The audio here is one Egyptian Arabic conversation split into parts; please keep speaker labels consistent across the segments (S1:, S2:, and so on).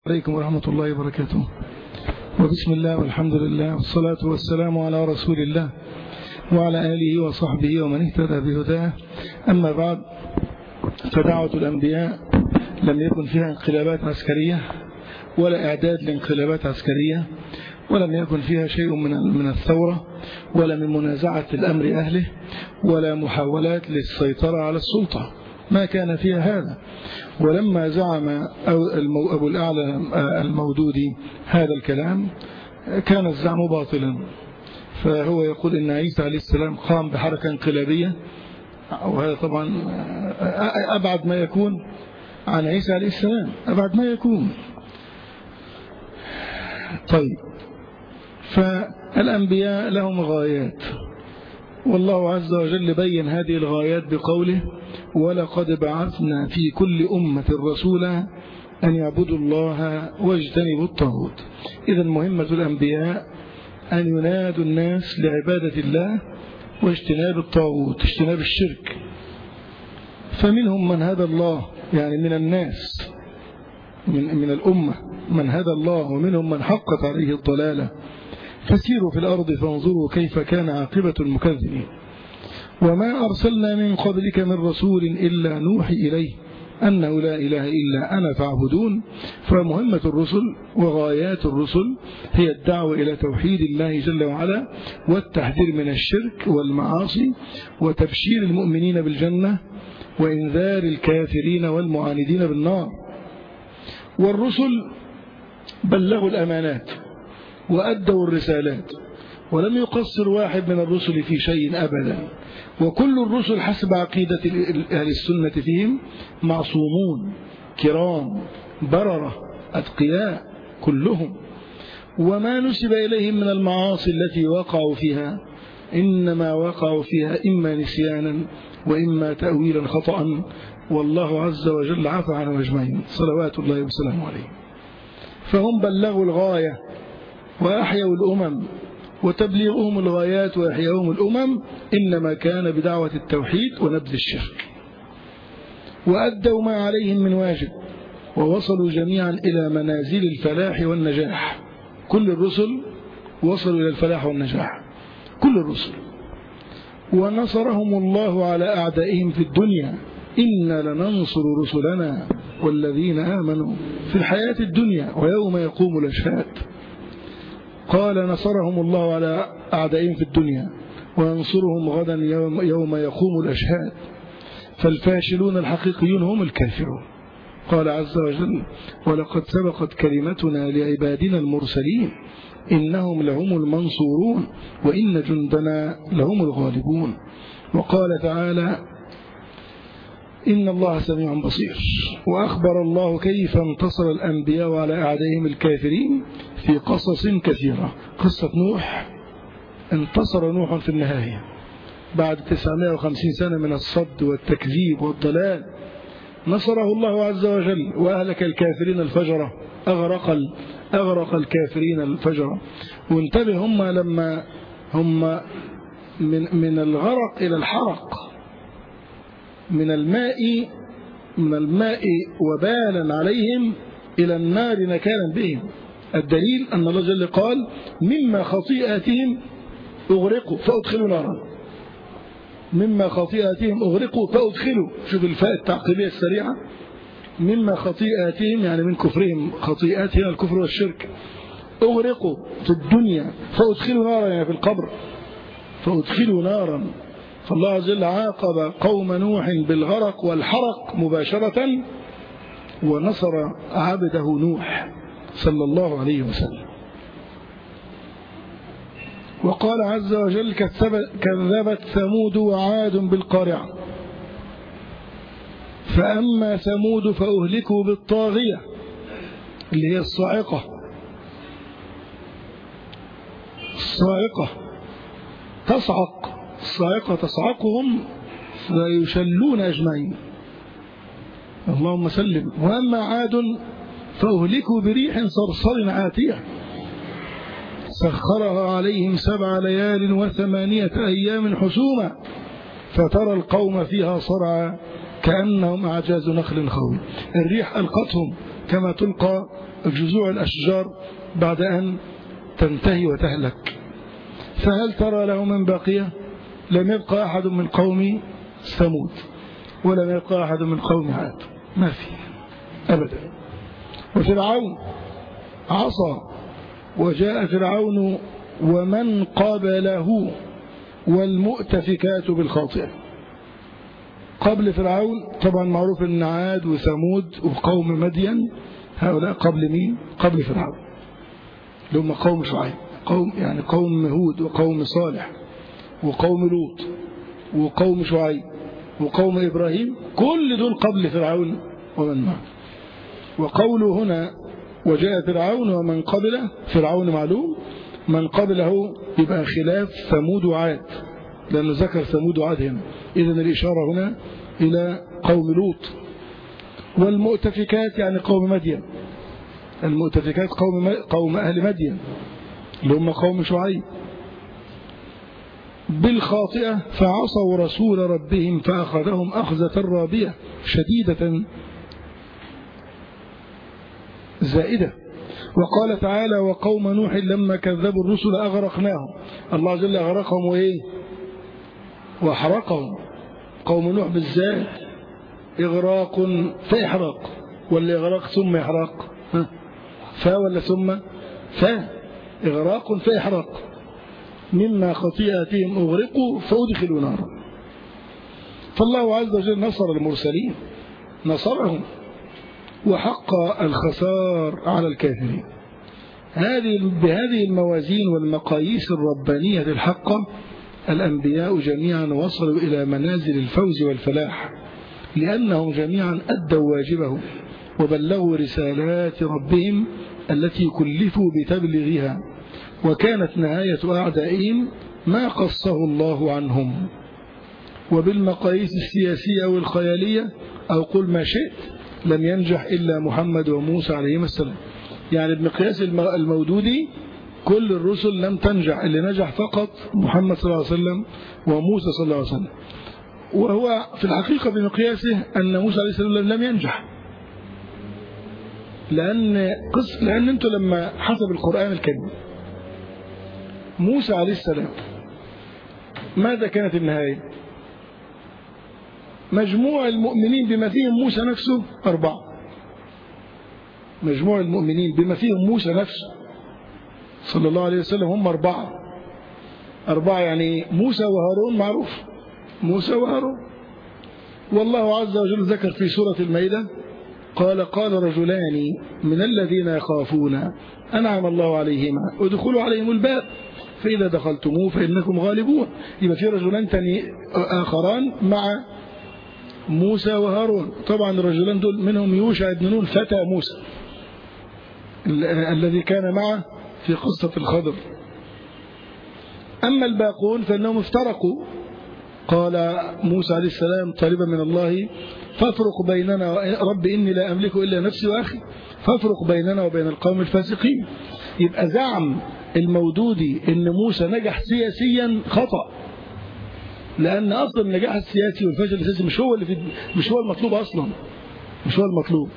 S1: عليكم ورحمة الله وبركاته وبسم الله والحمد لله والصلاة والسلام على رسول الله وعلى آله وصحبه ومن اهتدى بهداه أما بعد فدعوة الأنبياء لم يكن فيها انقلابات عسكرية ولا إعداد لانقلابات عسكرية ولم يكن فيها شيء من من الثورة ولا من منازعة الأمر أهله ولا محاولات للسيطرة على السلطة ما كان فيها هذا ولما زعم أبو الأعلى المودودي هذا الكلام كان الزعم باطلا فهو يقول إن عيسى عليه السلام قام بحركة انقلابية وهذا طبعا أبعد ما يكون عن عيسى عليه السلام أبعد ما يكون طيب فالأنبياء لهم غايات والله عز وجل بين هذه الغايات بقوله ولقد بعثنا في كل أمة رسولا أن يعبدوا الله واجتنبوا الطاغوت إذا مهمة الأنبياء أن ينادوا الناس لعبادة الله واجتناب الطاغوت اجتناب الشرك فمنهم من هدى الله يعني من الناس من, من الأمة من هدى الله ومنهم من حقت عليه الضلالة فسيروا في الأرض فانظروا كيف كان عاقبة المكذبين وما أرسلنا من قبلك من رسول إلا نوحي إليه أنه لا إله إلا أنا فاعبدون فمهمة الرسل وغايات الرسل هي الدعوة إلى توحيد الله جل وعلا والتحذير من الشرك والمعاصي وتبشير المؤمنين بالجنة وإنذار الكافرين والمعاندين بالنار والرسل بلغوا الأمانات وأدوا الرسالات ولم يقصر واحد من الرسل في شيء أبدا وكل الرسل حسب عقيدة أهل السنة فيهم معصومون كرام بررة أتقياء كلهم وما نسب إليهم من المعاصي التي وقعوا فيها إنما وقعوا فيها إما نسيانا وإما تأويلا خطأ والله عز وجل عفى عنهم أجمعين صلوات الله وسلامه عليه فهم بلغوا الغاية وأحيوا الأمم وتبليغهم الغايات وإحياهم الأمم إنما كان بدعوة التوحيد ونبذ الشرك وأدوا ما عليهم من واجب ووصلوا جميعا إلى منازل الفلاح والنجاح كل الرسل وصلوا إلى الفلاح والنجاح كل الرسل ونصرهم الله على أعدائهم في الدنيا إنا لننصر رسلنا والذين آمنوا في الحياة الدنيا ويوم يقوم الأشهاد قال نصرهم الله على أعدائهم في الدنيا وينصرهم غدا يوم, يوم يقوم الأشهاد فالفاشلون الحقيقيون هم الكافرون قال عز وجل ولقد سبقت كلمتنا لعبادنا المرسلين إنهم لهم المنصورون وإن جندنا لهم الغالبون وقال تعالى إن الله سميع بصير وأخبر الله كيف انتصر الأنبياء على أعدائهم الكافرين في قصص كثيرة قصة نوح انتصر نوح في النهاية بعد 950 سنة من الصد والتكذيب والضلال نصره الله عز وجل وأهلك الكافرين الفجرة أغرق, أغرق الكافرين الفجرة وانتبه هم لما هم من, من الغرق إلى الحرق من الماء من الماء وبالا عليهم إلى النار نكالا بهم الدليل أن الله جل قال مما خطيئاتهم أغرقوا فأدخلوا نارا مما خطيئاتهم أغرقوا فأدخلوا شوف الفاء التعقيبية السريعة مما خطيئاتهم يعني من كفرهم خطيئات هنا الكفر والشرك أغرقوا في الدنيا فأدخلوا نارا يعني في القبر فأدخلوا نارا فالله عز وجل عاقب قوم نوح بالغرق والحرق مباشرة ونصر عبده نوح صلى الله عليه وسلم وقال عز وجل كذبت ثمود وعاد بالقارعة فأما ثمود فأهلكوا بالطاغية اللي هي الصاعقة الصاعقة تصعق الصاعقة تصعقهم فيشلون أجمعين اللهم سلم وأما عاد فأهلكوا بريح صرصر عاتية سخرها عليهم سبع ليال وثمانية أيام حسوما فترى القوم فيها صرعى كأنهم أعجاز نخل خوي الريح ألقتهم كما تلقى جذوع الأشجار بعد أن تنتهي وتهلك فهل ترى له من باقية لم يبقى أحد من قوم ثمود ولم يبقى أحد من قوم عاد ما في أبدا وفرعون عصى وجاء فرعون ومن قبله والمؤتفكات بالخاطئة قبل فرعون طبعا معروف ان عاد وثمود وقوم مدين هؤلاء قبل مين قبل فرعون اللي هم قوم شعيب قوم يعني قوم هود وقوم صالح وقوم لوط وقوم شعيب وقوم إبراهيم كل دول قبل فرعون ومن معه وقوله هنا وجاء فرعون ومن قبله فرعون معلوم من قبله يبقى خلاف ثمود وعاد لأنه ذكر ثمود وعاد هنا إذا الإشارة هنا إلى قوم لوط والمؤتفكات يعني قوم مدين المؤتفكات قوم قوم أهل مدين اللي هم قوم شعيب بالخاطئة فعصوا رسول ربهم فأخذهم أخذة رابية شديدة زائدة وقال تعالى وقوم نوح لما كذبوا الرسل أغرقناهم الله جل أغرقهم وإيه وأحرقهم قوم نوح بالذات إغراق فإحراق ولا إغراق ثم إحراق فا ولا ثم فا إغراق فإحراق مما خطيئتهم أغرقوا فأدخلوا نارا فالله عز وجل نصر المرسلين نصرهم وحق الخسار على الكافرين هذه بهذه الموازين والمقاييس الربانية الحقة الأنبياء جميعا وصلوا إلى منازل الفوز والفلاح لأنهم جميعا أدوا واجبهم وبلغوا رسالات ربهم التي كلفوا بتبليغها وكانت نهاية أعدائهم ما قصه الله عنهم وبالمقاييس السياسية والخيالية أو قل ما شئت لم ينجح إلا محمد وموسى عليهما السلام يعني بمقياس المودودي كل الرسل لم تنجح اللي نجح فقط محمد صلى الله عليه وسلم وموسى صلى الله عليه وسلم وهو في الحقيقة بمقياسه أن موسى عليه السلام لم ينجح لأن قص لأن أنتم لما حسب القرآن الكريم موسى عليه السلام ماذا كانت النهاية مجموع المؤمنين بما فيهم موسى نفسه أربعة مجموع المؤمنين بما فيهم موسى نفسه صلى الله عليه وسلم هم أربعة أربعة يعني موسى وهارون معروف موسى وهارون والله عز وجل ذكر في سورة المائدة قال قال رجلان من الذين يخافون أنعم الله عليهما ادخلوا عليهم الباب فإذا دخلتموه فإنكم غالبون يبقى في رجلان تاني آخران مع موسى وهارون طبعا الرجلان دول منهم يوشع بن نون فتى موسى الذي كان معه في قصة الخضر أما الباقون فإنهم افترقوا قال موسى عليه السلام طالبا من الله فافرق بيننا رب إني لا أملك إلا نفسي وأخي فافرق بيننا وبين القوم الفاسقين يبقى زعم المودودي ان موسى نجح سياسيا خطأ لأن أصلا النجاح السياسي والفشل السياسي مش هو اللي في مش هو المطلوب أصلا مش هو المطلوب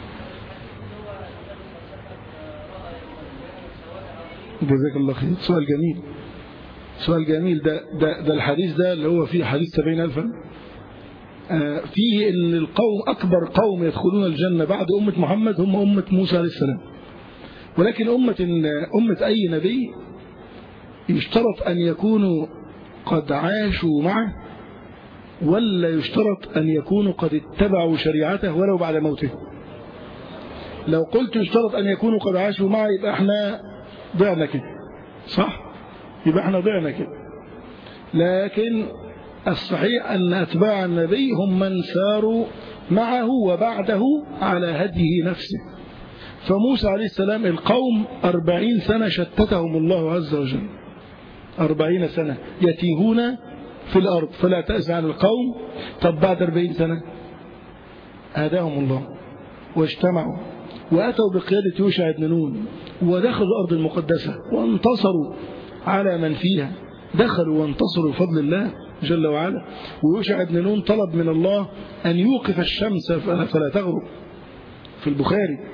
S1: جزاك الله خير سؤال جميل سؤال جميل ده, ده, ده الحديث ده اللي هو فيه حديث سبعين ألفا آه فيه ان القوم أكبر قوم يدخلون الجنة بعد أمة محمد هم أمة موسى عليه السلام ولكن أمة, أمة أي نبي يشترط أن يكونوا قد عاشوا معه ولا يشترط أن يكونوا قد اتبعوا شريعته ولو بعد موته لو قلت يشترط أن يكونوا قد عاشوا معه يبقى احنا ضعنا كده صح يبقى احنا ضعنا كده لكن الصحيح أن أتباع النبي هم من ساروا معه وبعده على هديه نفسه فموسى عليه السلام القوم أربعين سنة شتتهم الله عز وجل أربعين سنة يتيهون في الأرض فلا تأس عن القوم طب بعد أربعين سنة هداهم الله واجتمعوا وأتوا بقيادة يوشع بن نون ودخلوا الأرض المقدسة وانتصروا على من فيها دخلوا وانتصروا بفضل الله جل وعلا ويوشع بن نون طلب من الله أن يوقف الشمس فلا تغرب في البخاري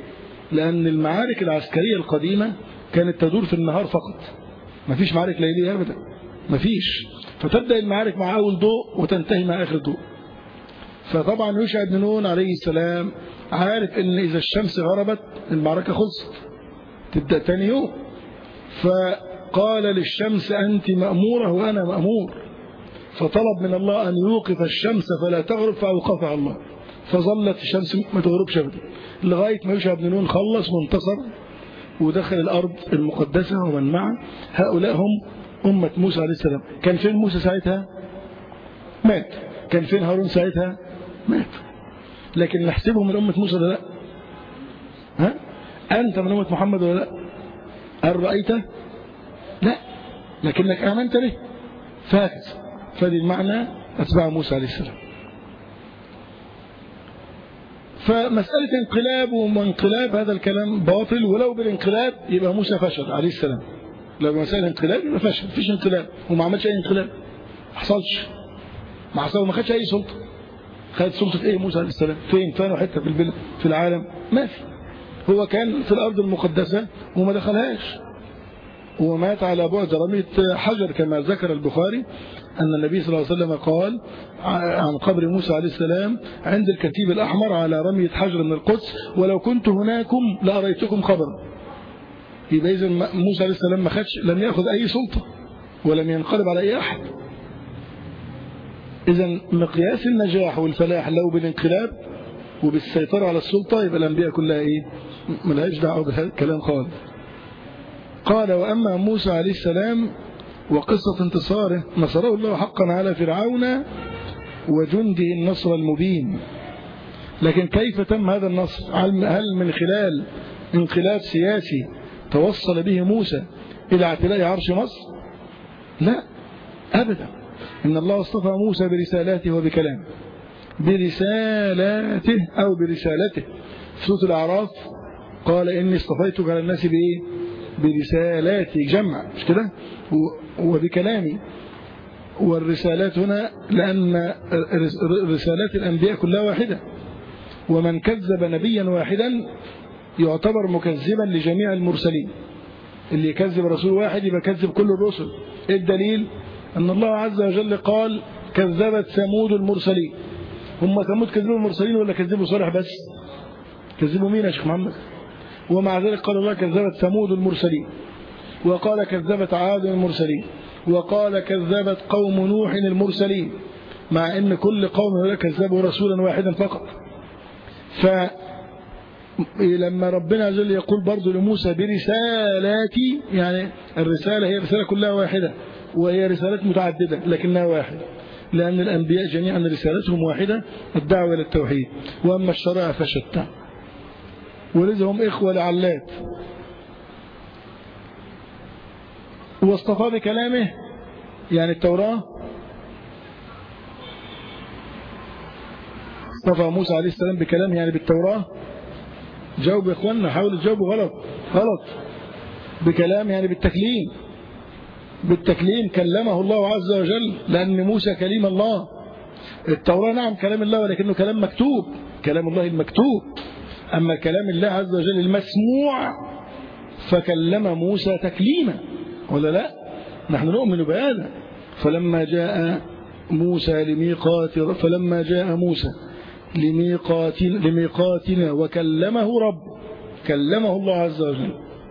S1: لأن المعارك العسكرية القديمة كانت تدور في النهار فقط ما فيش معارك ليلية أبدا ما فيش فتبدأ المعارك مع أول ضوء وتنتهي مع آخر ضوء فطبعا يوشع بن نون عليه السلام عارف ان اذا الشمس غربت المعركة خلصت تبدأ تاني يوم فقال للشمس أنت مأمورة وأنا مأمور فطلب من الله أن يوقف الشمس فلا تغرب فأوقفها الله فظلت الشمس ما تغربش ابدا لغاية ما يوشع بن نون خلص وانتصر ودخل الأرض المقدسة ومن معه هؤلاء هم أمة موسى عليه السلام كان فين موسى ساعتها مات كان فين هارون ساعتها مات لكن نحسبه من أمة موسى ولا لا ها أنت من أمة محمد ولا لا هل رأيت لا لكنك آمنت به فاكس فدي المعنى أتباع موسى عليه السلام فمسألة انقلاب وانقلاب هذا الكلام باطل ولو بالانقلاب يبقى موسى فشل عليه السلام لو مسألة انقلاب يبقى فشل مفيش انقلاب وما عملش أي انقلاب ما حصلش ما حصل ما خدش أي سلطة خد سلطة إيه موسى عليه السلام فين فين حتة في البلد في العالم ما في هو كان في الأرض المقدسة وما دخلهاش ومات على بعد رمية حجر كما ذكر البخاري أن النبي صلى الله عليه وسلم قال عن قبر موسى عليه السلام عند الكتيب الأحمر على رمية حجر من القدس ولو كنت هناكم لأريتكم خبرا يبقى إذا موسى عليه السلام ما خدش لم يأخذ أي سلطة ولم ينقلب على أي أحد إذا مقياس النجاح والفلاح لو بالانقلاب وبالسيطرة على السلطة يبقى الأنبياء كلها إيه ملهاش دعوة بهذا الكلام خالص قال وأما موسى عليه السلام وقصة انتصاره نصره الله حقا على فرعون وجنده النصر المبين لكن كيف تم هذا النصر هل من خلال انقلاب سياسي توصل به موسى إلى اعتلاء عرش مصر لا أبدا إن الله اصطفى موسى برسالاته وبكلامه برسالاته أو برسالته في سورة الأعراف قال إني اصطفيتك على الناس بإيه برسالاتي جمع مش كده وبكلامي والرسالات هنا لأن رسالات الأنبياء كلها واحدة ومن كذب نبيا واحدا يعتبر مكذبا لجميع المرسلين اللي يكذب رسول واحد يبقى كذب كل الرسل ايه الدليل أن الله عز وجل قال كذبت ثمود المرسلين هم ثمود كذبوا المرسلين ولا كذبوا صالح بس كذبوا مين يا شيخ محمد ومع ذلك قال الله كذبت ثمود المرسلين وقال كذبت عاد المرسلين وقال كذبت قوم نوح المرسلين مع ان كل قوم كذبوا رسولا واحدا فقط ف لما ربنا عز وجل يقول برضه لموسى برسالاتي يعني الرسالة هي رسالة كلها واحدة وهي رسالات متعددة لكنها واحدة لأن الأنبياء جميعا رسالتهم واحدة الدعوة إلى التوحيد وأما الشرائع فشتى ولذا هم إخوة لعلات واصطفى بكلامه يعني التوراة اصطفى موسى عليه السلام بكلامه يعني بالتوراة جاوب يا اخوانا حاولوا تجاوبوا غلط غلط بكلام يعني بالتكليم بالتكليم كلمه الله عز وجل لأن موسى كليم الله التوراة نعم كلام الله ولكنه كلام مكتوب كلام الله المكتوب أما كلام الله عز وجل المسموع فكلم موسى تكليما ولا لا نحن نؤمن بهذا فلما جاء موسى لميقات فلما جاء موسى لميقات لميقاتنا وكلمه رب كلمه الله عز وجل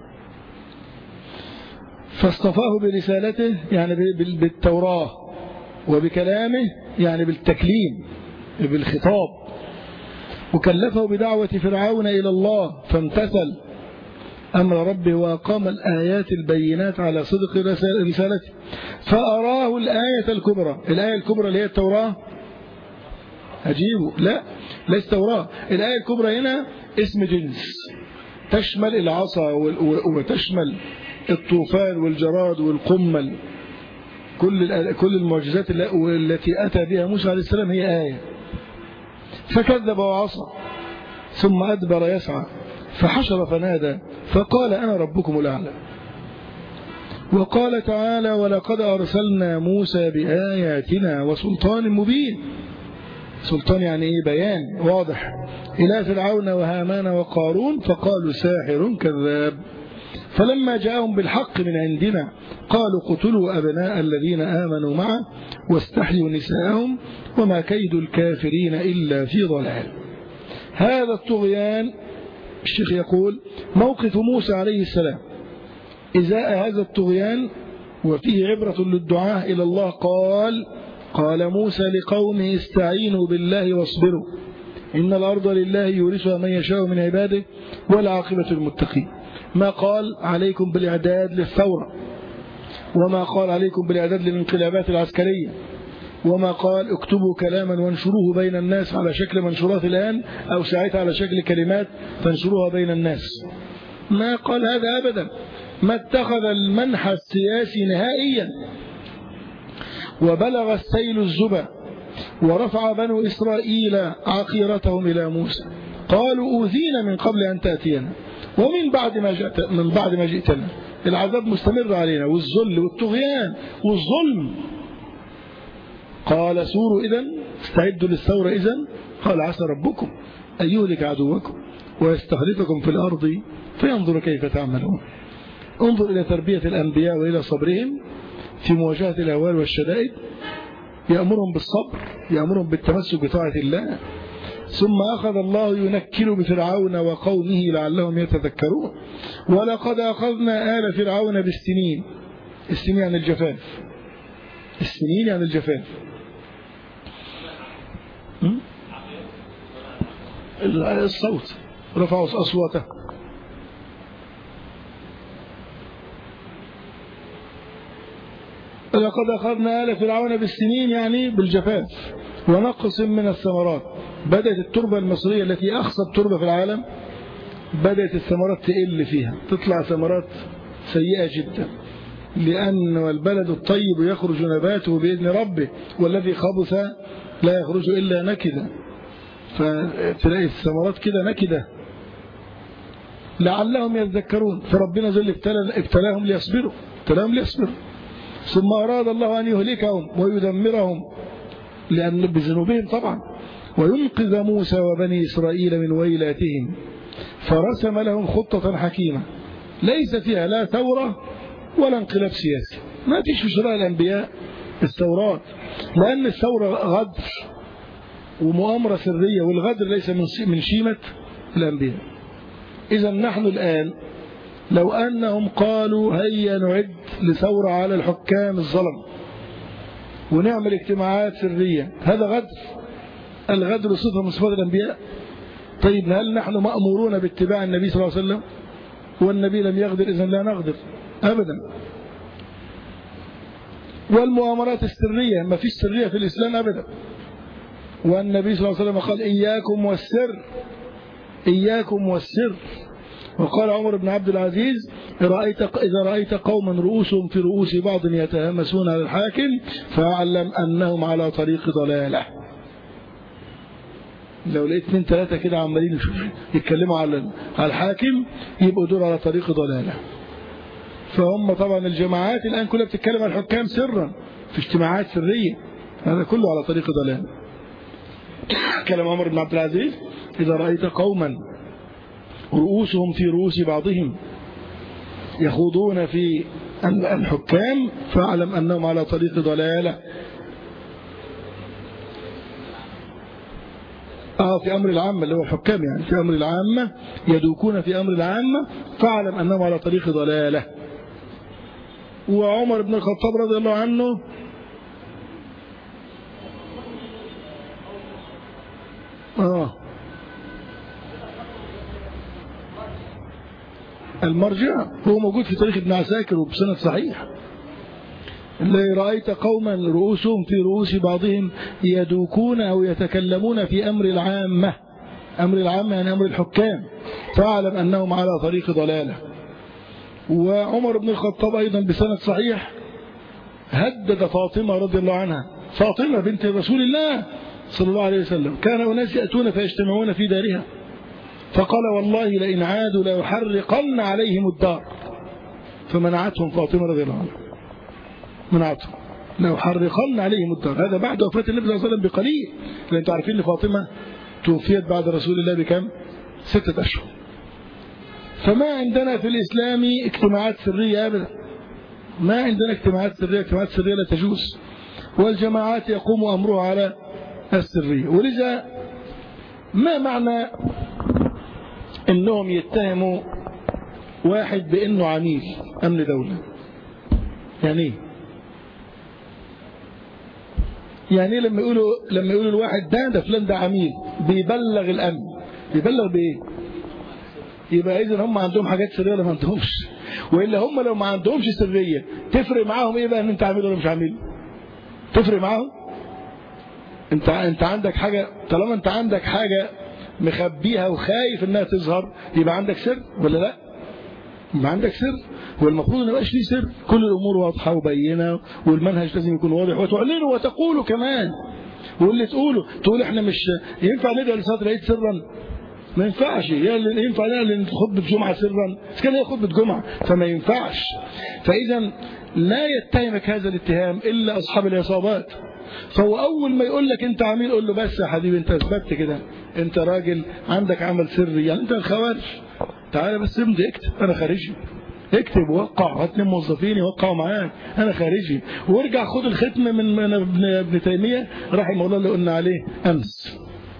S1: فاصطفاه برسالته يعني بالتوراة وبكلامه يعني بالتكليم بالخطاب وكلفه بدعوة فرعون إلى الله فامتثل أمر ربه وأقام الآيات البينات على صدق رسالته فأراه الآية الكبرى الآية الكبرى اللي هي التوراة أجيبه لا ليس توراة الآية الكبرى هنا اسم جنس تشمل العصا وتشمل الطوفان والجراد والقمل كل كل المعجزات التي أتى بها موسى عليه السلام هي آية فكذب وعصى ثم أدبر يسعى فحشر فنادى فقال أنا ربكم الأعلى وقال تعالى ولقد أرسلنا موسى بآياتنا وسلطان مبين سلطان يعني إيه بيان واضح إلى فرعون وهامان وقارون فقالوا ساحر كذاب فلما جاءهم بالحق من عندنا قالوا قتلوا أبناء الذين آمنوا معه واستحيوا نساءهم وما كيد الكافرين إلا في ضلال هذا الطغيان الشيخ يقول موقف موسى عليه السلام إزاء هذا الطغيان وفيه عبرة للدعاء إلى الله قال قال موسى لقومه استعينوا بالله واصبروا إن الأرض لله يورثها من يشاء من عباده والعاقبة المتقين ما قال عليكم بالإعداد للثورة وما قال عليكم بالإعداد للانقلابات العسكرية وما قال اكتبوا كلاما وانشروه بين الناس على شكل منشورات الآن أو ساعتها على شكل كلمات تنشروها بين الناس ما قال هذا أبدا ما اتخذ المنحى السياسي نهائيا وبلغ السيل الزبا ورفع بنو إسرائيل عقيرتهم إلى موسى قالوا أوذينا من قبل أن تأتينا ومن بعد ما جئت من بعد ما جئتنا العذاب مستمر علينا والذل والطغيان والظلم قال سوروا إذا استعدوا للثورة إذا قال عسى ربكم أن يهلك عدوكم ويستخلفكم في الأرض فينظر كيف تعملون انظر إلى تربية الأنبياء وإلى صبرهم في مواجهة الأهوال والشدائد يأمرهم بالصبر يأمرهم بالتمسك بطاعة الله ثم أخذ الله ينكل بفرعون وقومه لعلهم يتذكرون ولقد أخذنا آل فرعون بالسنين السنين يعني الجفاف السنين يعني الجفاف الصوت رفعوا أصواته لقد أخذنا آل فرعون بالسنين يعني بالجفاف ونقص من الثمرات بدأت التربة المصرية التي أخصب تربة في العالم بدأت الثمرات تقل فيها تطلع ثمرات سيئة جدا لأن البلد الطيب يخرج نباته بإذن ربه والذي خبث لا يخرج إلا نكدا فتلاقي الثمرات كده نكدة لعلهم يذكرون فربنا جل ابتلاهم ليصبروا ابتلاهم ليصبروا ثم أراد الله أن يهلكهم ويدمرهم لأن بذنوبهم طبعا وينقذ موسى وبني إسرائيل من ويلاتهم فرسم لهم خطة حكيمة ليس فيها لا ثورة ولا انقلاب سياسي ما فيش في شرع الأنبياء الثورات لأن الثورة غدر ومؤامرة سرية والغدر ليس من شيمة الأنبياء إذا نحن الآن لو أنهم قالوا هيا نعد لثورة على الحكام الظلم ونعمل اجتماعات سرية هذا غدر الغدر صفة من صفات الأنبياء طيب هل نحن مأمورون باتباع النبي صلى الله عليه وسلم والنبي لم يغدر إذن لا نغدر أبدا والمؤامرات السرية ما فيش سرية في الإسلام أبدا والنبي صلى الله عليه وسلم قال إياكم والسر إياكم والسر وقال عمر بن عبد العزيز رأيت إذا رأيت قوما رؤوسهم في رؤوس بعض يتهمسون على الحاكم فاعلم أنهم على طريق ضلالة لو لقيت اثنين ثلاثة كده عمالين يتكلموا على على الحاكم يبقوا دول على طريق ضلالة فهم طبعا الجماعات الآن كلها بتتكلم عن الحكام سرا في اجتماعات سرية هذا كله على طريق ضلال كلام عمر بن عبد العزيز إذا رأيت قوما رؤوسهم في رؤوس بعضهم يخوضون في الحكام فاعلم أنهم على طريق ضلالة آه في أمر العامة اللي هو الحكام يعني في أمر العامة يدوكون في أمر العامة فاعلم أنهم على طريق ضلالة وعمر بن الخطاب رضي الله عنه آه المرجع هو موجود في تاريخ ابن عساكر وبسند صحيح اللي رأيت قوما رؤوسهم في رؤوس بعضهم يدوكون أو يتكلمون في أمر العامة أمر العامة يعني أمر الحكام فاعلم أنهم على طريق ضلالة وعمر بن الخطاب أيضا بسند صحيح هدد فاطمة رضي الله عنها فاطمة بنت رسول الله صلى الله عليه وسلم كان أناس يأتون فيجتمعون في دارها فقال والله لئن عادوا ليحرقن عليهم الدار فمنعتهم فاطمة رضي الله عنها منعتهم لو حرقن عليهم الدار هذا بعد وفاة النبي صلى الله عليه وسلم بقليل لأن انتم عارفين ان فاطمة توفيت بعد رسول الله بكم ستة أشهر فما عندنا في الإسلام اجتماعات سرية أبدا ما عندنا اجتماعات سرية اجتماعات سرية لا تجوز والجماعات يقوم أمرها على السرية ولذا ما معنى انهم يتهموا واحد بانه عميل امن دولة يعني ايه يعني ايه لما يقولوا لما يقولوا الواحد ده ده فلان ده عميل بيبلغ الامن بيبلغ بايه يبقى اذا هم عندهم حاجات سريه ولا ما عندهمش والا هم لو ما عندهمش سريه تفرق معاهم ايه بقى ان انت عميل ولا مش عميل تفرق معاهم انت انت عندك حاجه طالما انت عندك حاجه مخبيها وخايف انها تظهر يبقى عندك سر ولا لا يبقى عندك سر والمفروض ان يبقاش ليه سر كل الامور واضحه وبينه والمنهج لازم يكون واضح وتعلنه وتقوله كمان واللي تقوله تقول احنا مش ينفع ندعي لصلاه العيد سرا ما ينفعش هي اللي ينفع نعلن خطبه جمعه سرا بس كان هي خطبه جمعه فما ينفعش فاذا لا يتهمك هذا الاتهام الا اصحاب العصابات فهو اول ما يقول لك انت عميل قول له بس يا حبيبي انت اثبتت كده انت راجل عندك عمل سري يعني انت الخوارج تعالى بس امضي اكتب انا خارجي اكتب وقع هات اتنين موظفين يوقعوا معاك انا خارجي وارجع خد الختم من من ابن ابن تيميه رحمه الله اللي قلنا عليه امس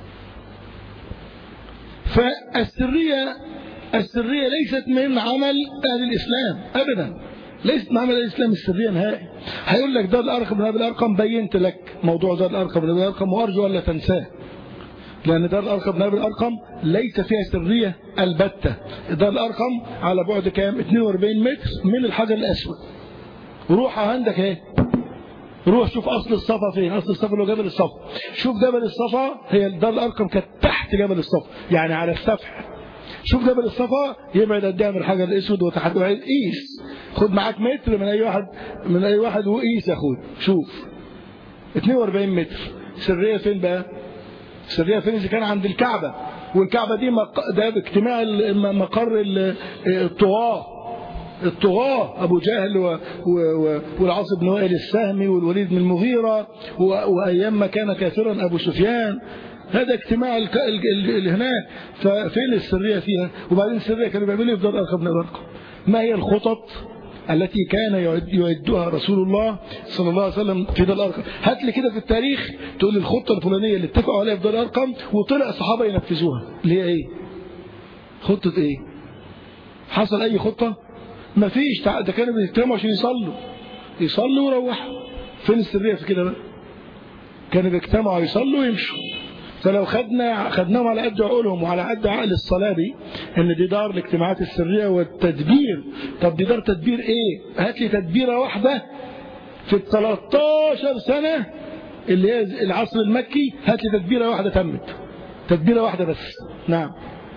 S1: فالسريه السريه ليست من عمل اهل الاسلام ابدا ليست من عمل الاسلام السريه نهائي هيقول لك ده الارقم من الارقم بينت لك موضوع ده الارقم من الارقم وارجو الا تنساه لأن دار الأرقم دار الأرقم ليس فيها سرية البتة دار الأرقم على بعد كام 42 متر من الحجر الأسود روح عندك اهي روح شوف أصل الصفا فين أصل الصفا اللي هو جبل الصفا شوف جبل الصفا هي دار الأرقم كانت تحت جبل الصفا يعني على السفح شوف جبل الصفا يبعد قد ايه من الحجر الاسود وتحت قيس خد معاك متر من اي واحد من اي واحد وقيس يا اخويا شوف 42 متر سريه فين بقى السريه فين اذا كان عند الكعبه والكعبه دي مق... ده باجتماع مقر الطغاه الطغاة أبو جهل و... و... والعاص بن وائل السهمي والوليد بن المغيرة و... وأيام ما كان كافرا أبو سفيان هذا اجتماع ال... ال... ال... هناك ففين السرية فيها وبعدين السرية كانوا بيعملوا في دار أرقم بن أرقم ما هي الخطط التي كان يعدها رسول الله صلى الله عليه وسلم في دار الأرقم هات لي كده في التاريخ تقول لي الخطة الفلانية اللي اتفقوا عليها في دار الأرقم وطلع الصحابة ينفذوها اللي هي ايه خطة ايه حصل اي خطة ما فيش ده كانوا بيجتمعوا عشان يصلوا يصلوا ويروحوا فين السرية في كده بقى كانوا بيجتمعوا يصلوا ويمشوا فلو خدنا خدناهم على قد عقولهم وعلى قد عقل الصلابي ان دي دار الاجتماعات السريه والتدبير طب دي دار تدبير ايه هات لي تدبيره واحده في ال 13 سنه اللي هي العصر المكي هات لي تدبيره واحده تمت تدبيره واحده بس نعم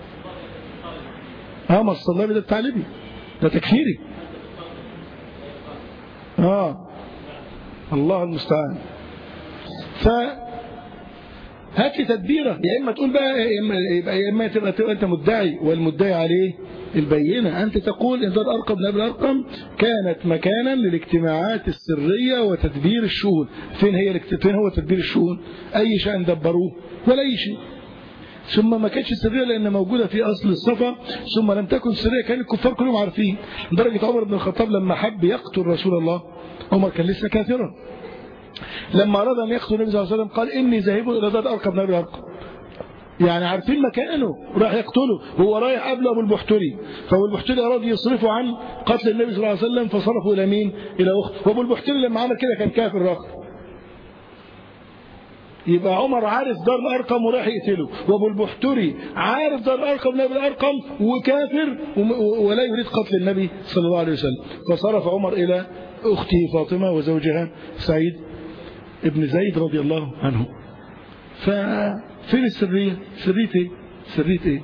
S1: اه ما الصلابي ده بتاع ليبيا ده تكفيري اه الله المستعان ف هات لي تدبيره يا اما تقول بقى يا اما يا اما تبقى, تبقى انت مدعي والمدعي عليه البينه انت تقول ان ده الارقم ده الارقم كانت مكانا للاجتماعات السريه وتدبير الشؤون فين هي فين هو تدبير الشؤون اي شان دبروه ولا اي شيء ثم ما كانتش سريه لان موجوده في اصل الصفا ثم لم تكن سريه كان الكفار كلهم عارفين لدرجه عمر بن الخطاب لما حب يقتل رسول الله عمر كان لسه كافرا لما أراد أن يقتل النبي صلى الله عليه وسلم قال إني ذاهب إلى ذات أرقم نبي أرقم يعني عارفين مكانه راح يقتله هو رايح قبل أبو البحتري فأبو البحتري أراد يصرفه عن قتل النبي صلى الله عليه وسلم فصرفه إلى مين إلى أخت وأبو البحتري لما عمل كده كان كافر راخر يبقى عمر عارف دار الأرقم وراح يقتله وأبو البحتري عارف دار الأرقم نبي الأرقم وكافر ولا يريد قتل النبي صلى الله عليه وسلم فصرف عمر إلى أخته فاطمة وزوجها سعيد ابن زيد رضي الله عنه ففين السرية سرية ايه سرية ايه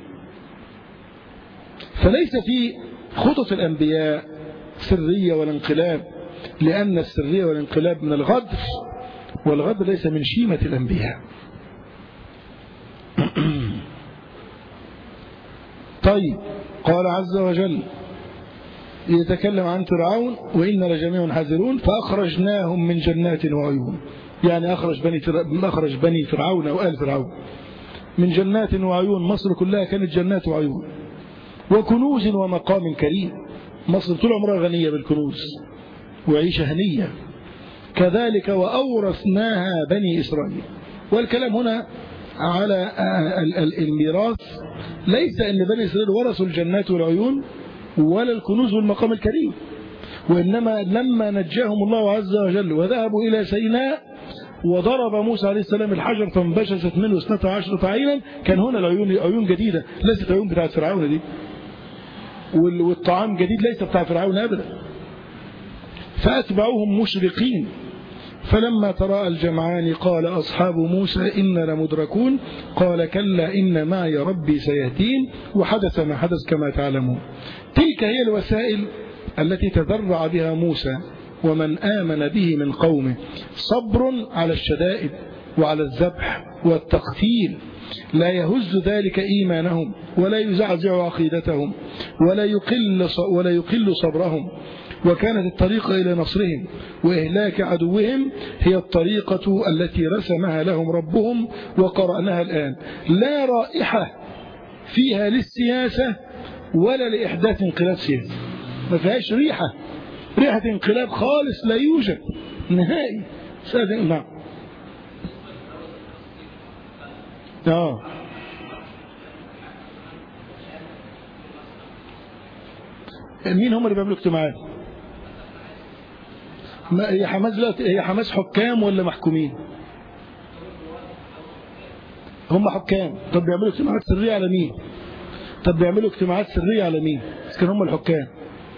S1: فليس في خطط الأنبياء سرية ولا انقلاب لأن السرية والانقلاب من الغدر والغدر ليس من شيمة الأنبياء طيب قال عز وجل يتكلم عن فرعون وإن لجميع حاذرون فأخرجناهم من جنات وعيون يعني أخرج بني, أخرج بني فرعون أو آل فرعون من جنات وعيون مصر كلها كانت جنات وعيون وكنوز ومقام كريم مصر طول عمرها غنية بالكنوز وعيشة هنية كذلك وأورثناها بني إسرائيل والكلام هنا على الميراث ليس أن بني إسرائيل ورثوا الجنات والعيون ولا الكنوز والمقام الكريم وإنما لما نجاهم الله عز وجل وذهبوا إلى سيناء وضرب موسى عليه السلام الحجر فانبشست منه اثنتا عشرة عينا كان هنا العيون عيون جديدة ليست عيون بتاعت فرعون دي والطعام جديد ليس بتاع فرعون أبدا فأتبعوهم مشرقين فلما تراءى الجمعان قال أصحاب موسى إن لمدركون قال كلا إن معي ربي سيهدين وحدث ما حدث كما تعلمون تلك هي الوسائل التي تذرع بها موسى ومن آمن به من قومه صبر على الشدائد وعلى الذبح والتقتيل لا يهز ذلك إيمانهم ولا يزعزع عقيدتهم ولا يقل ولا يقل صبرهم وكانت الطريقة إلى نصرهم وإهلاك عدوهم هي الطريقة التي رسمها لهم ربهم وقرأناها الآن لا رائحة فيها للسياسة ولا لإحداث انقلاب سياسي ما فيهاش ريحة ريحة انقلاب خالص لا يوجد نهائي نعم اه مين هم اللي بيعملوا اجتماعات ما هي حماس دلوقتي هي حماس حكام ولا محكومين هم حكام طب بيعملوا اجتماعات سريه على مين طب بيعملوا اجتماعات سريه على مين بس كانوا هم الحكام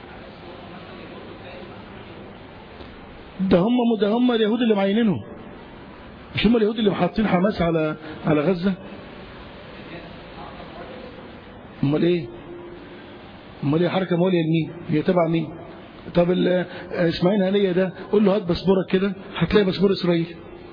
S1: ده هم ده هم اليهود اللي معينينهم مش هم اليهود اللي حاطين حماس على على غزه امال ايه امال ايه حركه موليه لمين هي تبع مين طب اسماعيل هنيه ده قول له هات باسبورك كده هتلاقي باسبور اسرائيل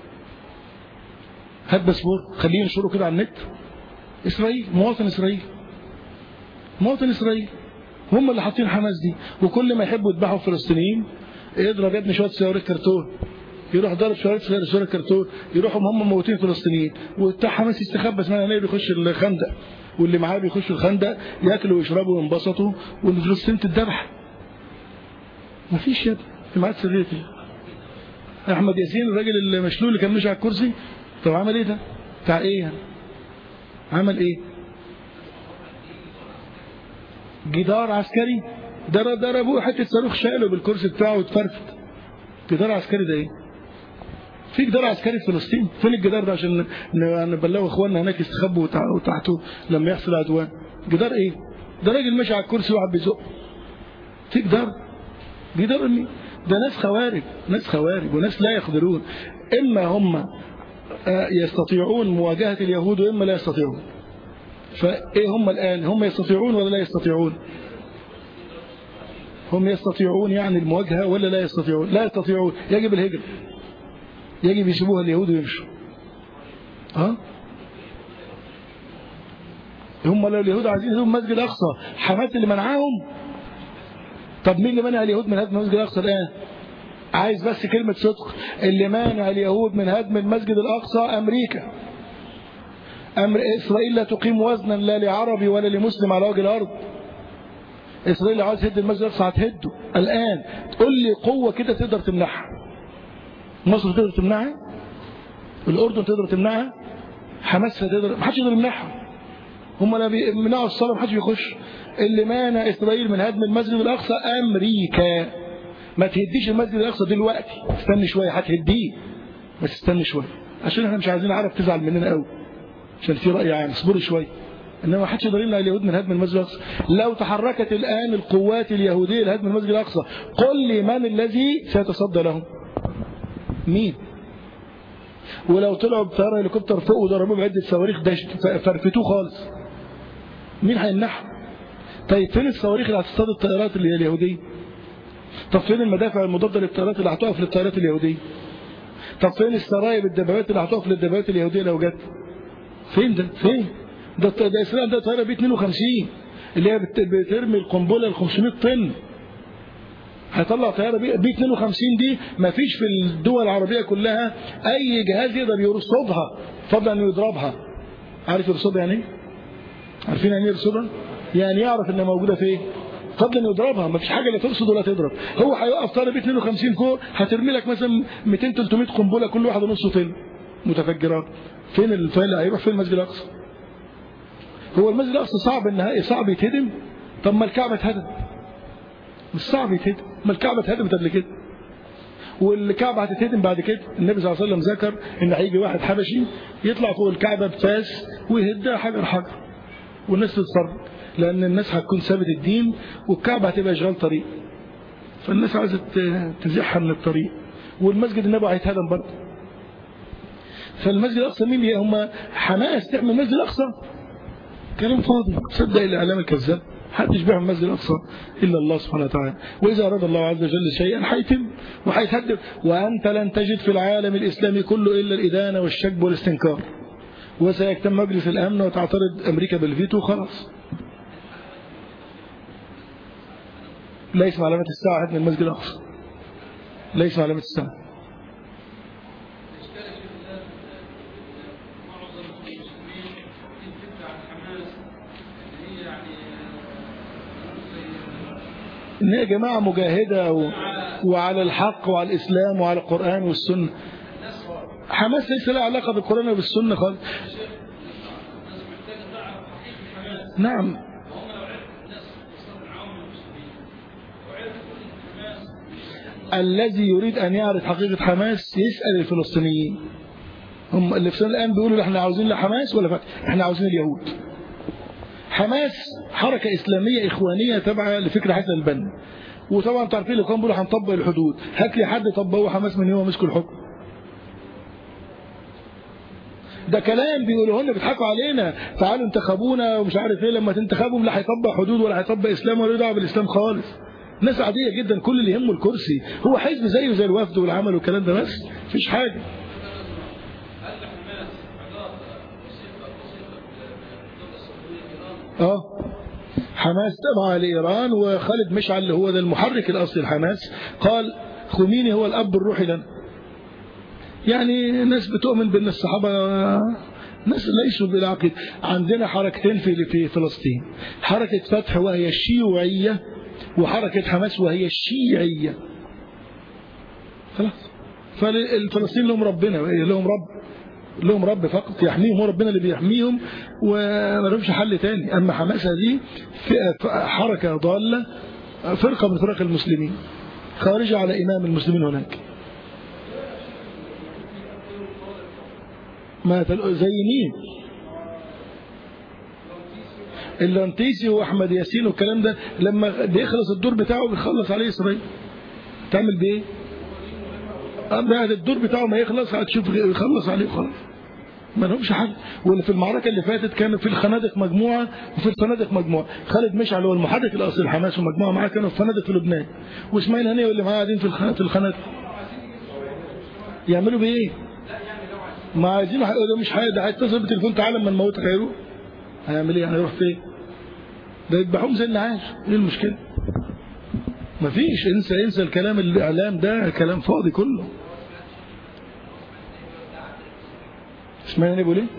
S1: هات باسبور خليه ينشره كده على النت اسرائيل مواطن اسرائيل مواطن اسرائيل هم اللي حاطين حماس دي وكل ما يحبوا يذبحوا الفلسطينيين يضرب يا ابني شويه صواريخ كرتون يروح ضرب شويه صواريخ كرتون يروحوا هم موتين فلسطينيين وبتاع حماس يستخبى اسماعيل هنيه بيخش الخندق واللي معاه بيخشوا الخندق ياكلوا ويشربوا وينبسطوا والفلسطين تتذبح مفيش يد جماعات سريه احمد ياسين الراجل المشلول اللي كان ماشي على الكرسي طب عمل ايه ده بتاع ايه يعني عمل ايه جدار عسكري ضرب ضربوه حته صاروخ شاله بالكرسي بتاعه واتفرفت جدار عسكري ده ايه في جدار عسكري في فلسطين فين الجدار ده عشان نبلغوا اخواننا هناك يستخبوا تحته لما يحصل عدوان جدار ايه ده راجل ماشي على الكرسي وقاعد بيزق في جدار جدار مين ده ناس خوارج ناس خوارج وناس لا يقدرون اما هم يستطيعون مواجهة اليهود واما لا يستطيعون فايه هم الان هم يستطيعون ولا لا يستطيعون هم يستطيعون يعني المواجهة ولا لا يستطيعون لا يستطيعون يجب الهجرة يجب يسيبوها اليهود ويمشوا ها هم لو اليهود عايزين يهدوا مسجد اقصى حماس اللي منعاهم طب مين اللي منع اليهود من هدم المسجد الاقصى الان عايز بس كلمة صدق اللي مانع اليهود من هدم المسجد الاقصى امريكا أمر إسرائيل لا تقيم وزنا لا لعربي ولا لمسلم على وجه الأرض إسرائيل عايز تهد المسجد الأقصى هتهده الآن تقول لي قوة كده تقدر تمنعها مصر تقدر تمنعها الأردن تقدر تمنعها حماس تقدر محدش يقدر يمنعها هم لا بيمنعوا الصلاة محدش بيخش اللي مانع إسرائيل من هدم المسجد الأقصى أمريكا ما تهديش المسجد الأقصى دلوقتي استني شوية هتهديه بس استني شوية عشان احنا مش عايزين العرب تزعل مننا قوي عشان في رأي عام اصبروا شوية انما ما حدش يقدر يمنع اليهود من هدم المسجد الاقصى لو تحركت الان القوات اليهوديه لهدم المسجد الاقصى قل لي من الذي سيتصدى لهم مين ولو طلعوا بطياره هليكوبتر فوق وضربوه بعده صواريخ فرفتوه خالص مين هيمنعهم طيب فين الصواريخ اللي هتصطاد الطيارات اللي هي اليهوديه طب فين المدافع المضاده للطيارات اللي هتقف للطيارات اليهوديه طب فين السرايب الدبابات اللي هتقف للدبابات اليهوديه لو جت فين ده فين ده ده اسرائيل ده طياره بي 52 اللي هي بترمي القنبله ال 500 طن هيطلع طياره بي 52 دي ما فيش في الدول العربيه كلها اي جهاز يقدر يرصدها فضلا انه يضربها عارف يرصدها يعني ايه؟ عارفين يعني ايه يرصدها؟ يعني يعرف انها موجوده فين فضلا انه يضربها ما فيش حاجه لا ترصد ولا تضرب هو هيقف طياره بي 52 فوق هترمي لك مثلا 200 300 قنبله كل واحده نص طن متفجرات فين الفيل هيروح فين المسجد الاقصى هو المسجد الاقصى صعب النهائي صعب يتهدم طب ما الكعبه اتهدم مش صعب يتهدم ما الكعبه اتهدمت قبل كده والكعبه هتتهدم بعد كده النبي صلى الله عليه وسلم ذكر ان هيجي واحد حبشي يطلع فوق الكعبه بفاس ويهدها حجر حجر والناس تتصرف لان الناس هتكون سابت الدين والكعبه هتبقى اشغال طريق فالناس عايزه تزحها من الطريق والمسجد النبوي هيتهدم برضه فالمسجد الاقصى مين اللي هم حماس تعمل المسجد الاقصى كلام فاضي صدق الاعلام الكذاب حدش بيعمل المسجد الاقصى الا الله سبحانه وتعالى واذا اراد الله عز وجل شيئا هيتم وهيتهدم وانت لن تجد في العالم الاسلامي كله الا الادانه والشك والاستنكار وسيجتمع مجلس الامن وتعترض امريكا بالفيتو خلاص ليس علامه الساعه هدم المسجد الاقصى ليس علامه الساعه ان هي جماعه مجاهده و... وعلى الحق وعلى الاسلام وعلى القران والسنه حماس ليس لها علاقه بالقران وبالسنه خالص نعم الذي يريد ان يعرف حقيقه حماس يسال الفلسطينيين هم اللي في الان بيقولوا احنا عاوزين لحماس ولا فتح احنا عاوزين اليهود حماس حركة إسلامية إخوانية تابعة لفكر حسن البنا وطبعا تعرفين اللي كانوا بيقولوا هنطبق الحدود هات لي حد طبقوا حماس من يوم مسكوا الحكم ده كلام بيقولوا لنا بيضحكوا علينا تعالوا انتخبونا ومش عارف ايه لما تنتخبهم لا هيطبق حدود ولا هيطبق اسلام ولا دعوه بالاسلام خالص ناس عاديه جدا كل اللي يهمه الكرسي هو حزب زيه زي الوفد والعمل والكلام ده بس مفيش حاجه اه حماس تبع لإيران وخالد مشعل اللي هو ده المحرك الأصلي لحماس قال خميني هو الأب الروحي لنا يعني ناس بتؤمن بأن الصحابة ناس ليسوا بالعقيد عندنا حركتين في في فلسطين حركة فتح وهي الشيوعية وحركة حماس وهي الشيعية خلاص فالفلسطين لهم ربنا لهم رب لهم رب فقط يحميهم هو ربنا اللي بيحميهم وما لهمش حل تاني أما حماس هذه حركة ضالة فرقة من فرق المسلمين خارجة على إمام المسلمين هناك ما زي مين اللانتيسي واحمد ياسين والكلام ده لما بيخلص الدور بتاعه بيخلص عليه اسرائيل تعمل بايه بعد الدور بتاعه ما يخلص هتشوف يخلص عليه خلاص ما لهمش حل واللي في المعركه اللي فاتت كانوا في الخنادق مجموعه وفي الفنادق مجموعه خالد مشعل هو المحرك الاصلي الحماس ومجموعه معاه كانوا في فنادق في لبنان واسماعيل هنيه واللي معاه قاعدين في الخنادق يعملوا بايه ما عايزين ده مش حاجه ده هيتصل بالتليفون تعالى اما نموتك هيروح هيعمل ايه هيروح فين ده يذبحوهم زي النعاش ايه المشكله مفيش انسى انسى الكلام الاعلام ده كلام فاضي كله اسمعني بيقول ايه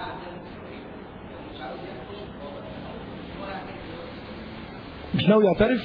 S1: مش ناوي يعترف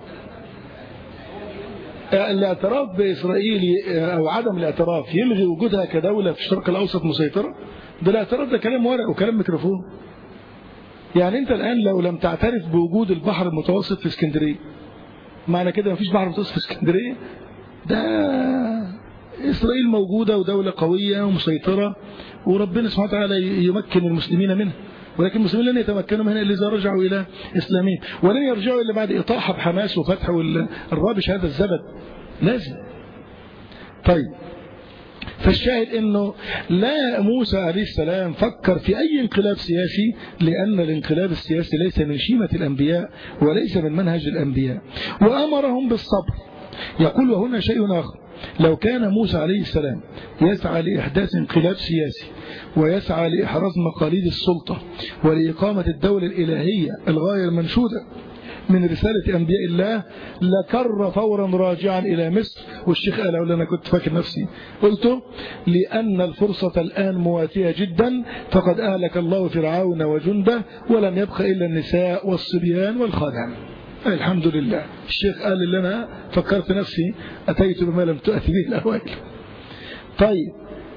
S1: الاعتراف بإسرائيل أو عدم الاعتراف يلغي وجودها كدولة في الشرق الأوسط مسيطرة ده الاعتراف ده كلام ورق وكلام ميكروفون يعني أنت الآن لو لم تعترف بوجود البحر المتوسط في اسكندرية معنى كده مفيش بحر متوسط في اسكندرية ده إسرائيل موجودة ودولة قوية ومسيطرة وربنا سبحانه وتعالى يمكن المسلمين منها ولكن المسلمين لن يتمكنوا منها إلا إذا رجعوا إلى إسلامهم ولن يرجعوا إلا بعد إطاحة بحماس وفتح الرابش هذا الزبد لازم طيب فالشاهد انه لا موسى عليه السلام فكر في اي انقلاب سياسي لان الانقلاب السياسي ليس من شيمة الانبياء وليس من منهج الانبياء وامرهم بالصبر يقول وهنا شيء اخر لو كان موسى عليه السلام يسعى لإحداث انقلاب سياسي ويسعى لإحراز مقاليد السلطة ولإقامة الدولة الإلهية الغاية المنشودة من رسالة أنبياء الله لكر فورا راجعا إلى مصر والشيخ قال أولا أنا كنت فاكر نفسي قلت لأن الفرصة الآن مواتية جدا فقد أهلك الله فرعون وجنده ولم يبق إلا النساء والصبيان والخادم الحمد لله الشيخ قال اللي أنا فكرت نفسي أتيت بما لم تأتي به الأوائل طيب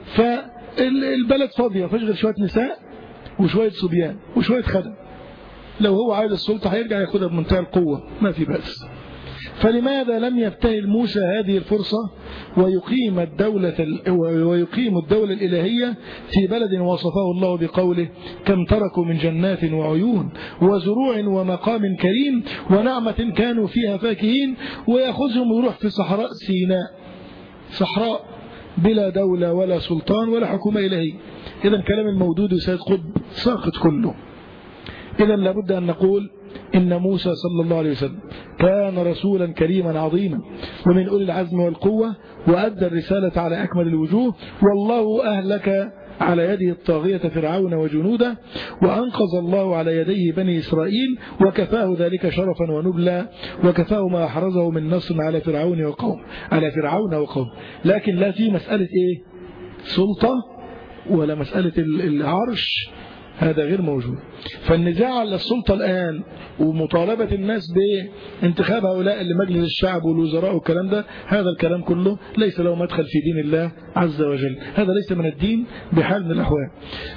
S1: فالبلد فاضية فاشغل شوية نساء وشوية صبيان وشوية خدم لو هو عايز السلطة هيرجع ياخدها بمنتهى القوة ما في بأس فلماذا لم يبتهل موسى هذه الفرصة ويقيم الدولة ويقيم الدولة الإلهية في بلد وصفه الله بقوله كم تركوا من جنات وعيون وزروع ومقام كريم ونعمة كانوا فيها فاكهين ويأخذهم ويروح في صحراء سيناء صحراء بلا دولة ولا سلطان ولا حكومة إلهية إذا كلام المودود وسيد قطب ساقط كله إذا لابد أن نقول إن موسى صلى الله عليه وسلم كان رسولا كريما عظيما ومن أولي العزم والقوة وأدى الرسالة على أكمل الوجوه والله أهلك على يده الطاغية فرعون وجنوده وأنقذ الله على يديه بني إسرائيل وكفاه ذلك شرفا ونبلا وكفاه ما أحرزه من نصر على فرعون وقوم على فرعون وقوم لكن لا في مسألة إيه سلطة ولا مسألة العرش هذا غير موجود فالنزاع على السلطة الآن ومطالبة الناس بانتخاب هؤلاء لمجلس الشعب والوزراء والكلام ده هذا الكلام كله ليس له مدخل في دين الله عز وجل هذا ليس من الدين بحال من الأحوال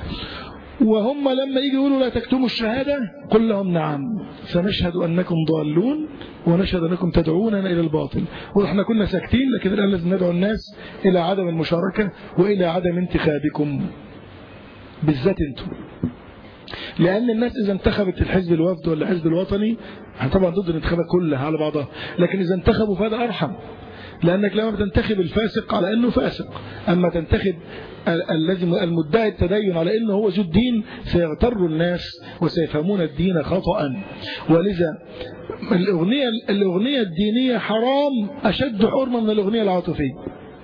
S1: وهم لما يجي يقولوا لا تكتموا الشهادة قل لهم نعم سنشهد أنكم ضالون ونشهد أنكم تدعوننا إلى الباطل وإحنا كنا ساكتين لكن الآن لازم ندعو الناس إلى عدم المشاركة وإلى عدم انتخابكم بالذات انتم لأن الناس إذا انتخبت الحزب الوفد ولا الحزب الوطني طبعا ضد الانتخابات كلها على بعضها لكن إذا انتخبوا فهذا أرحم لأنك لما بتنتخب الفاسق على أنه فاسق أما تنتخب الذي المدعي التدين على أنه هو ذو الدين سيغتر الناس وسيفهمون الدين خطأ ولذا الأغنية, الأغنية الدينية حرام أشد حرمة من الأغنية العاطفية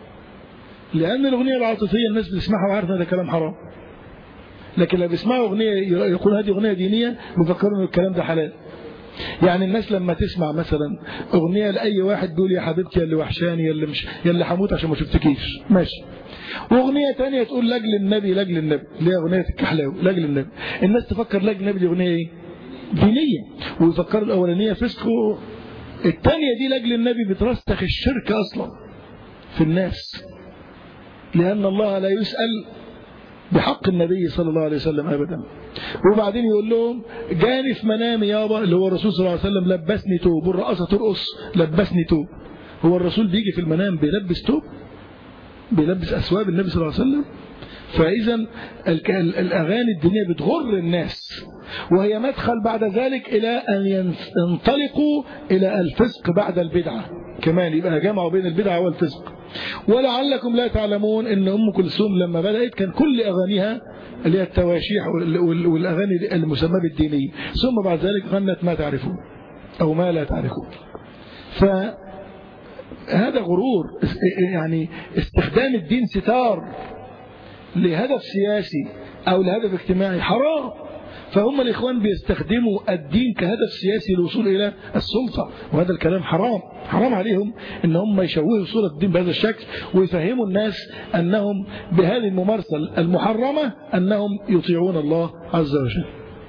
S1: لأن الأغنية العاطفية الناس بتسمعها وعارفة هذا كلام حرام لكن لو بيسمعوا أغنية يقول هذه أغنية دينية بيفكروا ان الكلام ده حلال يعني الناس لما تسمع مثلا أغنية لأي واحد بيقول يا حبيبتي اللي وحشاني يا اللي مش يا اللي هموت عشان ما شفتكيش ماشي وأغنية تانية تقول لاجل النبي لاجل النبي اللي هي أغنية الكحلاوي لاجل النبي الناس تفكر لاجل النبي دي أغنية إيه؟ دينية ويفكروا الأولانية فسق الثانية دي لاجل النبي بترسخ الشرك أصلا في الناس لأن الله لا يسأل بحق النبي صلى الله عليه وسلم أبدا وبعدين يقول لهم جاني في منامي يابا اللي هو الرسول صلى الله عليه وسلم لبسني توب والرقصة ترقص لبسني توب هو الرسول بيجي في المنام بيلبس توب بيلبس أسواب النبي صلى الله عليه وسلم فإذا الأغاني الدينية بتغر الناس وهي مدخل بعد ذلك إلى أن ينطلقوا إلى الفسق بعد البدعة كمان يبقى جمعوا بين البدعة والفسق ولعلكم لا تعلمون ان ام كلثوم لما بدات كان كل اغانيها اللي هي التواشيح والاغاني المسمى بالدينيه ثم بعد ذلك غنت ما تعرفون او ما لا تعرفون فهذا غرور يعني استخدام الدين ستار لهدف سياسي او لهدف اجتماعي حرام فهم الإخوان بيستخدموا الدين كهدف سياسي للوصول إلى السلطة وهذا الكلام حرام حرام عليهم ان هم يشوهوا صورة الدين بهذا الشكل ويفهموا الناس أنهم بهذه الممارسة المحرمة أنهم يطيعون الله عز وجل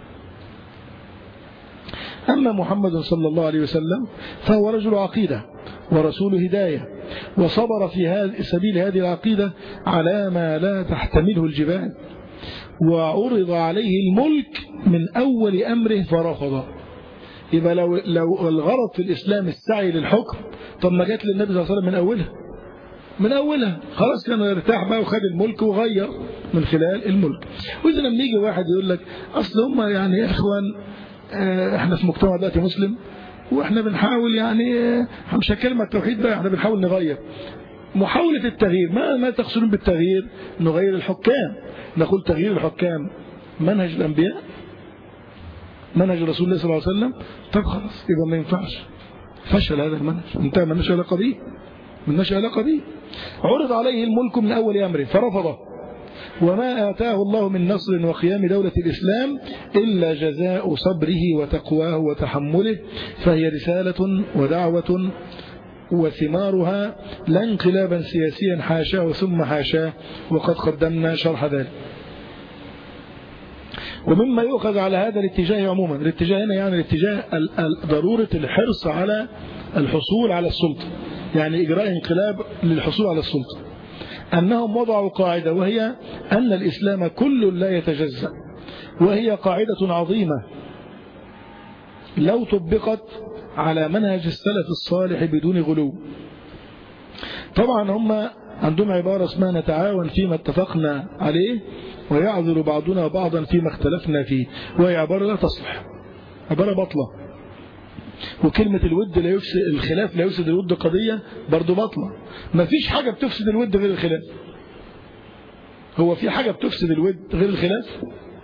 S1: أما محمد صلى الله عليه وسلم فهو رجل عقيدة ورسول هداية وصبر في هذه سبيل هذه العقيدة على ما لا تحتمله الجبال وعرض عليه الملك من أول أمره فرفض يبقى لو, لو الغرض في الإسلام السعي للحكم طب ما جات للنبي صلى الله عليه وسلم من أولها من أولها خلاص كان ارتاح بقى وخد الملك وغير من خلال الملك وإذا لما يجي واحد يقول لك أصل هم يعني يا إخوان احنا في مجتمع دلوقتي مسلم واحنا بنحاول يعني مش كلمة التوحيد بقى احنا بنحاول نغير محاولة التغيير ما ما تقصدون بالتغيير نغير الحكام نقول تغيير الحكام منهج الأنبياء منهج رسول الله صلى الله عليه وسلم طب خلاص يبقى ما ينفعش فشل هذا المنهج انتهى من نشأ علاقة به من نشأ علاقة به عرض عليه الملك من أول أمره فرفضه وما آتاه الله من نصر وقيام دولة الإسلام إلا جزاء صبره وتقواه وتحمله فهي رسالة ودعوة وثمارها لا انقلابا سياسيا حاشاه ثم حاشاه وقد قدمنا شرح ذلك ومما يؤخذ على هذا الاتجاه عموما الاتجاه هنا يعني الاتجاه ضرورة الحرص على الحصول على السلطة يعني إجراء انقلاب للحصول على السلطة أنهم وضعوا قاعدة وهي أن الإسلام كل لا يتجزأ وهي قاعدة عظيمة لو طبقت على منهج السلف الصالح بدون غلو طبعا هم عندهم عبارة اسمها نتعاون فيما اتفقنا عليه ويعذر بعضنا بعضا فيما اختلفنا فيه وهي عبارة لا تصلح عبارة بطلة وكلمة الود لا يفسد الخلاف لا يفسد الود قضية برضو بطلة ما فيش حاجة بتفسد الود غير الخلاف هو في حاجة بتفسد الود غير الخلاف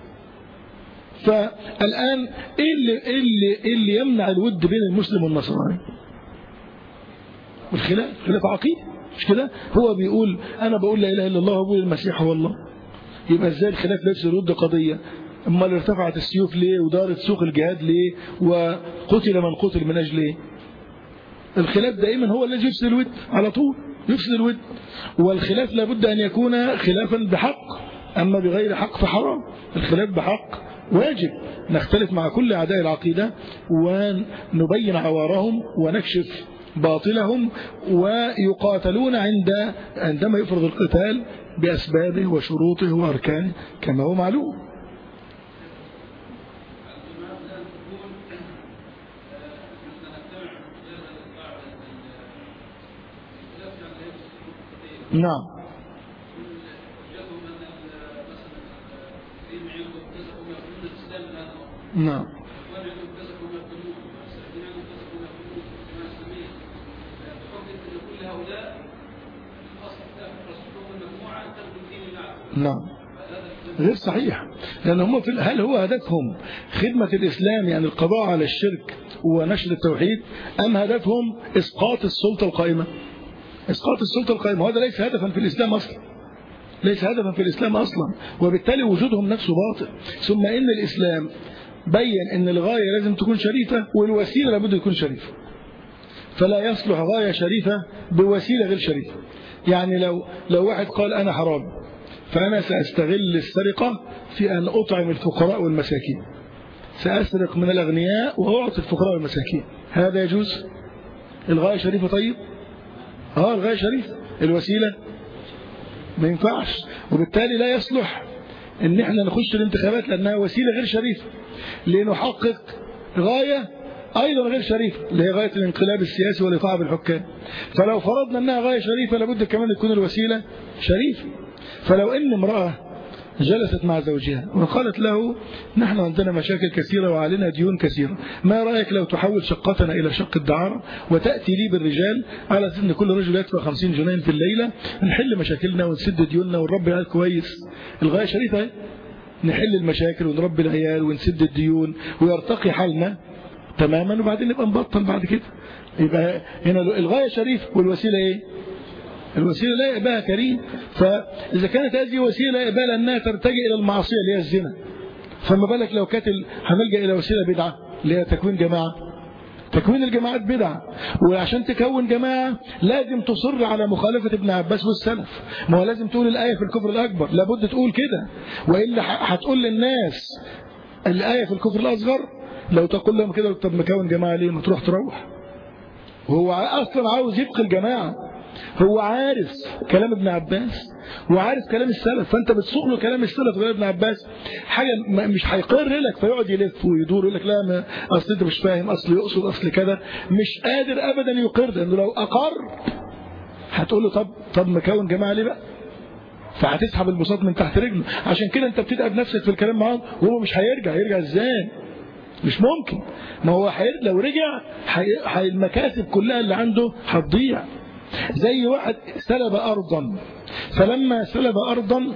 S1: فالآن إيه اللي, إيه اللي, إيه اللي يمنع الود بين المسلم والنصراني والخلاف خلاف عقيدة مش كده هو بيقول أنا بقول لا إله إلا الله وبقول المسيح هو الله يبقى ازاي الخلاف لا يفسد الود قضية امال ارتفعت السيوف ليه ودارت سوق الجهاد ليه وقتل من قتل من أجل ايه الخلاف دائما هو الذي يفسد الود على طول يفسد الود والخلاف لابد أن يكون خلافا بحق أما بغير حق فحرام الخلاف بحق واجب نختلف مع كل أعداء العقيدة ونبين عوارهم ونكشف باطلهم ويقاتلون عند عندما يفرض القتال بأسبابه وشروطه وأركانه كما هو معلوم نعم نعم نعم غير صحيح لأن هم في هل هو هدفهم خدمة الإسلام يعني القضاء على الشرك ونشر التوحيد أم هدفهم إسقاط السلطة القائمة إسقاط السلطة القائمة وهذا ليس هدفا في الإسلام أصلا ليس هدفا في الإسلام أصلا وبالتالي وجودهم نفسه باطل ثم إن الإسلام بين ان الغاية لازم تكون شريفة والوسيلة لابد تكون شريفة فلا يصلح غاية شريفة بوسيلة غير شريفة يعني لو لو واحد قال أنا حرام فأنا سأستغل السرقة في أن أطعم الفقراء والمساكين سأسرق من الأغنياء وأعطي الفقراء والمساكين هذا يجوز الغاية شريفة طيب اه الغاية شريفة الوسيلة ما ينفعش وبالتالي لا يصلح ان احنا نخش الانتخابات لانها وسيلة غير شريفة لنحقق غاية أيضا غير شريفة اللي هي غاية الانقلاب السياسي والإطاعة بالحكام فلو فرضنا أنها غاية شريفة لابد كمان تكون الوسيلة شريفة فلو أن امرأة جلست مع زوجها وقالت له نحن عندنا مشاكل كثيرة وعلينا ديون كثيرة ما رأيك لو تحول شقتنا إلى شق الدعارة وتأتي لي بالرجال على أن كل رجل يدفع 50 جنيه في الليلة نحل مشاكلنا ونسد ديوننا ونربي العيال كويس الغاية شريفة نحل المشاكل ونربي العيال ونسد الديون ويرتقي حالنا تماما وبعدين نبقى نبطل بعد كده يبقى هنا الغاية شريفة والوسيلة ايه الوسيلة لا يقبلها كريم فإذا كانت هذه وسيلة لا يقبلها أنها ترتجي إلى المعصية اللي هي الزنا فما بالك لو كانت هنلجأ إلى وسيلة بدعة اللي هي تكوين جماعة تكوين الجماعات بدعة وعشان تكون جماعة لازم تصر على مخالفة ابن عباس والسلف ما هو لازم تقول الآية في الكفر الأكبر لابد تقول كده وإلا هتقول للناس الآية في الكفر الأصغر لو تقول لهم كده طب مكون جماعة ليه ما تروح تروح وهو أصلا عاوز يبقى الجماعة هو عارف كلام ابن عباس وعارف كلام السلف فانت بتسوق له كلام السلف غير ابن عباس حاجه مش هيقر لك فيقعد يلف ويدور يقول لك لا ما اصل انت مش فاهم اصل يقصد اصل كذا مش قادر ابدا يقر لانه لو اقر هتقول له طب طب مكون جماعه ليه بقى فهتسحب البساط من تحت رجله عشان كده انت بتتعب نفسك في الكلام معاهم وهو مش هيرجع يرجع ازاي مش ممكن ما هو حير لو رجع حي... المكاسب كلها اللي عنده هتضيع زي واحد سلب أرضا فلما سلب أرضا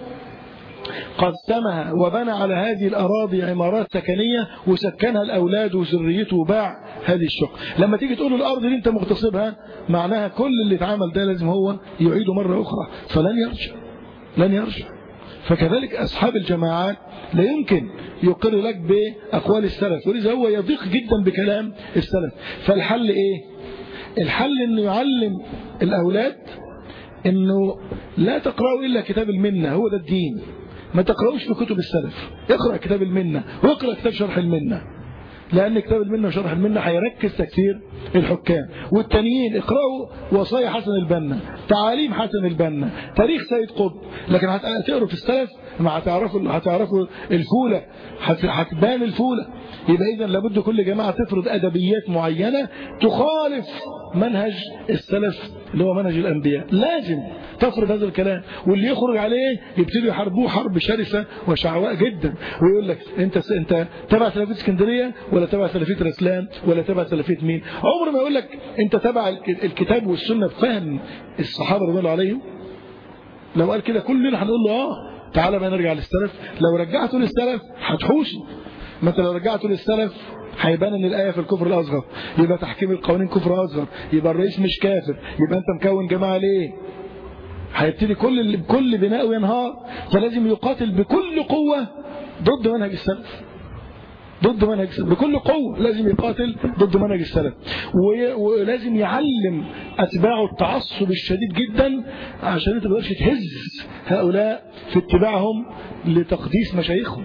S1: قسمها وبنى على هذه الأراضي عمارات سكنية وسكنها الأولاد وذريته وباع هذه الشقة لما تيجي تقول الأرض اللي أنت مغتصبها معناها كل اللي اتعمل ده لازم هو يعيده مرة أخرى فلن يرجع لن يرجع فكذلك أصحاب الجماعات لا يمكن يقر لك بأقوال السلف ولذا هو يضيق جدا بكلام السلف فالحل إيه الحل أنه يعلم الأولاد أنه لا تقرأوا إلا كتاب المنة هو ده الدين ما تقرأوش في كتب السلف اقرأ كتاب المنة واقرأ كتاب شرح المنة لأن كتاب المنة وشرح المنة هيركز تكثير الحكام والتانيين اقرأوا وصايا حسن البنا تعاليم حسن البنا تاريخ سيد قطب لكن هتقروا في السلف ما هتعرفوا هتعرفوا الفولة هتبان الفولة يبقى إذا لابد كل جماعة تفرض أدبيات معينة تخالف منهج السلف اللي هو منهج الأنبياء لازم تفرض هذا الكلام واللي يخرج عليه يبتدوا يحاربوه حرب شرسة وشعواء جدا ويقول لك انت انت تبع سلفيه اسكندريه ولا تبع سلفيه الاسلام ولا تبع سلفيه مين عمر ما يقول لك انت تبع الكتاب والسنه بفهم الصحابه رضي الله عليهم لو قال كده كلنا هنقول له اه تعالى بقى نرجع للسلف لو رجعته للسلف هتحوش ما انت لو رجعته للسلف هيبان ان الايه في الكفر الاصغر يبقى تحكيم القوانين كفر اصغر يبقى الرئيس مش كافر يبقى انت مكون جماعه ليه هيبتدي كل كل بناء ينهار فلازم يقاتل بكل قوة ضد منهج السلف ضد منهج السلف بكل قوة لازم يقاتل ضد منهج السلف ولازم يعلم أتباعه التعصب الشديد جدا عشان انت ما تقدرش تهز هؤلاء في اتباعهم لتقديس مشايخهم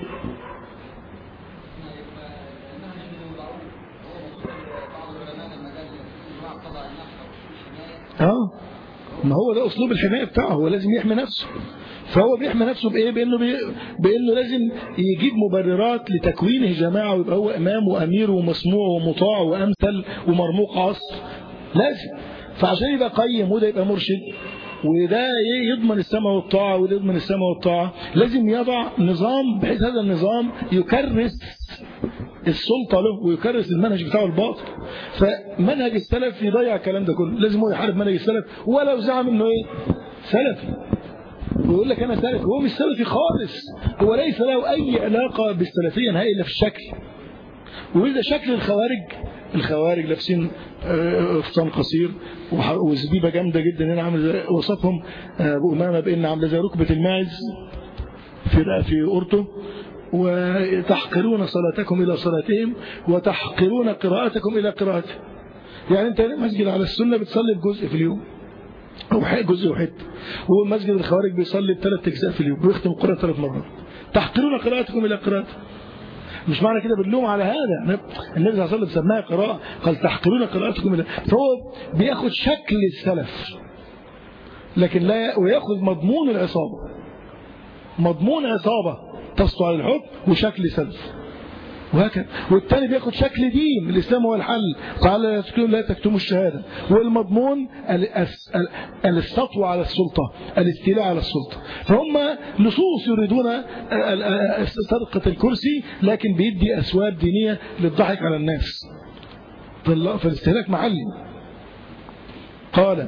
S1: اه ما هو ده أسلوب الحماية بتاعه هو لازم يحمي نفسه فهو بيحمي نفسه بإيه بإنه, بي... بإنه لازم يجيب مبررات لتكوينه جماعة ويبقى هو إمام وأمير ومسموع ومطاع وأمثل ومرموق عصر لازم فعشان يبقى قيم وده يبقى مرشد وده يضمن السماء والطاعة وده يضمن السماء والطاعة لازم يضع نظام بحيث هذا النظام يكرس السلطة له ويكرس المنهج بتاعه الباطل فمنهج السلف يضيع الكلام ده كله لازم هو يحارب منهج السلف ولو زعم انه ايه سلفي ويقول لك انا سلفي هو مش سلفي خالص هو ليس له اي علاقة بالسلفية نهائي الا في الشكل واذا شكل الخوارج الخوارج لابسين فستان قصير وزبيبه جامده جدا هنا عامل وصفهم ابو امامه بان عامله زي ركبه الماعز في في اورته وتحقرون صلاتكم إلى صلاتهم وتحقرون قراءتكم إلى قراءتهم يعني أنت مسجد على السنة بتصلي بجزء في اليوم أو جزء وحته ومسجد الخوارج بيصلي بثلاث أجزاء في اليوم ويختم القرآن ثلاث مرات تحقرون قراءتكم إلى قراءتهم مش معنى كده باللوم على هذا النبي صلى الله عليه وسلم سماها قراءة قال تحقرون قراءتكم إلى فهو بياخد شكل السلف لكن لا وياخذ مضمون العصابة مضمون عصابة تسطو على الحكم وشكل سلف وهكذا والتاني بياخد شكل دين الإسلام هو الحل قال لا تكتموا الشهادة والمضمون السطو على السلطة الاستيلاء على السلطة فهم لصوص يريدون سرقة الكرسي لكن بيدي أسواب دينية للضحك على الناس فالاستهلاك محلي قال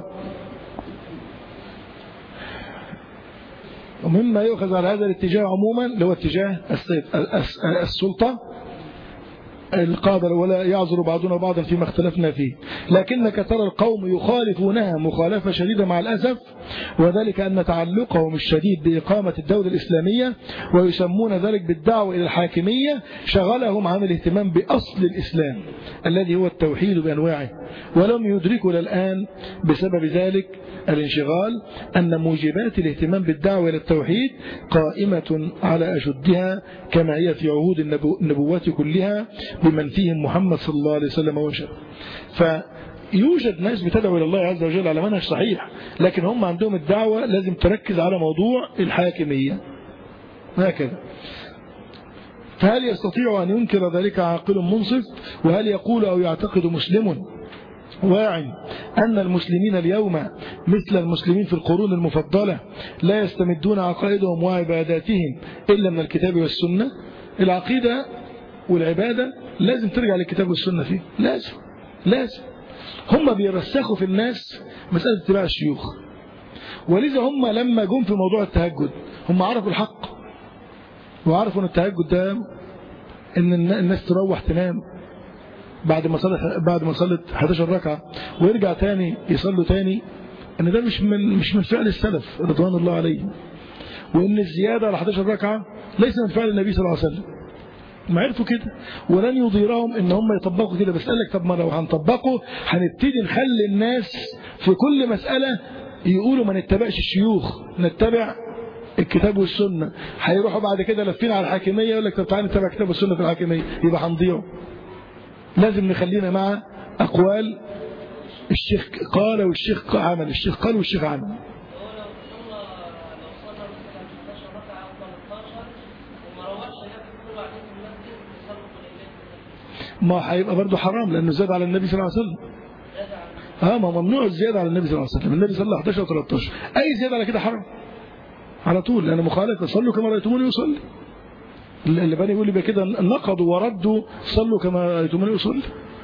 S1: ومما يؤخذ على هذا الاتجاه عموما اللي هو اتجاه السلطة القادر ولا يعذر بعضنا بعضا فيما اختلفنا فيه لكنك ترى القوم يخالفونها مخالفة شديدة مع الأسف وذلك أن تعلقهم الشديد بإقامة الدولة الإسلامية ويسمون ذلك بالدعوة إلى الحاكمية شغلهم عن الاهتمام بأصل الإسلام الذي هو التوحيد بأنواعه ولم يدركوا الآن بسبب ذلك الانشغال أن موجبات الاهتمام بالدعوة إلى التوحيد قائمة على أشدها كما هي في عهود النبوات كلها بمن فيهم محمد صلى الله عليه وسلم وشر فيوجد ناس بتدعو إلى الله عز وجل على منهج صحيح لكن هم عندهم الدعوة لازم تركز على موضوع الحاكمية هكذا فهل يستطيع أن ينكر ذلك عاقل منصف وهل يقول أو يعتقد مسلم واعي أن المسلمين اليوم مثل المسلمين في القرون المفضلة لا يستمدون عقائدهم وعباداتهم إلا من الكتاب والسنة العقيدة والعبادة لازم ترجع للكتاب والسنة فيه لازم لازم هم بيرسخوا في الناس مسألة اتباع الشيوخ ولذا هم لما جم في موضوع التهجد هم عرفوا الحق وعرفوا ان التهجد ده ان الناس تروح تنام بعد ما صلت بعد ما صلت 11 ركعه ويرجع تاني يصلوا تاني ان ده مش من مش من فعل السلف رضوان الله عليهم وان الزيادة على 11 ركعة ليس من فعل النبي صلى الله عليه وسلم ما عرفوا كده ولن يضيرهم ان هم يطبقوا كده بس قال لك طب ما لو هنطبقه هنبتدي نخلي الناس في كل مسألة يقولوا ما نتبعش الشيوخ نتبع الكتاب والسنة هيروحوا بعد كده لفين على الحاكمية يقول لك طب تعالى نتبع الكتاب والسنة في الحاكمية يبقى هنضيعوا لازم نخلينا مع أقوال الشيخ قال والشيخ عمل الشيخ قال والشيخ عمل ما هيبقى برضه حرام لانه زاد على النبي صلى الله عليه وسلم اه ما ممنوع الزياده على النبي صلى الله عليه وسلم النبي صلى 11 و 13 اي زياده على كده حرام على طول لان مخالف صلوا كما رايتموني اصلي اللي بني يقول لي كده نقضوا وردوا صلوا كما رايتموني اصلي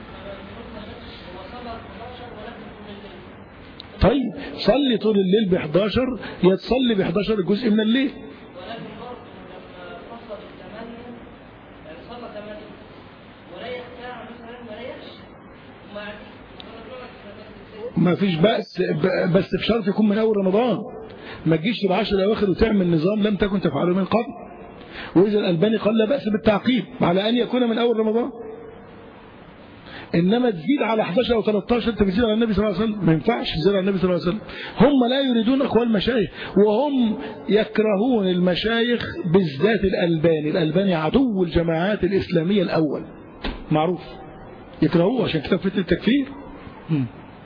S1: طيب صلي طول الليل ب 11 يا تصلي ب 11 جزء من الليل ما فيش بأس بس بشرط يكون من أول رمضان ما تجيش في العشر الأواخر وتعمل نظام لم تكن تفعله من قبل وإذا الألباني قال لا بأس بالتعقيب على أن يكون من أول رمضان إنما تزيد على 11 أو 13 أنت بتزيد على النبي صلى الله عليه وسلم ما ينفعش تزيد على النبي صلى الله عليه وسلم هم لا يريدون أقوال المشايخ وهم يكرهون المشايخ بالذات الألباني الألباني عدو الجماعات الإسلامية الأول معروف يكرهوه عشان كتاب فتنة التكفير م.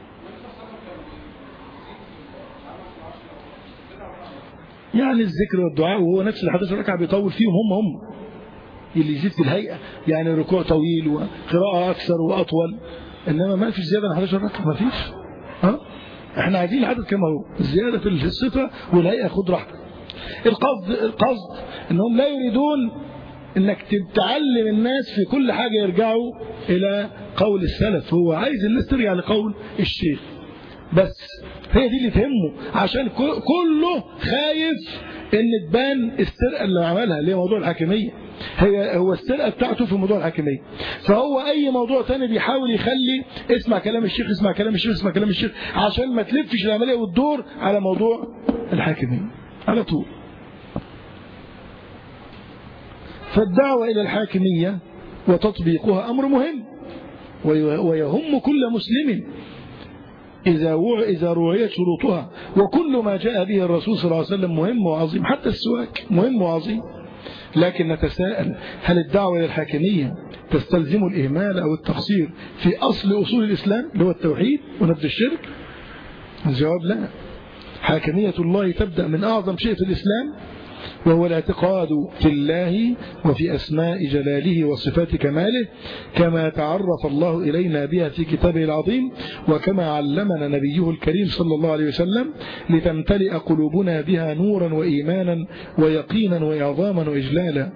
S1: يعني الذكر والدعاء وهو نفس ال 11 ركعه بيطول فيهم هم هم اللي يزيد في الهيئه يعني ركوع طويل وقراءه اكثر واطول انما ما فيش زياده عن 11 ركعه ما فيش ها احنا عايزين العدد كما هو الزياده في الصفه والهيئه خد راحتك القصد القصد انهم لا يريدون انك تعلم الناس في كل حاجه يرجعوا الى قول السلف هو عايز الناس ترجع لقول الشيخ بس هي دي اللي تهمه عشان كله خايف ان تبان السرقه اللي عملها اللي هي موضوع الحاكميه هي هو السرقه بتاعته في موضوع الحاكميه فهو اي موضوع تاني بيحاول يخلي اسمع كلام الشيخ اسمع كلام الشيخ اسمع كلام الشيخ عشان ما تلفش العمليه وتدور على موضوع الحاكميه على طول فالدعوه الى الحاكميه وتطبيقها امر مهم ويهم كل مسلم إذا وع إذا روعيت شروطها وكل ما جاء به الرسول صلى الله عليه وسلم مهم وعظيم حتى السواك مهم وعظيم لكن نتساءل هل الدعوة إلى الحاكمية تستلزم الإهمال أو التقصير في أصل أصول الإسلام اللي هو التوحيد ونبذ الشرك الجواب لا حاكمية الله تبدأ من أعظم شيء في الإسلام وهو الاعتقاد في الله وفي أسماء جلاله وصفات كماله كما تعرف الله إلينا بها في كتابه العظيم وكما علمنا نبيه الكريم صلى الله عليه وسلم لتمتلئ قلوبنا بها نورا وإيمانا ويقينا وإعظاما وإجلالا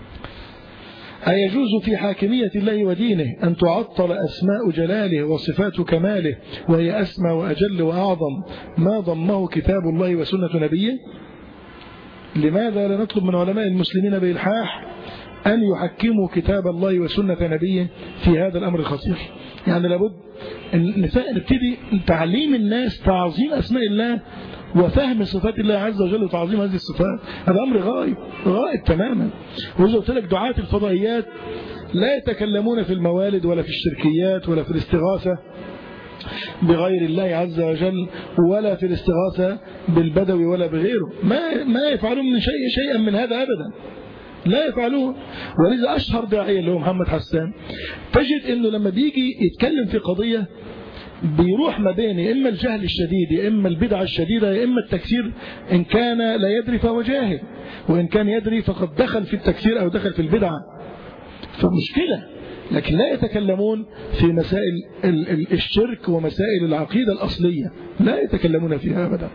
S1: أيجوز في حاكمية الله ودينه أن تعطل أسماء جلاله وصفات كماله وهي أسمى وأجل وأعظم ما ضمه كتاب الله وسنة نبيه لماذا لا نطلب من علماء المسلمين بإلحاح أن يحكموا كتاب الله وسنة نبيه في هذا الأمر الخطير يعني لابد أن نبتدي تعليم الناس تعظيم أسماء الله وفهم صفات الله عز وجل وتعظيم هذه الصفات هذا أمر غائب غائب تماما وإذا قلت لك دعاة الفضائيات لا يتكلمون في الموالد ولا في الشركيات ولا في الاستغاثة بغير الله عز وجل ولا في الاستغاثة بالبدوي ولا بغيره ما ما يفعلون من شيء شيئا من هذا أبدا لا يفعلون ولذا أشهر داعية اللي هو محمد حسان تجد أنه لما بيجي يتكلم في قضية بيروح ما بين يا إما الجهل الشديد يا إما البدعة الشديدة يا إما التكسير إن كان لا يدري فهو جاهل وإن كان يدري فقد دخل في التكسير أو دخل في البدعة فمشكلة لكن لا يتكلمون في مسائل الشرك ومسائل العقيدة الأصلية لا يتكلمون فيها أبدا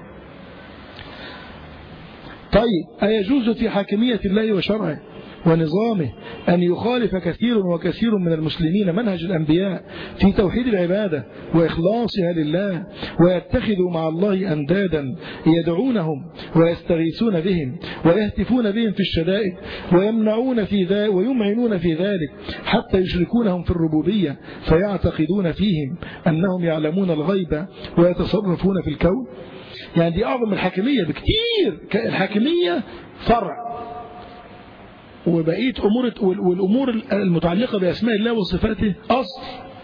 S1: طيب أيجوز في حاكمية الله وشرعه ونظامه أن يخالف كثير وكثير من المسلمين منهج الأنبياء في توحيد العبادة وإخلاصها لله ويتخذوا مع الله أندادا يدعونهم ويستغيثون بهم ويهتفون بهم في الشدائد ويمنعون في ذلك ويمعنون في ذلك حتى يشركونهم في الربوبية فيعتقدون فيهم أنهم يعلمون الغيب ويتصرفون في الكون يعني دي أعظم من الحاكمية بكتير الحاكمية فرع وبقية أمور والأمور المتعلقة بأسماء الله وصفاته أصل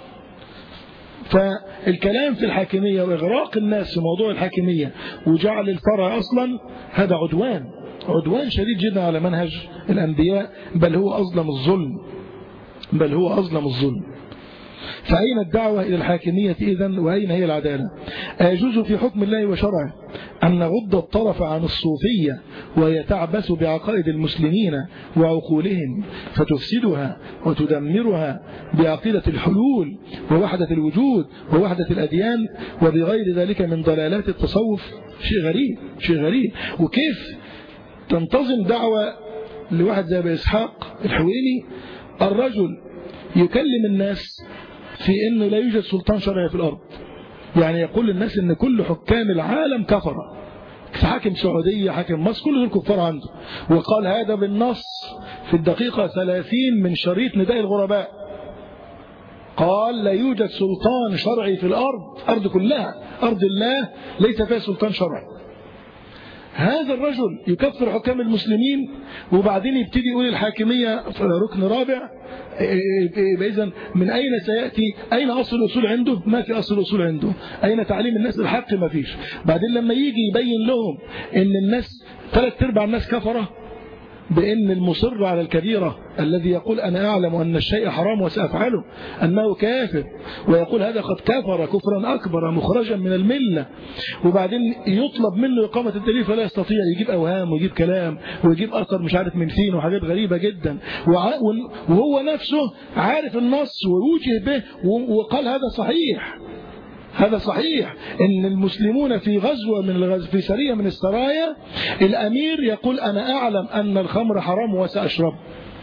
S1: فالكلام في الحاكمية وإغراق الناس في موضوع الحاكمية وجعل الفرع أصلا هذا عدوان عدوان شديد جدا على منهج الأنبياء بل هو أظلم الظلم بل هو أظلم الظلم فأين الدعوة إلى الحاكمية إذن وأين هي العدالة أيجوز في حكم الله وشرعه أن نغض الطرف عن الصوفية وهي تعبث بعقائد المسلمين وعقولهم فتفسدها وتدمرها بعقيدة الحلول ووحدة الوجود ووحدة الأديان وبغير ذلك من ضلالات التصوف شيء غريب شيء غريب وكيف تنتظم دعوة لواحد زي أبي إسحاق الحويني الرجل يكلم الناس في أنه لا يوجد سلطان شرعي في الأرض يعني يقول للناس أن كل حكام العالم كفرة حاكم سعودية حاكم مصر كل دول كفار عنده وقال هذا بالنص في الدقيقة 30 من شريط نداء الغرباء قال لا يوجد سلطان شرعي في الأرض أرض كلها أرض الله ليس فيها سلطان شرعي هذا الرجل يكفر حكام المسلمين وبعدين يبتدي يقول الحاكمية ركن رابع إذا من أين سيأتي أين أصل الأصول عنده ما في أصل الأصول عنده أين تعليم الناس الحق ما فيش بعدين لما يجي يبين لهم أن الناس ثلاث ارباع الناس كفرة بأن المصر على الكبيرة الذي يقول أنا أعلم أن الشيء حرام وسأفعله أنه كافر ويقول هذا قد كفر كفرا أكبر مخرجا من الملة وبعدين يطلب منه إقامة الدليل فلا يستطيع يجيب أوهام ويجيب كلام ويجيب أثر مش عارف من فين وحاجات غريبة جدا وهو نفسه عارف النص ويوجه به وقال هذا صحيح هذا صحيح ان المسلمون في غزوة من الغزو في سرية من السرايا الامير يقول انا اعلم ان الخمر حرام وسأشرب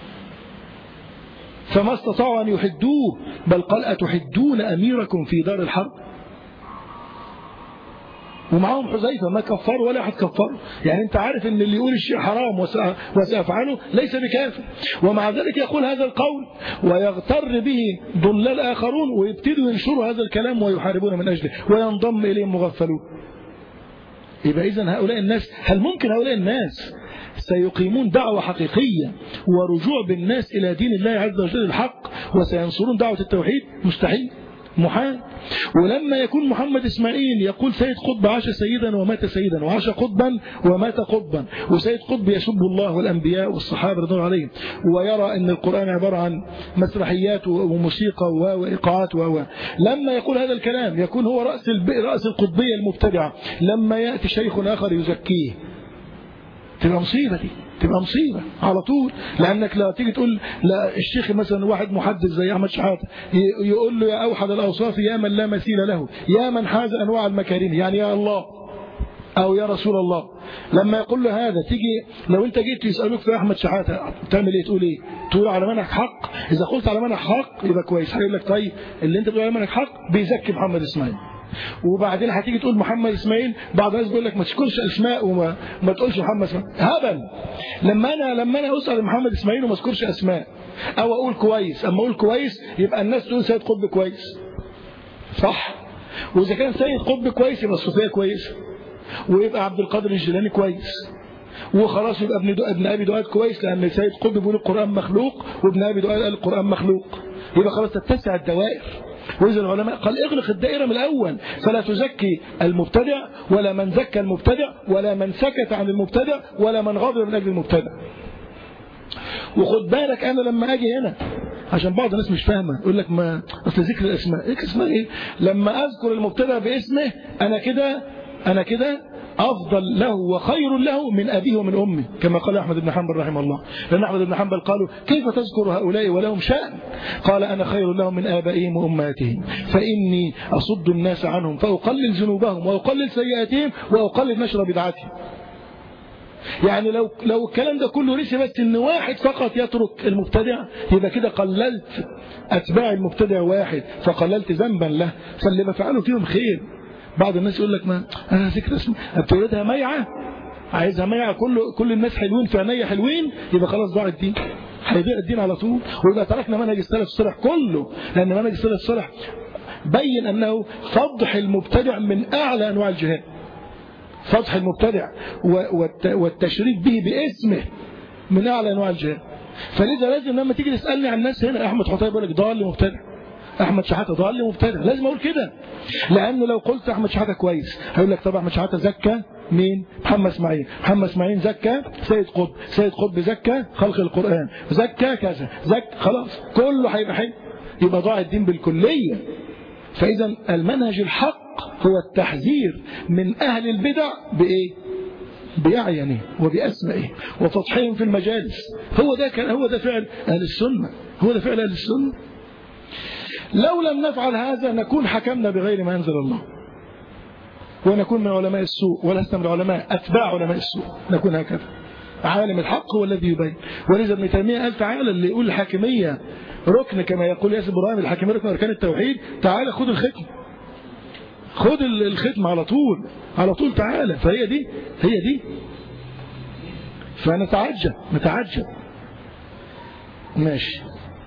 S1: فما استطاعوا ان يحدوه بل قال اتحدون اميركم في دار الحرب ومعاهم حذيفة ما كفروا ولا حد كفروا يعني انت عارف ان اللي يقول الشيء حرام وسأفعله ليس بكافر ومع ذلك يقول هذا القول ويغتر به ضلال آخرون ويبتدوا ينشروا هذا الكلام ويحاربون من أجله وينضم إليهم مغفلون يبقى إذن هؤلاء الناس هل ممكن هؤلاء الناس سيقيمون دعوة حقيقية ورجوع بالناس إلى دين الله عز وجل الحق وسينصرون دعوة التوحيد مستحيل محال ولما يكون محمد إسماعيل يقول سيد قطب عاش سيدا ومات سيدا وعاش قطبا ومات قطبا وسيد قطب يسب الله والأنبياء والصحابة رضوان عليهم ويرى أن القرآن عبارة عن مسرحيات وموسيقى وإيقاعات و لما يقول هذا الكلام يكون هو رأس رأس القطبية المبتدعة لما يأتي شيخ آخر يزكيه تبقى مصيبة دي تبقى مصيبة على طول لأنك لا تيجي تقول لا الشيخ مثلا واحد محدث زي أحمد شحاتة يقول له يا أوحد الأوصاف يا من لا مثيل له يا من حاز أنواع المكارم يعني يا الله أو يا رسول الله لما يقول له هذا تيجي لو أنت جيت يسألوك في أحمد شحاتة تعمل إيه تقول إيه تقول على منهج حق إذا قلت على منهج حق يبقى كويس هيقول لك طيب اللي أنت بتقول على منهج حق بيزكي محمد إسماعيل وبعدين هتيجي تقول محمد اسماعيل بعض الناس بيقول لك ما تشكرش اسماء وما ما تقولش محمد اسماعيل هبل لما انا لما انا اسال محمد اسماعيل وما اذكرش اسماء او اقول كويس اما اقول كويس يبقى الناس تقول سيد قطب كويس صح واذا كان سيد قطب كويس يبقى الصوفيه كويس ويبقى عبد القادر الجيلاني كويس وخلاص يبقى ابن ابن ابي دؤاد كويس لان سيد قطب بيقول القران مخلوق وابن ابي دؤاد قال القران مخلوق يبقى خلاص تتسع الدوائر وإذا العلماء قال اغلق الدائرة من الأول فلا تزكي المبتدع ولا من زكى المبتدع ولا من سكت عن المبتدع ولا من غضب من أجل المبتدع وخد بالك أنا لما أجي هنا عشان بعض الناس مش فاهمة يقول لك ما أصل ذكر الأسماء ذكر اسماء إيه لما أذكر المبتدع باسمه أنا كده أنا كده أفضل له وخير له من أبيه ومن أمه كما قال أحمد بن حنبل رحمه الله لأن أحمد بن حنبل قالوا كيف تذكر هؤلاء ولهم شأن قال أنا خير لهم من آبائهم وأمهاتهم فإني أصد الناس عنهم فأقلل ذنوبهم وأقلل سيئاتهم وأقلل نشر بدعتهم يعني لو لو الكلام ده كله رسي بس ان واحد فقط يترك المبتدع يبقى كده قللت اتباع المبتدع واحد فقللت ذنبا له فاللي بفعله فيهم خير بعض الناس يقول لك ما انا ذكر اسم بتولدها ميعه عايزها ميعه كل كل الناس حلوين في عينيا حلوين يبقى خلاص ضاع الدين هيضيع الدين على طول ويبقى تركنا منهج السلف الصالح كله لان منهج السلف الصالح بين انه فضح المبتدع من اعلى انواع الجهاد فضح المبتدع والتشريك به باسمه من أعلى أنواع الجهاد فلذا لازم لما تيجي تسألني عن الناس هنا أحمد حطيب يقول لك ضال مبتدع احمد شحاته ضال مبتدع لازم اقول كده لانه لو قلت احمد شحاته كويس هيقول لك طب احمد شحاته زكى مين محمد اسماعيل محمد اسماعيل زكى سيد قطب سيد قطب زكى خلق القران زكى كذا زكى خلاص كله هيبقى حلو يبقى ضاع الدين بالكليه فاذا المنهج الحق هو التحذير من اهل البدع بايه بأعينه وبأسمائه وتضحيهم في المجالس هو ده كان هو ده فعل أهل السنة هو ده فعل أهل السنة لو لم نفعل هذا نكون حكمنا بغير ما أنزل الله ونكون من علماء السوء ولسنا من العلماء أتباع علماء السوء نكون هكذا عالم الحق هو الذي يبين ولذا ابن تيمية قال تعالى اللي يقول الحاكمية ركن كما يقول ياسر ابراهيم الحاكمية ركن أركان التوحيد تعالى خد الختم خد الختم على طول على طول تعالى فهي دي هي دي فنتعجب نتعجب ماشي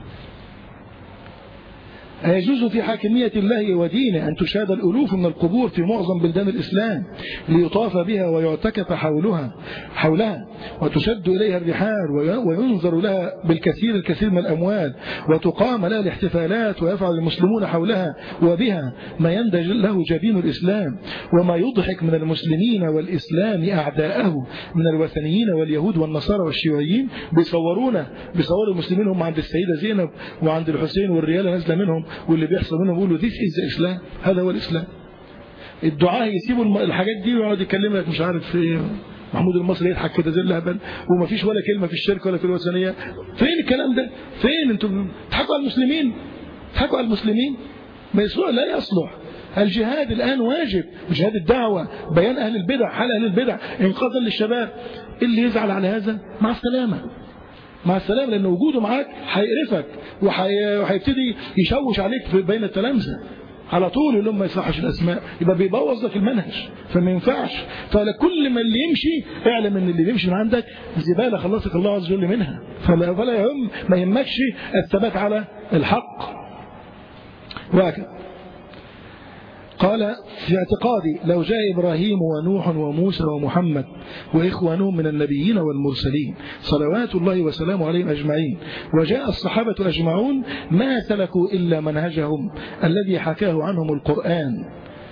S1: أيجوز في حاكمية الله ودينه أن تشاد الألوف من القبور في معظم بلدان الإسلام ليطاف بها ويعتكف حولها حولها وتشد إليها الرحال وينظر لها بالكثير الكثير من الأموال وتقام لها الاحتفالات ويفعل المسلمون حولها وبها ما يندج له جبين الإسلام وما يضحك من المسلمين والإسلام أعداءه من الوثنيين واليهود والنصارى والشيوعيين بيصورونا بيصوروا المسلمين هم عند السيدة زينب وعند الحسين والريالة نازلة منهم واللي بيحصل منهم بيقولوا ذيس از اسلام هذا هو الاسلام الدعاء يسيبوا الحاجات دي ويقعد يكلم لك مش عارف ايه محمود المصري يضحك كده زي الهبل وما فيش ولا كلمه في الشرك ولا في الوثنيه فين الكلام ده فين انتم بتضحكوا على المسلمين بتضحكوا على المسلمين ما يصلح لا يصلح الجهاد الآن واجب جهاد الدعوة بيان أهل البدع حال أهل البدع إنقاذا للشباب اللي يزعل على هذا مع السلامة مع السلامة لأن وجوده معاك هيقرفك وهيبتدي يشوش عليك بين التلامذة على طول يقول لهم ما يصحش الاسماء يبقى بيبوظ لك المنهج فما ينفعش فكل ما اللي يمشي اعلم ان اللي بيمشي من عندك زباله خلصك الله عز وجل منها فلا, فلا يهم ما يهمكش الثبات على الحق وهكذا قال في اعتقادي لو جاء إبراهيم ونوح وموسى ومحمد وإخوانهم من النبيين والمرسلين صلوات الله وسلامه عليهم أجمعين وجاء الصحابة أجمعون ما سلكوا إلا منهجهم الذي حكاه عنهم القرآن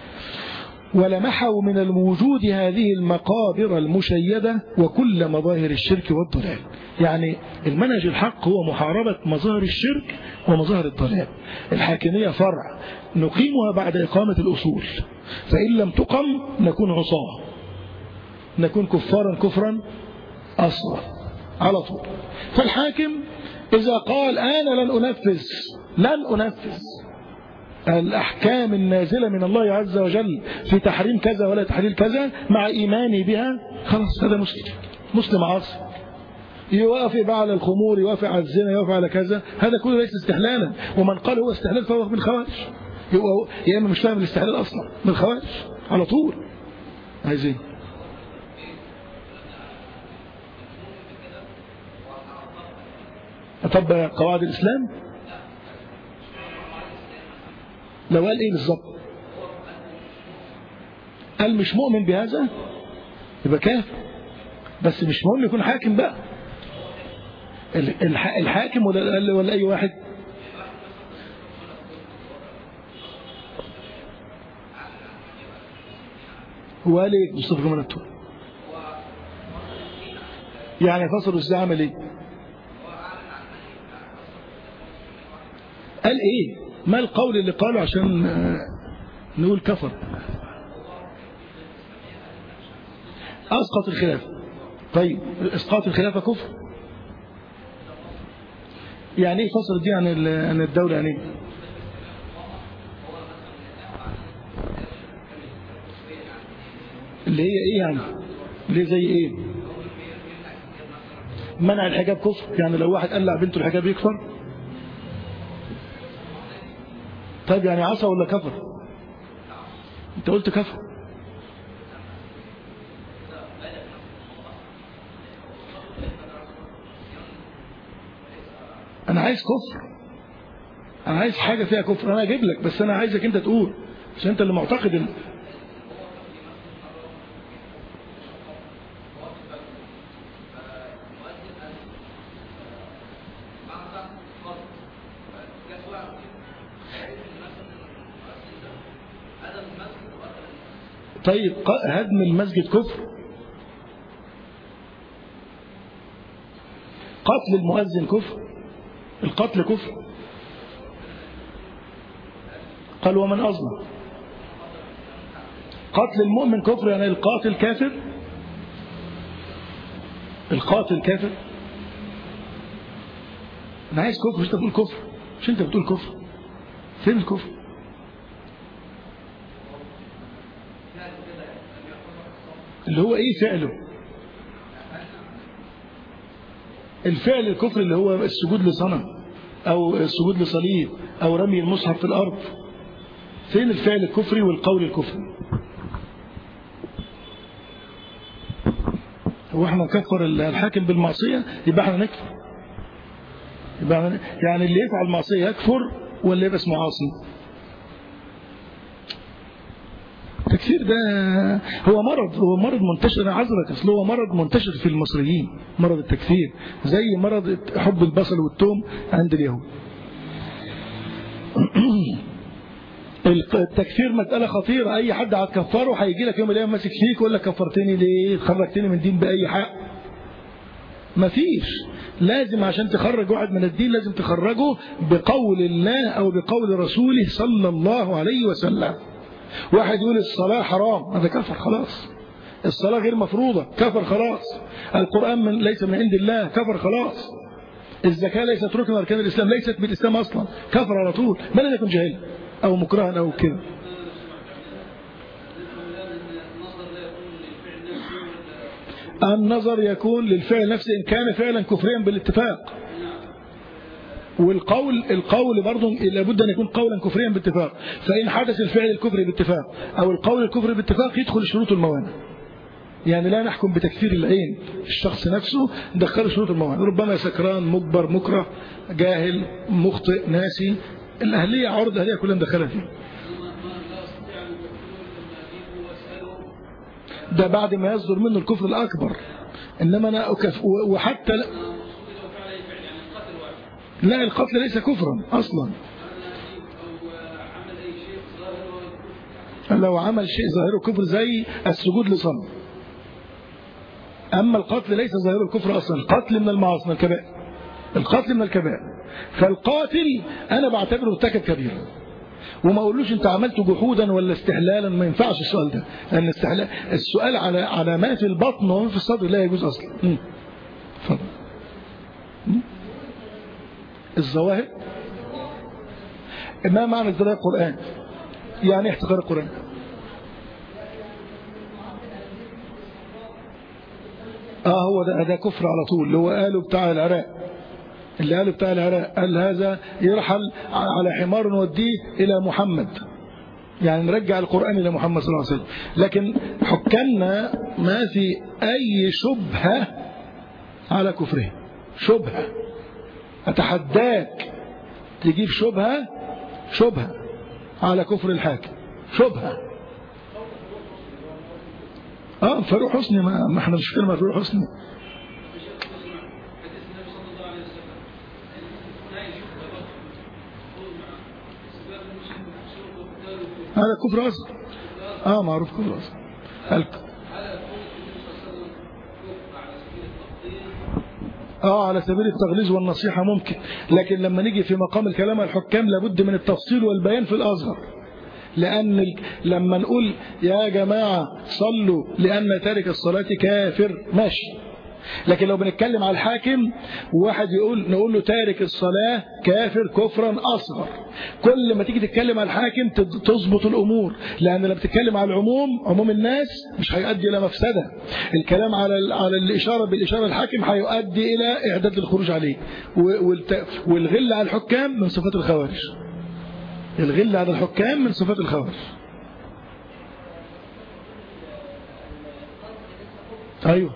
S1: ولمحوا من الوجود هذه المقابر المشيدة وكل مظاهر الشرك والضلال يعني المنهج الحق هو محاربة مظاهر الشرك ومظاهر الضلال الحاكمية فرع نقيمها بعد إقامة الأصول فإن لم تقم نكون عصاة نكون كفارا كفرا أصغر على طول فالحاكم إذا قال أنا لن أنفذ لن أنفذ الأحكام النازلة من الله عز وجل في تحريم كذا ولا تحليل كذا مع إيماني بها خلاص هذا مسلم مسلم عاصي يوافق بقى على الخمور يوافق على الزنا يوافق على كذا هذا كله ليس استحلالا ومن قال هو استحلال فهو من الخوارج يبقى يا اما مش فاهم الاستحلال اصلا من الخوارج على طول عايزين طب قواعد الاسلام لو قال ايه بالظبط قال مش مؤمن بهذا يبقى كافر بس مش مهم يكون حاكم بقى الحاكم ولا ولا اي واحد هو قال ايه مصطفى كمان التور يعني فصلوا ازاي عمل ايه قال ايه ما القول اللي قاله عشان نقول كفر اسقط الخلافه طيب اسقاط الخلافه كفر يعني ايه فصل دي عن عن الدوله يعني ايه اللي هي ايه يعني اللي زي ايه منع الحجاب كفر يعني لو واحد قلع بنته الحجاب يكفر طيب يعني عصى ولا كفر انت قلت كفر انا عايز كفر انا عايز حاجه فيها كفر انا اجيب لك بس انا عايزك انت تقول عشان انت اللي معتقد طيب هدم المسجد كفر قتل المؤذن كفر القتل كفر قال ومن أظلم قتل المؤمن كفر يعني القاتل كافر القاتل كافر انا عايز كفر مش انت بتقول كفر مش انت بتقول كفر فين الكفر اللي هو ايه فعله الفعل الكفر اللي هو السجود لصنم او السجود لصليب او رمي المصحف في الارض فين الفعل الكفري والقول الكفري هو احنا نكفر الحاكم بالمعصية يبقى احنا نكفر يبقى احنا يعني اللي يفعل معصية يكفر ولا يبقى اسمه عاصي التكفير ده هو مرض هو مرض منتشر انا عذرك اصل هو مرض منتشر في المصريين مرض التكفير زي مرض حب البصل والثوم عند اليهود التكفير مسألة خطيرة أي حد هتكفره هيجي لك يوم الأيام ماسك فيك ويقول لك كفرتني ليه خرجتني من دين بأي حق مفيش لازم عشان تخرج واحد من الدين لازم تخرجه بقول الله أو بقول رسوله صلى الله عليه وسلم واحد يقول الصلاة حرام هذا كفر خلاص الصلاة غير مفروضة كفر خلاص القرآن من ليس من عند الله كفر خلاص الزكاة ليست ركن أركان الإسلام ليست بالإسلام أصلا كفر على طول ما لم يكن جاهلا أو مكرها أو كده النظر يكون للفعل نفسه إن كان فعلا كفريا بالاتفاق والقول القول برضه لابد أن يكون قولا كفريا باتفاق فإن حدث الفعل الكفري باتفاق أو القول الكفري باتفاق يدخل شروط الموانع يعني لا نحكم بتكفير العين الشخص نفسه ندخله شروط الموانع ربما سكران مجبر مكره جاهل مخطئ ناسي الأهلية عرض الأهلية كلها مدخلها فيه ده بعد ما يصدر منه الكفر الأكبر إنما أنا أكف وحتى لا, لا القتل ليس كفرا أصلا لو عمل شيء ظاهره كفر زي السجود لصنم أما القتل ليس ظاهره الكفر أصلا القتل من المعاصي من الكبائر القتل من الكبائر فالقاتل أنا بعتبره ارتكب كبيرة وما اقولوش انت عملت جحودا ولا استحلالا ما ينفعش السؤال ده لان استحلال السؤال على على ما في البطن وما في الصدر لا يجوز اصلا اتفضل الظواهر ما معنى ازدراء القرآن يعني احتقار القرآن اه هو ده ده كفر على طول اللي هو قاله بتاع العراق اللي قاله بتاع العراق قال هذا يرحل على حمار نوديه إلى محمد يعني نرجع القرآن إلى محمد صلى الله عليه وسلم لكن حكمنا ما في أي شبهة على كفره شبهة أتحداك تجيب شبهة شبهة على كفر الحاكم شبهة اه فاروق حسني ما احنا مش كلمة فاروق حسني هذا كفر أصغر آه معروف كفر أصغر آه على سبيل التغليظ والنصيحة ممكن لكن لما نيجي في مقام الكلام الحكام لابد من التفصيل والبيان في الأصغر لأن لما نقول يا جماعة صلوا لأن تارك الصلاة كافر ماشي لكن لو بنتكلم على الحاكم وواحد يقول نقول له تارك الصلاة كافر كفرا أصغر كل ما تيجي تتكلم على الحاكم تظبط الأمور لأن لما بتتكلم على العموم عموم الناس مش هيؤدي إلى مفسدة الكلام على على الإشارة بالإشارة الحاكم هيؤدي إلى إعداد للخروج عليه والغل على الحكام من صفات الخوارج الغل على الحكام من صفات الخوارج أيوه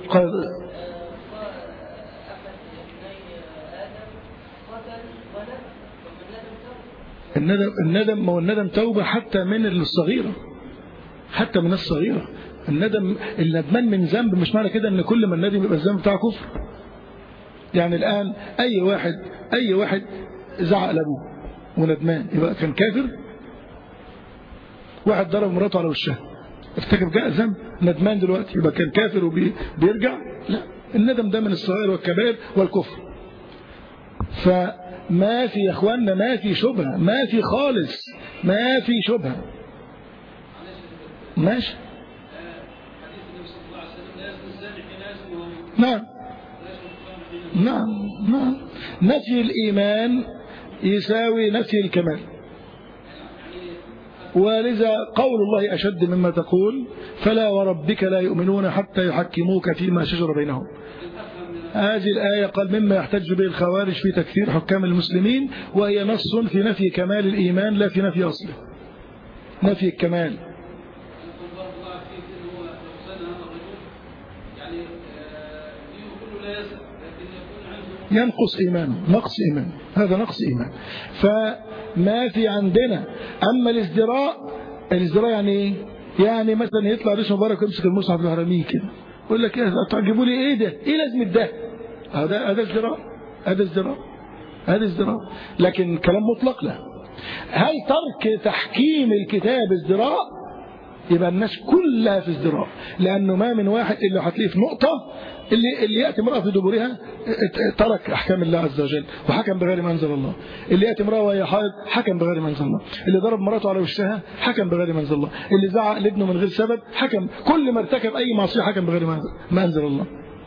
S1: الندم الندم ما هو الندم توبة حتى من الصغيرة حتى من الصغيرة الندم الندمان من ذنب مش معنى كده ان كل ما الندم يبقى الذنب بتاعه كفر يعني الآن أي واحد أي واحد زعق لأبوه وندمان يبقى كان كافر واحد ضرب مراته على وشها افتكر جاء ذنب ندمان دلوقتي يبقى كان كافر وبيرجع لا الندم ده من الصغائر والكبائر والكفر فما في يا اخواننا ما في شبهه ما في خالص ما في شبهه ماشي نعم نعم نعم نفي الإيمان يساوي نفي الكمال ولذا قول الله أشد مما تقول فلا وربك لا يؤمنون حتى يحكموك فيما شجر بينهم هذه الآية قال مما يحتج به الخوارج في تكفير حكام المسلمين وهي نص في نفي كمال الإيمان لا في نفي أصله نفي الكمال ينقص إيمانه نقص إيمان هذا نقص إيمان فما في عندنا أما الازدراء الازدراء يعني إيه يعني مثلا يطلع رئيس مبارك ويمسك المصحف الهرمي كده يقول لك ايه تعجبوا لي ايه ده ايه لازمه ده هذا هذا ازدراء هذا ازدراء هذا ازدراء لكن كلام مطلق لا هل ترك تحكيم الكتاب ازدراء يبقى الناس كلها في ازدراء لانه ما من واحد الا هتلاقيه في نقطه اللي اللي ياتي امراه في دبرها ترك احكام الله عز وجل وحكم بغير ما انزل الله اللي ياتي امراه وهي حائض حكم بغير ما انزل الله اللي ضرب مراته على وشها حكم بغير ما انزل الله اللي زعق لابنه من غير سبب حكم كل ما ارتكب اي معصيه حكم بغير ما انزل الله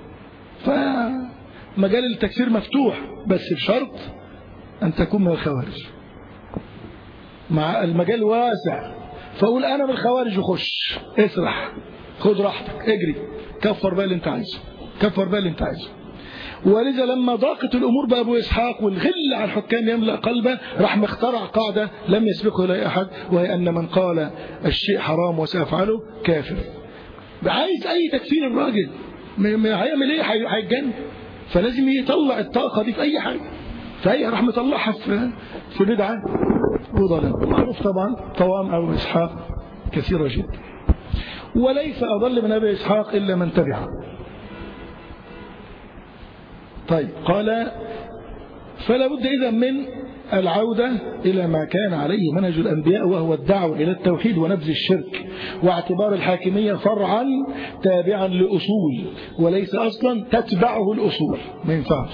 S1: فمجال التكفير مفتوح بس بشرط ان تكون من الخوارج مع المجال واسع فاقول انا من الخوارج وخش اسرح خد راحتك اجري كفر بقى اللي انت عايزه كفر بقى اللي انت عايزه ولذا لما ضاقت الامور بابو اسحاق والغل على الحكام يملا قلبه راح مخترع قاعده لم يسبقه اليه احد وهي ان من قال الشيء حرام وسافعله كافر عايز اي تكفير الراجل هيعمل ايه هيتجن فلازم يطلع الطاقه دي في اي حاجه فهي راح مطلعها في في بدعه وضلال معروف طبعا قوام ابو اسحاق كثيره جدا وليس اضل من ابي اسحاق الا من تبعه طيب قال فلا بد إذا من العودة إلى ما كان عليه منهج الأنبياء وهو الدعوة إلى التوحيد ونبذ الشرك واعتبار الحاكمية فرعا تابعا لأصول وليس أصلا تتبعه الأصول ما ينفعش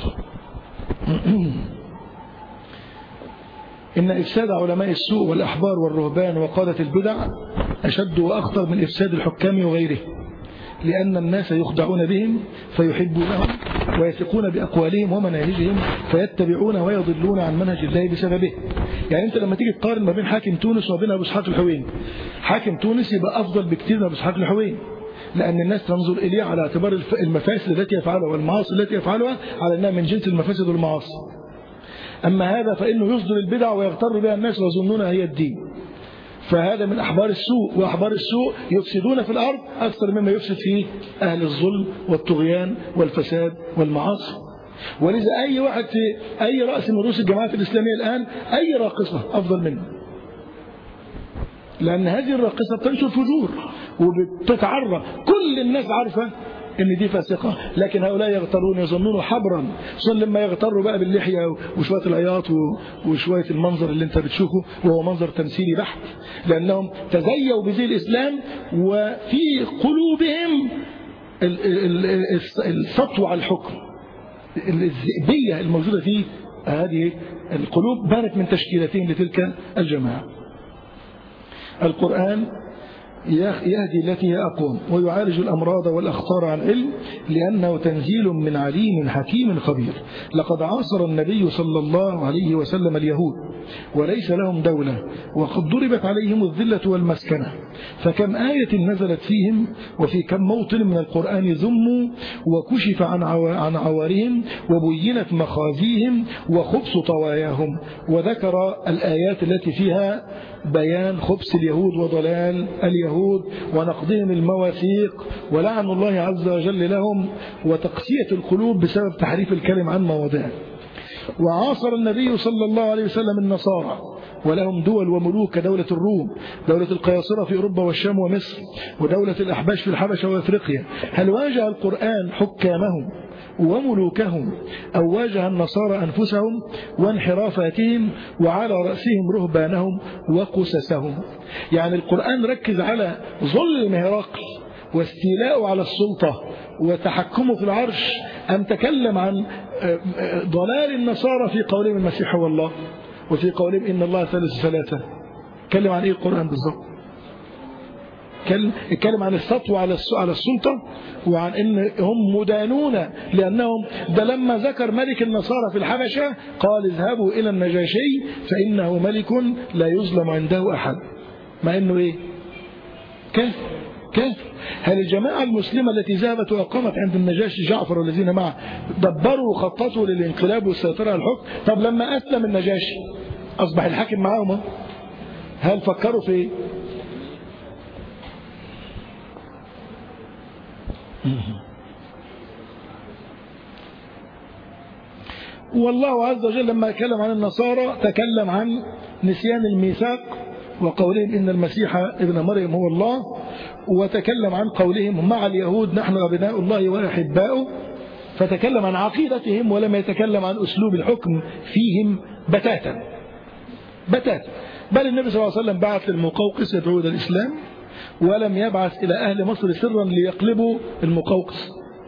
S1: إن إفساد علماء السوء والأحبار والرهبان وقادة البدع أشد وأخطر من إفساد الحكام وغيره لأن الناس يخدعون بهم فيحبونهم ويثقون بأقوالهم ومناهجهم فيتبعون ويضلون عن منهج الله بسببه يعني أنت لما تيجي تقارن ما بين حاكم تونس وما بين أبو إسحاق الحويني حاكم تونس يبقى أفضل بكثير من أبو إسحاق الحويني لأن الناس تنظر إليه على اعتبار المفاسد التي يفعلها والمعاصي التي يفعلها على أنها من جنس المفاسد والمعاصي أما هذا فإنه يصدر البدع ويغتر بها الناس ويظنونها هي الدين فهذا من أحبار السوء وأحبار السوء يفسدون في الأرض أكثر مما يفسد فيه أهل الظلم والطغيان والفساد والمعاصي ولذا أي واحد في أي رأس من رؤوس الجماعات الإسلامية الآن أي راقصة أفضل منه لأن هذه الراقصة بتنشر فجور وبتتعرى كل الناس عارفة ان دي فاسقه لكن هؤلاء يغترون يظنون حبرا خصوصا لما يغتروا بقى باللحيه وشويه العياط وشويه المنظر اللي انت بتشوفه وهو منظر تمثيلي بحت لانهم تزيوا بزي الاسلام وفي قلوبهم السطو على الحكم الذئبيه الموجوده في هذه القلوب بانت من تشكيلتين لتلك الجماعه القرآن يهدي التي هي أقوم ويعالج الأمراض والأخطار عن علم لأنه تنزيل من عليم حكيم خبير لقد عاصر النبي صلى الله عليه وسلم اليهود وليس لهم دولة وقد ضربت عليهم الذلة والمسكنة فكم آية نزلت فيهم وفي كم موطن من القرآن ذموا وكشف عن عن عوارهم وبينت مخازيهم وخبث طواياهم وذكر الآيات التي فيها بيان خبث اليهود وضلال اليهود ونقضهم المواثيق ولعن الله عز وجل لهم وتقسية القلوب بسبب تحريف الكلم عن مواضعه وعاصر النبي صلى الله عليه وسلم النصارى ولهم دول وملوك كدولة الروم دولة القياصرة في أوروبا والشام ومصر ودولة الأحباش في الحبشة وأفريقيا هل واجه القرآن حكامهم وملوكهم أو واجه النصارى أنفسهم وانحرافاتهم وعلى رأسهم رهبانهم وقسسهم يعني القرآن ركز على ظلم هرقل واستيلاءه على السلطة وتحكمه في العرش أم تكلم عن ضلال النصارى في قولهم المسيح هو الله وفي قولهم إن الله ثالث ثلاثة تكلم عن إيه القرآن بالضبط اتكلم عن السطو على على السلطة وعن ان هم مدانون لانهم ده لما ذكر ملك النصارى في الحبشة قال اذهبوا الى النجاشي فانه ملك لا يظلم عنده احد مع انه ايه كافر كافر هل الجماعة المسلمة التي ذهبت وأقامت عند النجاشي جعفر والذين معه دبروا وخططوا للانقلاب والسيطرة على الحكم طب لما أسلم النجاشي أصبح الحاكم معاهم هل فكروا في والله عز وجل لما تكلم عن النصارى تكلم عن نسيان الميثاق وقولهم إن المسيح ابن مريم هو الله وتكلم عن قولهم مع اليهود نحن أبناء الله وأحباؤه فتكلم عن عقيدتهم ولم يتكلم عن أسلوب الحكم فيهم بتاتا بتاتا بل النبي صلى الله عليه وسلم بعث للمقوقس يدعو إلى الإسلام ولم يبعث إلى أهل مصر سرا ليقلبوا المقوقس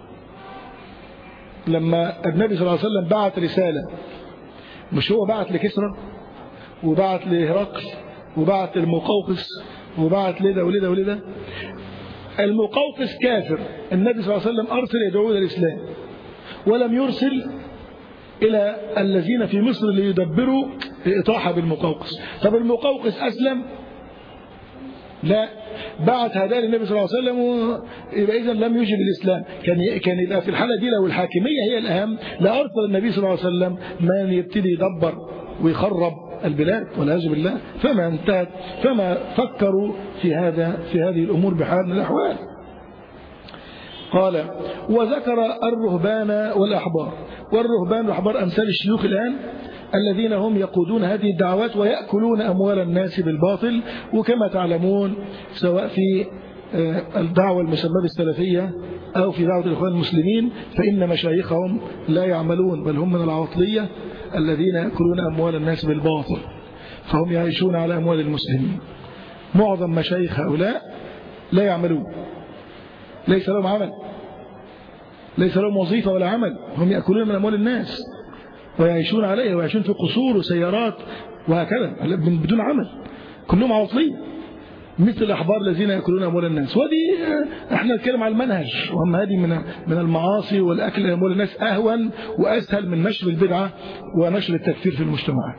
S1: لما النبي صلى الله عليه وسلم بعث رسالة مش هو بعث لكسرى وبعث لهرقل وبعث للمقوقس وبعث لده ولده ولده المقوقس كافر النبي صلى الله عليه وسلم أرسل يدعو إلى الإسلام ولم يرسل إلى الذين في مصر ليدبروا إطاحة بالمقوقس طب المقوقس أسلم لا بعت هذا للنبي صلى الله عليه وسلم يبقى إذا لم يجب الإسلام كان كان يبقى في الحالة دي لو الحاكمية هي الأهم لأرسل النبي صلى الله عليه وسلم من يبتدي يدبر ويخرب البلاد والعياذ بالله فما انتهت فما فكروا في هذا في هذه الأمور بحال من الأحوال قال وذكر الرهبان والأحبار والرهبان والأحبار أمثال الشيوخ الآن الذين هم يقودون هذه الدعوات ويأكلون أموال الناس بالباطل وكما تعلمون سواء في الدعوة المسمى بالسلفية أو في دعوة الإخوان المسلمين فإن مشايخهم لا يعملون بل هم من العواطلية الذين يأكلون أموال الناس بالباطل فهم يعيشون على أموال المسلمين معظم مشايخ هؤلاء لا يعملون ليس لهم عمل ليس لهم وظيفة ولا عمل هم يأكلون من أموال الناس ويعيشون عليها ويعيشون في قصور وسيارات وهكذا بدون عمل كلهم عواطلين مثل الأحبار الذين يأكلون أموال الناس ودي احنا نتكلم عن المنهج وهم هذه من من المعاصي والأكل أموال الناس أهون وأسهل من نشر البدعة ونشر التكفير في المجتمع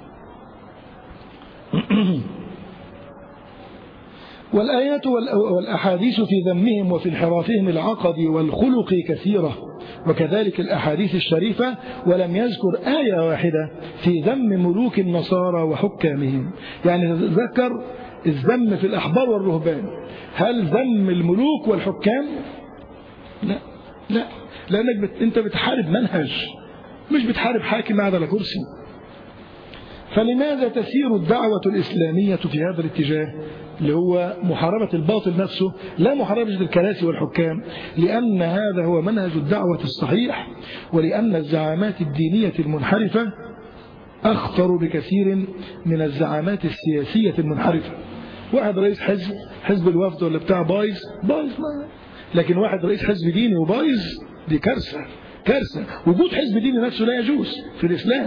S1: والآيات والأحاديث في ذمهم وفي انحرافهم العقدي والخلقي كثيرة وكذلك الأحاديث الشريفة ولم يذكر آية واحدة في ذم ملوك النصارى وحكامهم يعني ذكر الذم في الأحبار والرهبان هل ذم الملوك والحكام لا لا لأنك بت... أنت بتحارب منهج مش بتحارب حاكم قاعد على كرسي فلماذا تسير الدعوة الإسلامية في هذا الاتجاه اللي هو محاربة الباطل نفسه لا محاربة الكراسي والحكام لأن هذا هو منهج الدعوة الصحيح ولأن الزعامات الدينية المنحرفة أخطر بكثير من الزعامات السياسية المنحرفة واحد رئيس حزب حزب الوفد ولا بتاع بايظ بايظ ما لكن واحد رئيس حزب ديني وبايظ دي كارثة كارثة وجود حزب ديني نفسه لا يجوز في الإسلام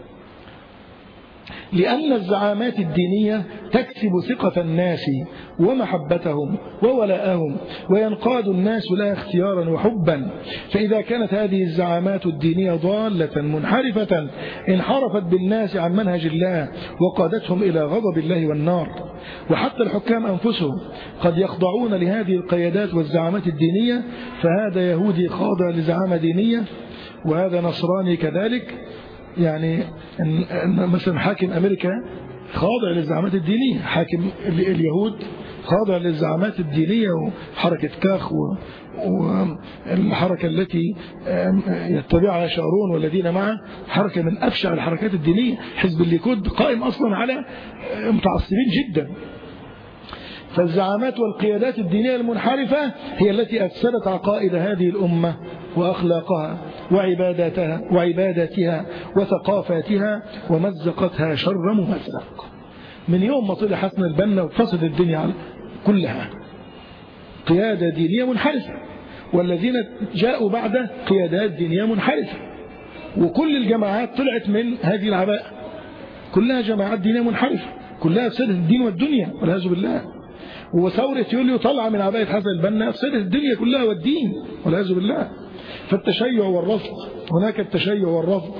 S1: لأن الزعامات الدينية تكسب ثقة الناس ومحبتهم وولاءهم وينقاد الناس لها اختيارا وحبا فإذا كانت هذه الزعامات الدينية ضالة منحرفة انحرفت بالناس عن منهج الله وقادتهم إلى غضب الله والنار وحتى الحكام أنفسهم قد يخضعون لهذه القيادات والزعامات الدينية فهذا يهودي خاضع لزعامة دينية وهذا نصراني كذلك يعني مثلا حاكم أمريكا خاضع للزعامات الدينية حاكم اليهود خاضع للزعامات الدينية وحركة كاخ والحركة التي يتبعها شارون والذين معه حركة من أفشع الحركات الدينية حزب الليكود قائم أصلا على متعصبين جدا فالزعامات والقيادات الدينية المنحرفة هي التي أفسدت عقائد هذه الأمة وأخلاقها وعباداتها وعباداتها وثقافاتها ومزقتها شر ممزق من يوم ما طلع حسن البنا وفسد الدنيا كلها قيادة دينية منحرفة والذين جاءوا بعده قيادات دينية منحرفة وكل الجماعات طلعت من هذه العباءة كلها جماعات دينية منحرفة كلها افسدت الدين والدنيا والعياذ بالله وثورة يوليو طالعة من عباية حسن البنا افسدت الدنيا كلها والدين والعياذ بالله فالتشيع والرفض هناك التشيع والرفض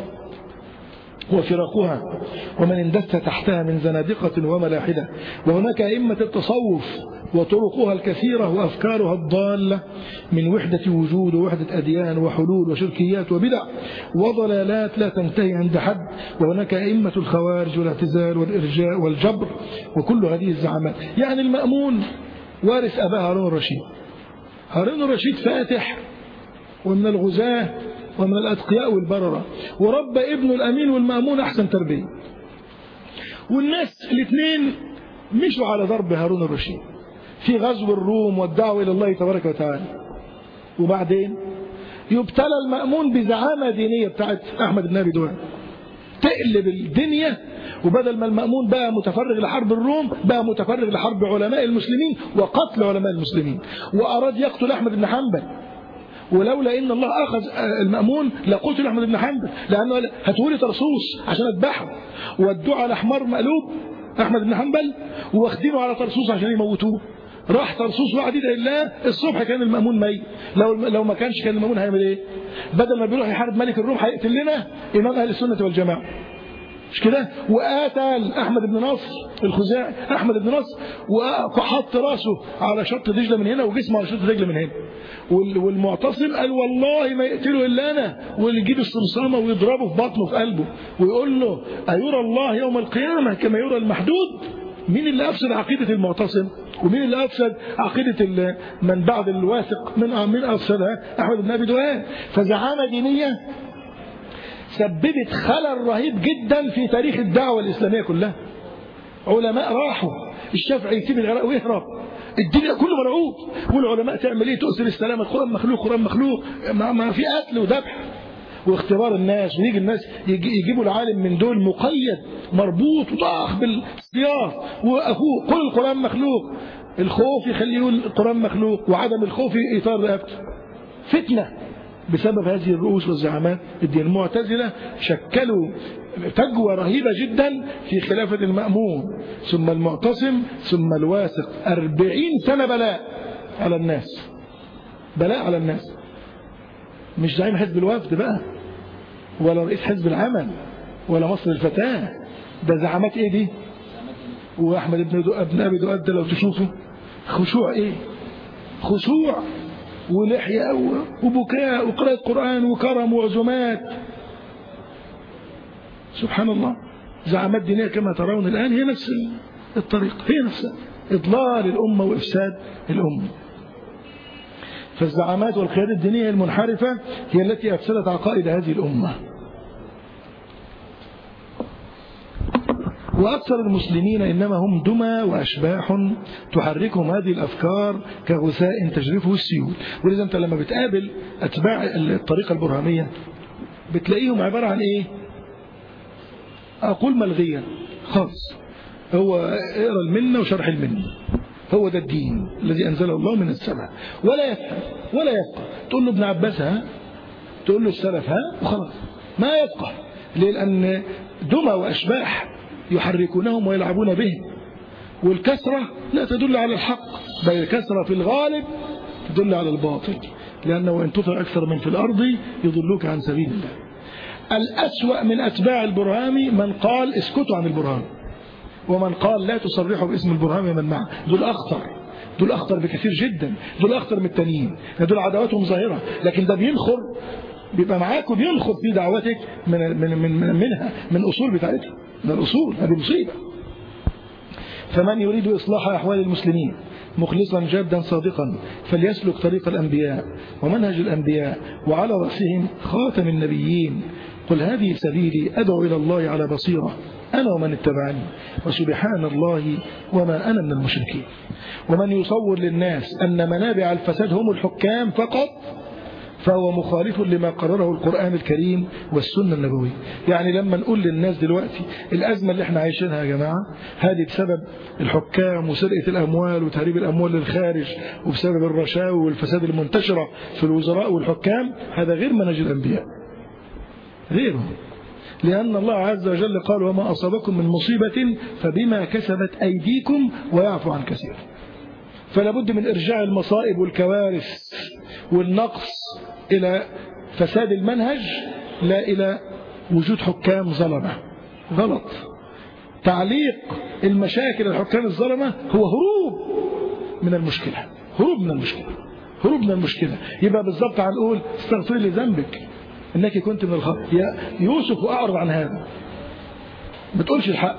S1: وفرقها ومن اندس تحتها من زنادقة وملاحدة وهناك أئمة التصوف وطرقها الكثيرة وأفكارها الضالة من وحدة وجود ووحدة أديان وحلول وشركيات وبدع وضلالات لا تنتهي عند حد وهناك أئمة الخوارج والاعتزال والإرجاء والجبر وكل هذه الزعامات يعني المأمون وارث أباه هارون الرشيد هارون الرشيد فاتح ومن الغزاة ومن الأتقياء والبررة وربى ابنه الأمين والمأمون أحسن تربية والناس الاثنين مشوا على ضرب هارون الرشيد في غزو الروم والدعوة إلى الله تبارك وتعالى وبعدين يبتلى المأمون بزعامة دينية بتاعت أحمد بن أبي دوان تقلب الدنيا وبدل ما المأمون بقى متفرغ لحرب الروم بقى متفرغ لحرب علماء المسلمين وقتل علماء المسلمين وأراد يقتل أحمد بن حنبل ولولا ان الله اخذ المامون لقتل احمد بن حنبل لانه هاتولي طرسوس عشان اذبحه ودوه على حمار مقلوب احمد بن حنبل واخدينه على طرسوس عشان يموتوه راح طرسوس وقعد يدعي الله الصبح كان المأمون ميت لو لو ما كانش كان المأمون هيعمل ايه بدل ما بيروح يحارب ملك الروم هيقتل لنا امام اهل السنه والجماعه مش كده وقاتل احمد بن نصر الخزاعي احمد بن نصر وحط راسه على شط دجله من هنا وجسمه على شط دجله من هنا والمعتصم قال والله ما يقتله الا انا واللي يجيب الصمصامه ويضربه في بطنه في قلبه ويقول له ايرى الله يوم القيامه كما يرى المحدود مين اللي افسد عقيده المعتصم ومين اللي افسد عقيده من بعد الواثق من من افسدها احمد بن ابي دوان فزعامه دينيه سببت خلل رهيب جدا في تاريخ الدعوة الإسلامية كلها علماء راحوا الشافعي يسيب العراق ويهرب الدنيا كله مرعوب والعلماء تعمل ايه تؤثر السلام القرآن مخلوق قرآن مخلوق ما, ما في قتل وذبح واختبار الناس ويجي الناس يجيبوا العالم من دول مقيد مربوط وطاخ بالسياف واخوه كل القرآن مخلوق الخوف يخليه يقول القرآن مخلوق وعدم الخوف يطار رقبته فتنه بسبب هذه الرؤوس والزعامات الدين المعتزلة شكلوا فجوة رهيبة جدا في خلافة المأمون ثم المعتصم ثم الواثق أربعين سنة بلاء على الناس بلاء على الناس مش زعيم حزب الوفد بقى ولا رئيس حزب العمل ولا مصر الفتاة ده زعامات ايه دي واحمد بن ابن ابي دؤاد ده لو تشوفه خشوع ايه خشوع ولحية وبكاء وقراءة قرآن وكرم وعزومات سبحان الله زعامات دينية كما ترون الآن هي نفس الطريق هي نفسها إضلال الأمة وإفساد الأمة فالزعامات والقيادة الدينية المنحرفة هي التي أفسدت عقائد هذه الأمة وأكثر المسلمين إنما هم دمى وأشباح تحركهم هذه الأفكار كغثاء تجرفه السيول ولذا أنت لما بتقابل أتباع الطريقة البرهانية بتلاقيهم عبارة عن إيه أقول ملغيا خالص هو اقرا المنة وشرح المنة هو ده الدين الذي أنزله الله من السماء ولا يفهم ولا يفقه تقول له ابن عباس ها تقول له السلف ها وخلاص ما يفقه ليه لأن دمى وأشباح يحركونهم ويلعبون بهم والكسرة لا تدل على الحق بل الكسرة في الغالب تدل على الباطل لأنه إن تطع أكثر من في الأرض يضلوك عن سبيل الله الأسوأ من أتباع البرهام من قال اسكتوا عن البرهام ومن قال لا تصرحوا باسم البرهام من معه دول أخطر دول أخطر بكثير جدا دول أخطر من التانيين دول عداواتهم ظاهرة لكن ده بينخر بيبقى معاك وبينخر في دعوتك من, من, من منها من أصول بتاعتها من الأصول هذه مصيبة فمن يريد إصلاح أحوال المسلمين مخلصا جادا صادقا فليسلك طريق الأنبياء ومنهج الأنبياء وعلى رأسهم خاتم النبيين قل هذه سبيلي أدعو إلى الله على بصيرة أنا ومن اتبعني وسبحان الله وما أنا من المشركين ومن يصور للناس أن منابع الفساد هم الحكام فقط فهو مخالف لما قرره القرآن الكريم والسنة النبوية يعني لما نقول للناس دلوقتي الأزمة اللي احنا عايشينها يا جماعة هذه بسبب الحكام وسرقة الأموال وتهريب الأموال للخارج وبسبب الرشاوي والفساد المنتشرة في الوزراء والحكام هذا غير منهج الأنبياء غيره لأن الله عز وجل قال وما أصابكم من مصيبة فبما كسبت أيديكم ويعفو عن كثير فلا بد من إرجاع المصائب والكوارث والنقص إلى فساد المنهج لا إلى وجود حكام ظلمة غلط تعليق المشاكل الحكام الظلمة هو هروب من المشكلة هروب من المشكلة هروب من المشكلة يبقى بالضبط هنقول استغفري لذنبك انك كنت من الخطأ يا يوسف أعرض عن هذا ما تقولش الحق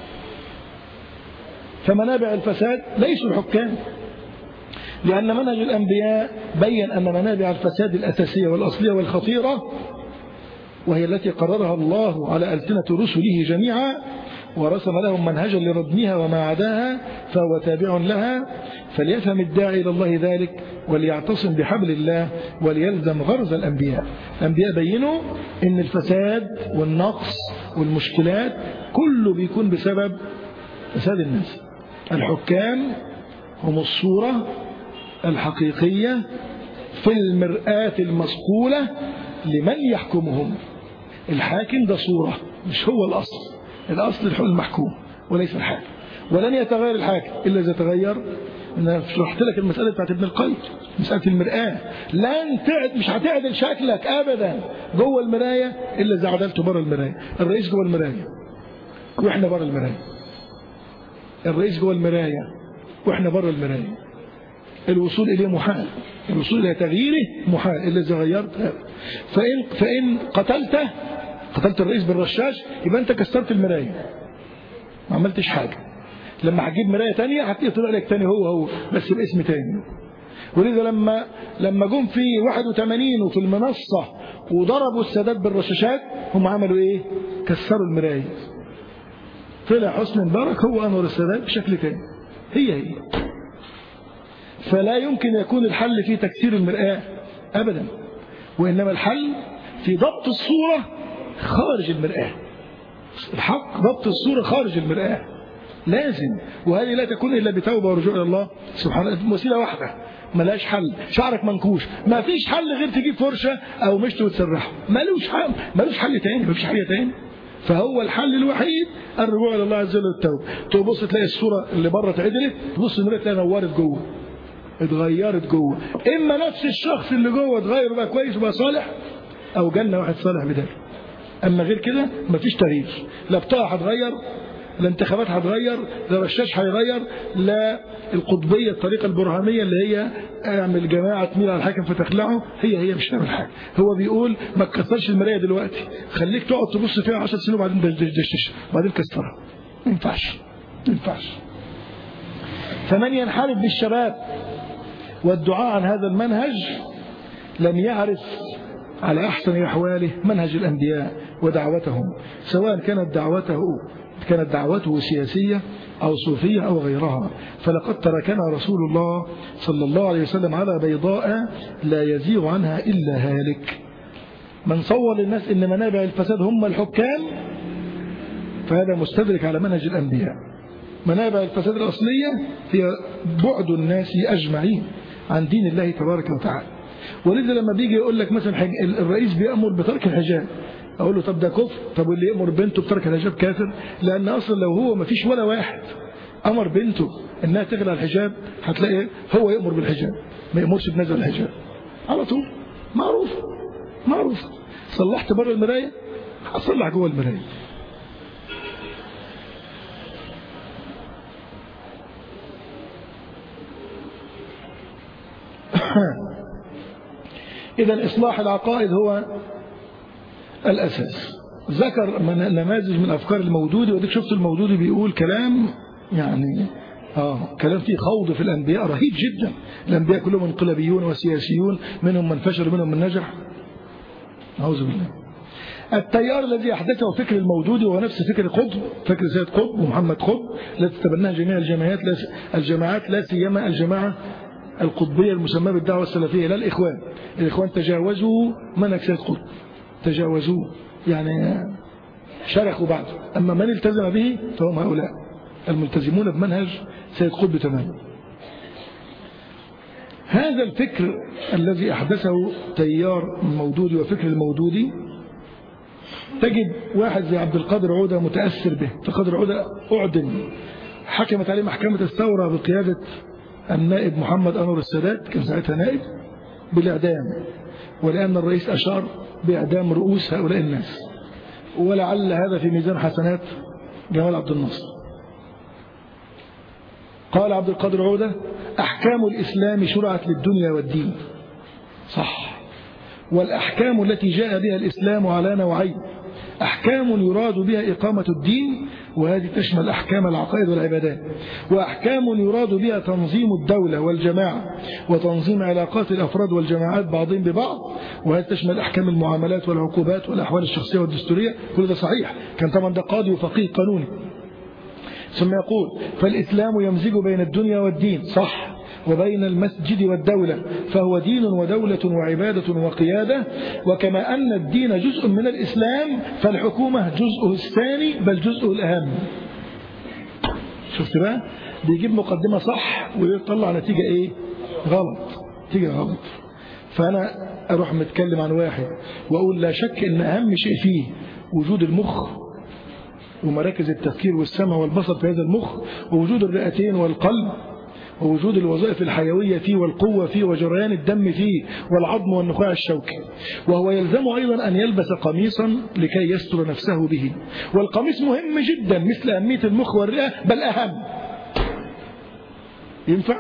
S1: فمنابع الفساد ليسوا الحكام لأن منهج الأنبياء بين أن منابع الفساد الأساسية والأصلية والخطيرة وهي التي قررها الله على ألسنة رسله جميعا ورسم لهم منهجا لردمها وما عداها فهو تابع لها فليفهم الداعي إلى الله ذلك وليعتصم بحبل الله وليلزم غرز الأنبياء الأنبياء بينوا أن الفساد والنقص والمشكلات كله بيكون بسبب فساد الناس الحكام هم الصورة الحقيقية في المرآة المصقولة لمن يحكمهم الحاكم ده صورة مش هو الأصل الأصل المحكوم وليس الحاكم ولن يتغير الحاكم إلا إذا تغير أنا شرحت لك المسألة بتاعت ابن القيم مسألة المرآة لن تعد مش هتعدل شكلك أبدا جوه المراية إلا إذا عدلته بره المراية الرئيس جوه المراية وإحنا بره المراية الرئيس جوه المراية وإحنا بره المراية الوصول إليه محال الوصول إلى تغييره محال إلا إذا غيرت فإن, فإن قتلته قتلت الرئيس بالرشاش يبقى أنت كسرت المراية ما عملتش حاجة لما هتجيب مراية تانية هتلاقيه طلع لك تاني هو هو بس باسم تاني ولذا لما لما جم في 81 وفي المنصة وضربوا السادات بالرشاشات هم عملوا ايه كسروا المراية طلع حسن مبارك هو أنور السادات بشكل تاني هي هي فلا يمكن يكون الحل في تكسير المرآة أبدا وإنما الحل في ضبط الصورة خارج المرآة الحق ضبط الصورة خارج المرآة لازم وهذه لا تكون إلا بتوبة ورجوع إلى الله سبحانه وسيلة واحدة ملاش حل شعرك منكوش ما فيش حل غير تجيب فرشة أو مشط وتسرحه ملوش حل ملوش حل تاني مفيش حل تاني فهو الحل الوحيد الرجوع إلى الله عز وجل والتوبة تبص تلاقي الصورة اللي بره اتعدلت تبص المراية تلاقي نورت جوه اتغيرت جوه اما نفس الشخص اللي جوه اتغير وبقى كويس وبقى صالح او جالنا واحد صالح بداله اما غير كده مفيش تغيير لا بطاقه هتغير لا انتخابات هتغير لا رشاش هيغير لا القطبيه الطريقه البرهانيه اللي هي اعمل جماعه تميل على الحاكم فتخلعه هي هي مش هتعمل حاجه هو بيقول ما تكسرش المرايه دلوقتي خليك تقعد تبص فيها 10 سنين وبعدين دشدش وبعدين كسرها ما ينفعش ما ينفعش فمن ينحرف بالشباب والدعاء عن هذا المنهج لم يعرف على أحسن أحواله منهج الأنبياء ودعوتهم سواء كانت دعوته كانت دعوته سياسية أو صوفية أو غيرها فلقد تركنا رسول الله صلى الله عليه وسلم على بيضاء لا يزيغ عنها إلا هالك من صور للناس إن منابع الفساد هم الحكام فهذا مستدرك على منهج الأنبياء منابع الفساد الأصلية هي بعد الناس أجمعين عن دين الله تبارك وتعالى ولذا لما بيجي يقول لك مثلا الرئيس بيأمر بترك الحجاب أقول له طب ده كفر طب واللي يأمر بنته بترك الحجاب كافر لأن أصلا لو هو ما فيش ولا واحد أمر بنته إنها تغلى الحجاب هتلاقي هو يأمر بالحجاب ما يأمرش بنزل الحجاب على طول معروف معروف صلحت بره المراية هصلح جوه المراية إذا إصلاح العقائد هو الأساس ذكر نماذج من أفكار المودودي وديك شفت المودودي بيقول كلام يعني آه كلام فيه خوض في الأنبياء رهيب جدا الأنبياء كلهم انقلابيون وسياسيون منهم من فشل ومنهم من نجح أعوذ بالله التيار الذي أحدثه فكر الموجود هو نفس فكر قطب فكر سيد قطب ومحمد قطب التي تبناها جميع الجماعات لا الجماعات لا سيما الجماعة القطبية المسماة بالدعوة السلفية لا الإخوان الإخوان تجاوزوا منهج سيد قطب تجاوزوه يعني شرخوا بعض أما من التزم به فهم هؤلاء الملتزمون بمنهج سيد قطب تماما هذا الفكر الذي أحدثه تيار المودودي وفكر المودودي تجد واحد زي عبد القادر عودة متأثر به القادر عودة أعدم حكمت عليه محكمة الثورة بقيادة النائب محمد أنور السادات كان ساعتها نائب بالإعدام ولأن الرئيس أشار بإعدام رؤوس هؤلاء الناس ولعل هذا في ميزان حسنات جمال عبد الناصر قال عبد القادر عودة أحكام الإسلام شرعت للدنيا والدين صح والأحكام التي جاء بها الإسلام على نوعين أحكام يراد بها إقامة الدين وهذه تشمل أحكام العقائد والعبادات وأحكام يراد بها تنظيم الدولة والجماعة وتنظيم علاقات الأفراد والجماعات بعضهم ببعض وهذه تشمل أحكام المعاملات والعقوبات والأحوال الشخصية والدستورية كل ده صحيح كان طبعا ده قاضي وفقيه قانوني ثم يقول فالإسلام يمزج بين الدنيا والدين صح وبين المسجد والدولة فهو دين ودولة وعبادة وقيادة وكما أن الدين جزء من الإسلام فالحكومة جزءه الثاني بل جزءه الأهم شفت بقى بيجيب مقدمة صح ويطلع نتيجة إيه غلط نتيجة غلط فأنا أروح متكلم عن واحد وأقول لا شك أن أهم شيء فيه وجود المخ ومراكز التفكير والسمع والبصر في هذا المخ ووجود الرئتين والقلب ووجود الوظائف الحيوية فيه والقوة فيه وجريان الدم فيه والعظم والنخاع الشوكي وهو يلزم أيضا أن يلبس قميصا لكي يستر نفسه به والقميص مهم جدا مثل أهمية المخ والرئة بل أهم ينفع؟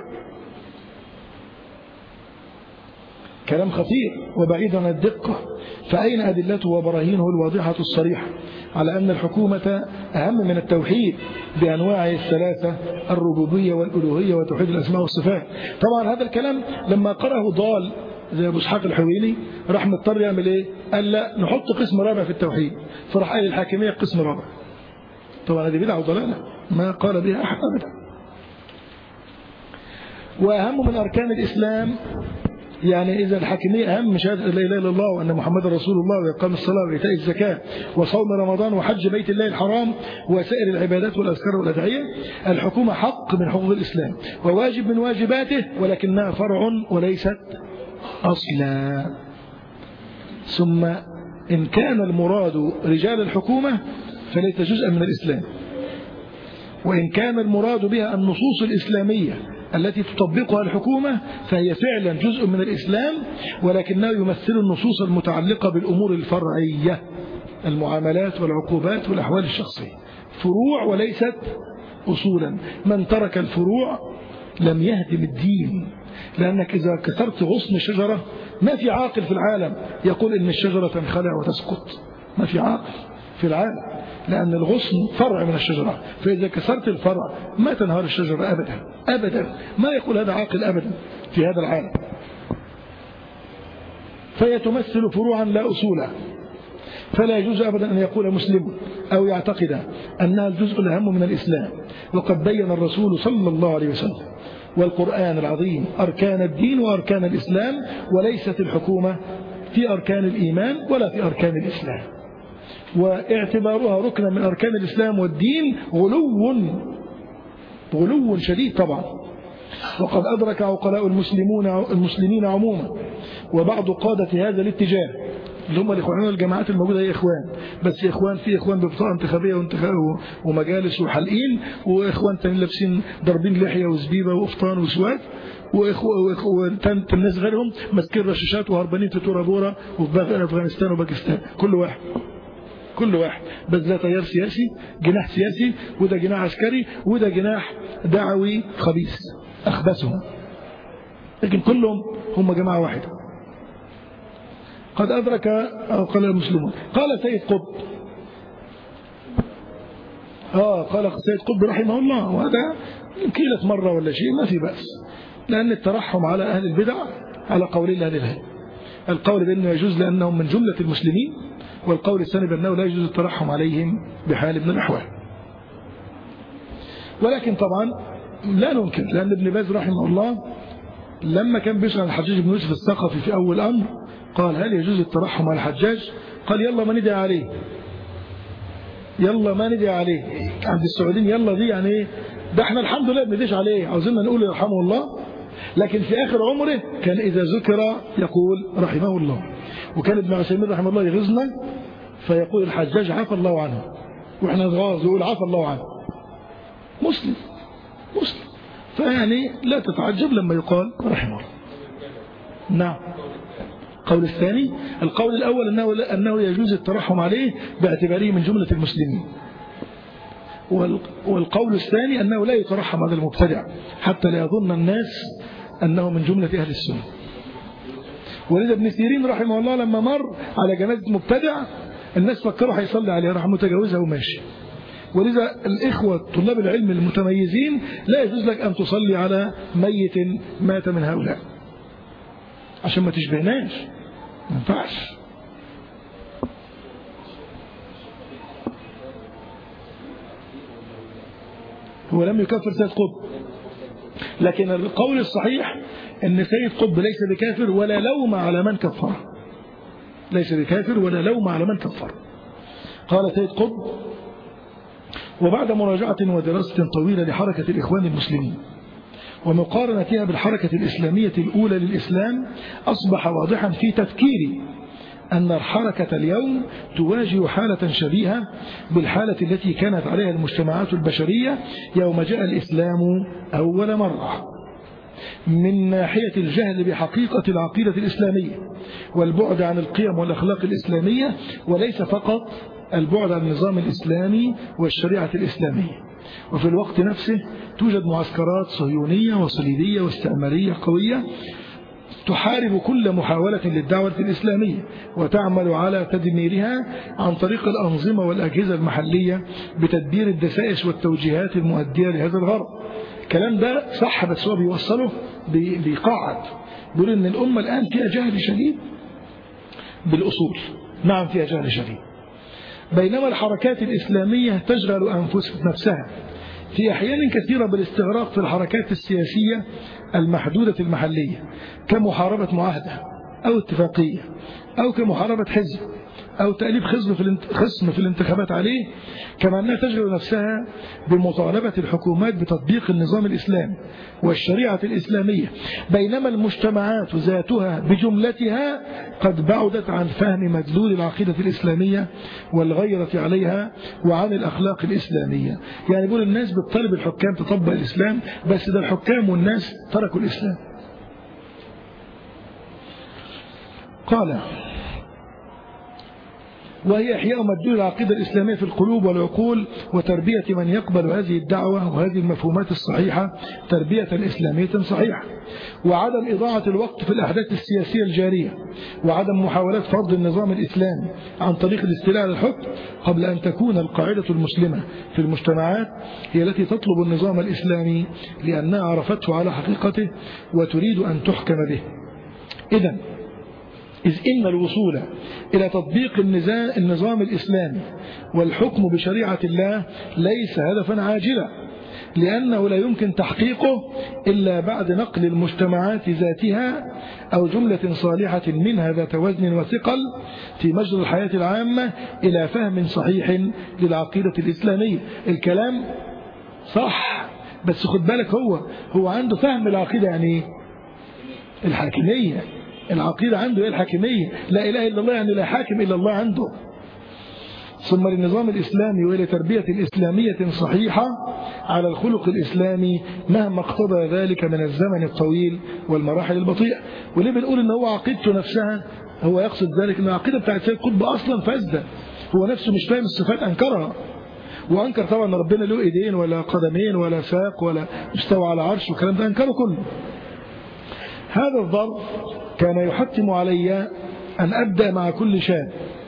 S1: كلام خطير وبعيد عن الدقة فأين أدلته وبراهينه الواضحة الصريحة على أن الحكومة أهم من التوحيد بأنواعه الثلاثة الربوبية والألوهية وتوحيد الأسماء والصفات طبعا هذا الكلام لما قرأه ضال زي أبو اسحاق الحويني راح مضطر يعمل إيه قال لا نحط قسم رابع في التوحيد فراح قال الحاكمية قسم رابع طبعا هذه بدعة وضلالة ما قال بها أحد أبدا وأهم من أركان الإسلام يعني إذا الحاكمية أهم من شهادة لا إله إلا الله وأن محمد رسول الله وإقام الصلاة وإيتاء الزكاة وصوم رمضان وحج بيت الله الحرام وسائر العبادات والأذكار والأدعية الحكومة حق من حقوق الإسلام وواجب من واجباته ولكنها فرع وليست أصلا ثم إن كان المراد رجال الحكومة فليس جزءا من الإسلام وإن كان المراد بها النصوص الإسلامية التي تطبقها الحكومة فهي فعلا جزء من الإسلام ولكنه يمثل النصوص المتعلقة بالأمور الفرعية المعاملات والعقوبات والأحوال الشخصية فروع وليست أصولا من ترك الفروع لم يهدم الدين لأنك إذا كسرت غصن شجرة ما في عاقل في العالم يقول إن الشجرة تنخلع وتسقط ما في عاقل في العالم لأن الغصن فرع من الشجرة فإذا كسرت الفرع ما تنهار الشجرة أبدا أبدا ما يقول هذا عاقل أبدا في هذا العالم فهي تمثل فروعا لا أصولا فلا يجوز أبدا أن يقول مسلم أو يعتقد أنها الجزء الأهم من الإسلام وقد بين الرسول صلى الله عليه وسلم والقرآن العظيم أركان الدين وأركان الإسلام وليست الحكومة في أركان الإيمان ولا في أركان الإسلام واعتبارها ركنا من أركان الإسلام والدين غلو غلو شديد طبعا وقد أدرك عقلاء المسلمون المسلمين عموما وبعض قادة هذا الاتجاه اللي هم الإخوانين والجماعات الموجودة هي إخوان بس إخوان في إخوان ببطاقة انتخابية ومجالس وحلقين وإخوان تانيين لابسين ضاربين لحية وزبيبة وقفطان وسواد وإخوان الناس غيرهم ماسكين رشاشات وهربانين في تورا بورا وفي أفغانستان وباكستان كل واحد كل واحد بس ده تيار سياسي جناح سياسي وده جناح عسكري وده جناح دعوي خبيث أخبثهم لكن كلهم هم جماعة واحدة قد أدرك قال المسلمون قال سيد قطب آه قال سيد قطب رحمه الله وهذا قيلت مرة ولا شيء ما في بأس لأن الترحم على أهل البدع على قول الله للهي القول بأنه يجوز لأنهم من جملة المسلمين والقول الثاني بأنه لا يجوز الترحم عليهم بحال من الأحوال ولكن طبعا لا ننكر لأن ابن باز رحمه الله لما كان بيشرح الحجاج بن يوسف الثقفي في أول أمر قال هل يجوز الترحم على الحجاج قال يلا ما ندعي عليه يلا ما ندعي عليه عند السعوديين يلا دي يعني ايه ده احنا الحمد لله بنديش عليه عاوزين نقول يرحمه الله لكن في آخر عمره كان إذا ذكر يقول رحمه الله وكان ابن عثيمين رحمه الله يغزنا فيقول الحجاج عفى الله عنه واحنا نغاظ يقول عفى الله عنه مسلم مسلم فيعني لا تتعجب لما يقال رحمه الله نعم القول الثاني القول الأول أنه, أنه يجوز الترحم عليه باعتباره من جملة المسلمين والقول الثاني أنه لا يترحم على المبتدع حتى لا يظن الناس أنه من جملة أهل السنة ولذا ابن سيرين رحمه الله لما مر على جنازة مبتدع الناس فكروا هيصلي عليه راح متجاوزها وماشي ولذا الإخوة طلاب العلم المتميزين لا يجوز لك أن تصلي على ميت مات من هؤلاء عشان ما تشبهناش ما ينفعش هو لم يكفر سيد قطب لكن القول الصحيح ان سيد قطب ليس بكافر ولا لوم على من كفره ليس بكافر ولا لوم على من كفره قال سيد قطب وبعد مراجعة ودراسة طويلة لحركة الإخوان المسلمين ومقارنتها بالحركة الإسلامية الأولى للإسلام أصبح واضحا في تفكيري أن الحركة اليوم تواجه حالة شبيهة بالحالة التي كانت عليها المجتمعات البشرية يوم جاء الإسلام أول مرة من ناحية الجهل بحقيقة العقيدة الإسلامية والبعد عن القيم والأخلاق الإسلامية وليس فقط البعد عن النظام الإسلامي والشريعة الإسلامية وفي الوقت نفسه توجد معسكرات صهيونية وصليبية واستعمارية قوية تحارب كل محاولة للدعوة الإسلامية وتعمل على تدميرها عن طريق الأنظمة والأجهزة المحلية بتدبير الدسائس والتوجيهات المؤدية لهذا الغرض الكلام ده صح بس هو بيوصله بيقاعد بيقول ان الأمة الآن فيها جهل شديد بالأصول نعم فيها جهل شديد بينما الحركات الإسلامية تشغل أنفس نفسها في أحيان كثيرة بالاستغراق في الحركات السياسية المحدودة المحلية كمحاربة معاهدة أو اتفاقية أو كمحاربة حزب أو تأليف خصم في خصم في الانتخابات عليه كما أنها تشغل نفسها بمطالبة الحكومات بتطبيق النظام الإسلامي والشريعة الإسلامية بينما المجتمعات ذاتها بجملتها قد بعدت عن فهم مدلول العقيدة الإسلامية والغيرة عليها وعن الأخلاق الإسلامية يعني يقول الناس بتطالب الحكام تطبق الإسلام بس ده الحكام والناس تركوا الإسلام قال وهي إحياء مدلول العقيدة الإسلامية في القلوب والعقول وتربية من يقبل هذه الدعوة وهذه المفهومات الصحيحة تربية إسلامية صحيحة وعدم إضاعة الوقت في الأحداث السياسية الجارية وعدم محاولات فرض النظام الإسلامي عن طريق الاستيلاء على الحكم قبل أن تكون القاعدة المسلمة في المجتمعات هي التي تطلب النظام الإسلامي لأنها عرفته على حقيقته وتريد أن تحكم به إذن إذ إن الوصول إلى تطبيق النظام الإسلامي والحكم بشريعة الله ليس هدفا عاجلا لأنه لا يمكن تحقيقه إلا بعد نقل المجتمعات ذاتها أو جملة صالحة منها ذات وزن وثقل في مجرى الحياة العامة إلى فهم صحيح للعقيدة الإسلامية الكلام صح بس خد بالك هو هو عنده فهم العقيدة يعني الحاكمية العقيدة عنده هي الحاكمية لا إله إلا الله يعني لا حاكم إلا الله عنده ثم للنظام الإسلامي وإلى تربية إسلامية صحيحة على الخلق الإسلامي مهما اقتضى ذلك من الزمن الطويل والمراحل البطيئة وليه بنقول إن هو عقيدته نفسها هو يقصد ذلك أن العقيدة بتاعت سيد قطب أصلا فاسدة هو نفسه مش فاهم الصفات أنكرها وأنكر طبعا ربنا له إيدين ولا قدمين ولا ساق ولا مستوى على عرش والكلام ده أنكره كله هذا الضرب كان يحتم علي أن أبدأ مع كل شاب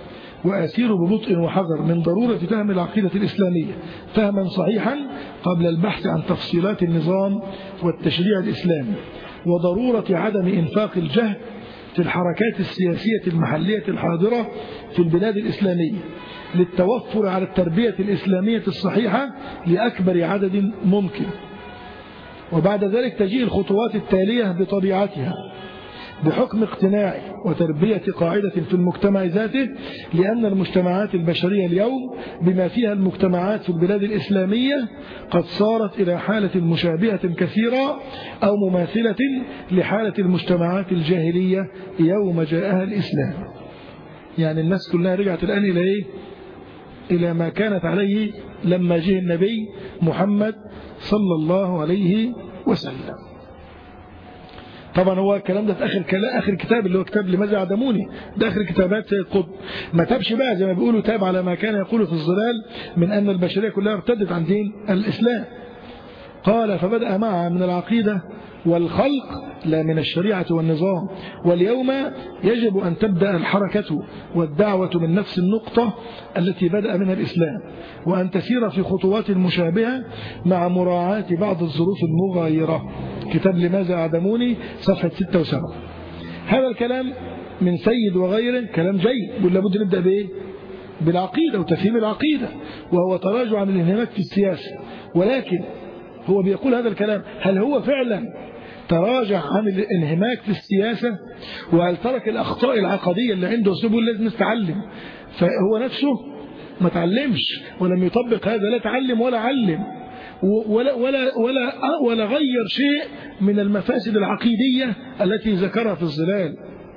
S1: وأسير ببطء وحذر من ضرورة فهم العقيدة الإسلامية فهما صحيحا قبل البحث عن تفصيلات النظام والتشريع الإسلامي وضرورة عدم إنفاق الجهد في الحركات السياسية المحلية الحاضرة في البلاد الإسلامية للتوفر على التربية الإسلامية الصحيحة لأكبر عدد ممكن وبعد ذلك تجيء الخطوات التالية بطبيعتها بحكم اقتناعي وتربية قاعدة في المجتمع ذاته لأن المجتمعات البشرية اليوم بما فيها المجتمعات في البلاد الإسلامية قد صارت إلى حالة مشابهة كثيرة أو مماثلة لحالة المجتمعات الجاهلية يوم جاءها الإسلام يعني الناس كلها رجعت الآن إلى إيه؟ إلى ما كانت عليه لما جه النبي محمد صلى الله عليه وسلم طبعا هو الكلام ده في اخر كلام اخر كتاب اللي هو كتاب لماذا عدموني ده اخر كتابات سيد قطب ما تابش بقى زي ما بيقولوا تاب على ما كان يقول في الظلال من ان البشريه كلها ارتدت عن دين الاسلام قال فبدأ معها من العقيدة والخلق لا من الشريعة والنظام واليوم يجب أن تبدأ الحركة والدعوة من نفس النقطة التي بدأ منها الإسلام وأن تسير في خطوات مشابهة مع مراعاة بعض الظروف المغايرة كتاب لماذا أعدموني صفحة 6 و7 هذا الكلام من سيد وغيره كلام جيد يقول لابد نبدأ بإيه بالعقيدة وتفهيم العقيدة وهو تراجع عن الانهماك في السياسة ولكن هو بيقول هذا الكلام هل هو فعلا تراجع عن الانهماك في السياسة وهل ترك الأخطاء العقدية اللي عنده سبل لازم نتعلم فهو نفسه ما تعلمش ولم يطبق هذا لا تعلم ولا علم ولا, ولا, ولا, ولا غير شيء من المفاسد العقيدية التي ذكرها في الظلال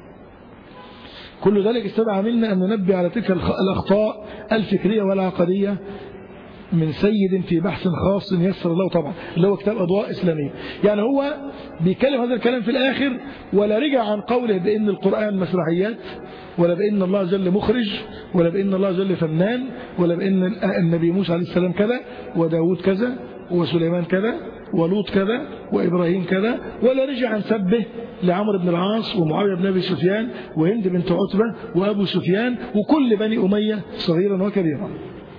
S1: كل ذلك استدعى منا أن ننبه على تلك الأخطاء الفكرية والعقدية من سيد في بحث خاص يسر الله طبعا اللي هو كتاب أضواء إسلامية يعني هو بيتكلم هذا الكلام في الآخر ولا رجع عن قوله بأن القرآن مسرحيات ولا بأن الله جل مخرج ولا بأن الله جل فنان ولا بأن النبي موسى عليه السلام كذا وداود كذا وسليمان كذا ولوط كذا وإبراهيم كذا ولا رجع عن سبه لعمر بن العاص ومعاوية بن أبي سفيان وهند بنت عتبة وأبو سفيان وكل بني أمية صغيرا وكبيرا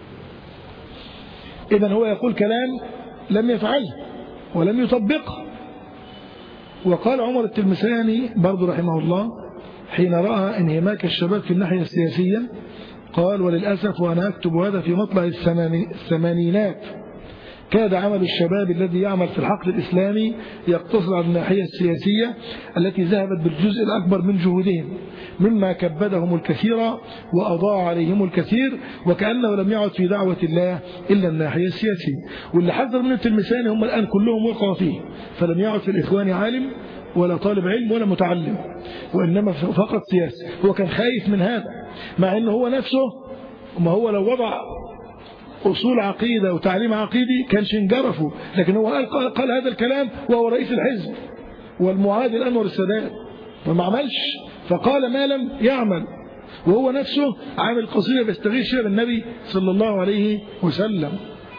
S1: إذا هو يقول كلام لم يفعله ولم يطبقه وقال عمر التلمساني برضو رحمه الله حين رأى انهماك الشباب في الناحية السياسية قال وللأسف وأنا أكتب هذا في مطلع الثمانينات كاد عمل الشباب الذي يعمل في الحقل الإسلامي يقتصر على الناحية السياسية التي ذهبت بالجزء الأكبر من جهودهم مما كبدهم الكثير وأضاع عليهم الكثير وكأنه لم يعد في دعوة الله إلا الناحية السياسية واللي حذر من التلمسان هم الآن كلهم وقعوا فيه فلم يعد في الإخوان عالم ولا طالب علم ولا متعلم وإنما فقط سياسي هو كان خايف من هذا مع أنه هو نفسه ما هو لو وضع أصول عقيدة وتعليم عقيدي كانش انجرفوا لكن هو قال, قال هذا الكلام وهو رئيس الحزب والمعادي الأنور السادات فما عملش فقال ما لم يعمل وهو نفسه عامل قصيدة بيستغيث فيها بالنبي صلى الله عليه وسلم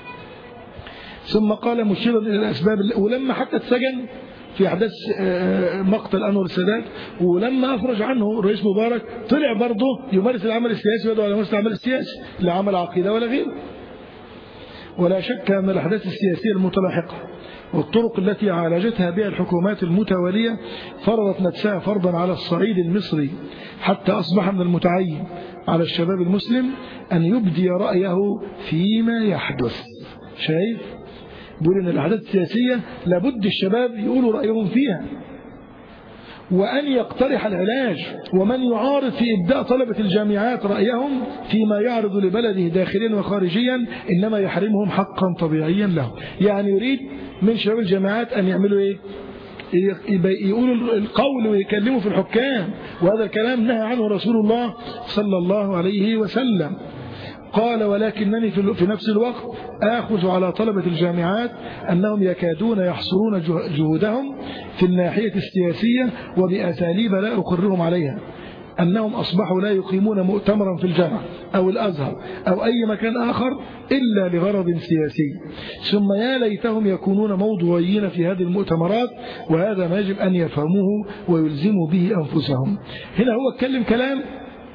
S1: ثم قال مشيرا إلى الأسباب ولما حتى اتسجن في أحداث مقتل أنور السادات ولما أفرج عنه الرئيس مبارك طلع برضه يمارس العمل السياسي ويدعو على ممارسة العمل السياسي لا عمل عقيدة ولا غيره ولا شك أن الأحداث السياسية المتلاحقة والطرق التي عالجتها بها الحكومات المتوالية فرضت نفسها فرضا على الصعيد المصري حتى أصبح من المتعين على الشباب المسلم أن يبدي رأيه فيما يحدث شايف بيقول أن الأحداث السياسية لابد الشباب يقولوا رأيهم فيها وأن يقترح العلاج ومن يعارض في إبداء طلبة الجامعات رأيهم فيما يعرض لبلده داخليا وخارجيا إنما يحرمهم حقا طبيعيا له يعني يريد من شباب الجامعات أن يعملوا إيه يقولوا القول ويكلموا في الحكام وهذا الكلام نهى عنه رسول الله صلى الله عليه وسلم قال ولكنني في نفس الوقت آخذ على طلبة الجامعات أنهم يكادون يحصرون جهودهم في الناحية السياسية وبأساليب لا أقرهم عليها أنهم أصبحوا لا يقيمون مؤتمرا في الجامعة أو الأزهر أو أي مكان آخر إلا لغرض سياسي ثم يا ليتهم يكونون موضوعيين في هذه المؤتمرات وهذا ما يجب أن يفهموه ويلزموا به أنفسهم هنا هو اتكلم كلام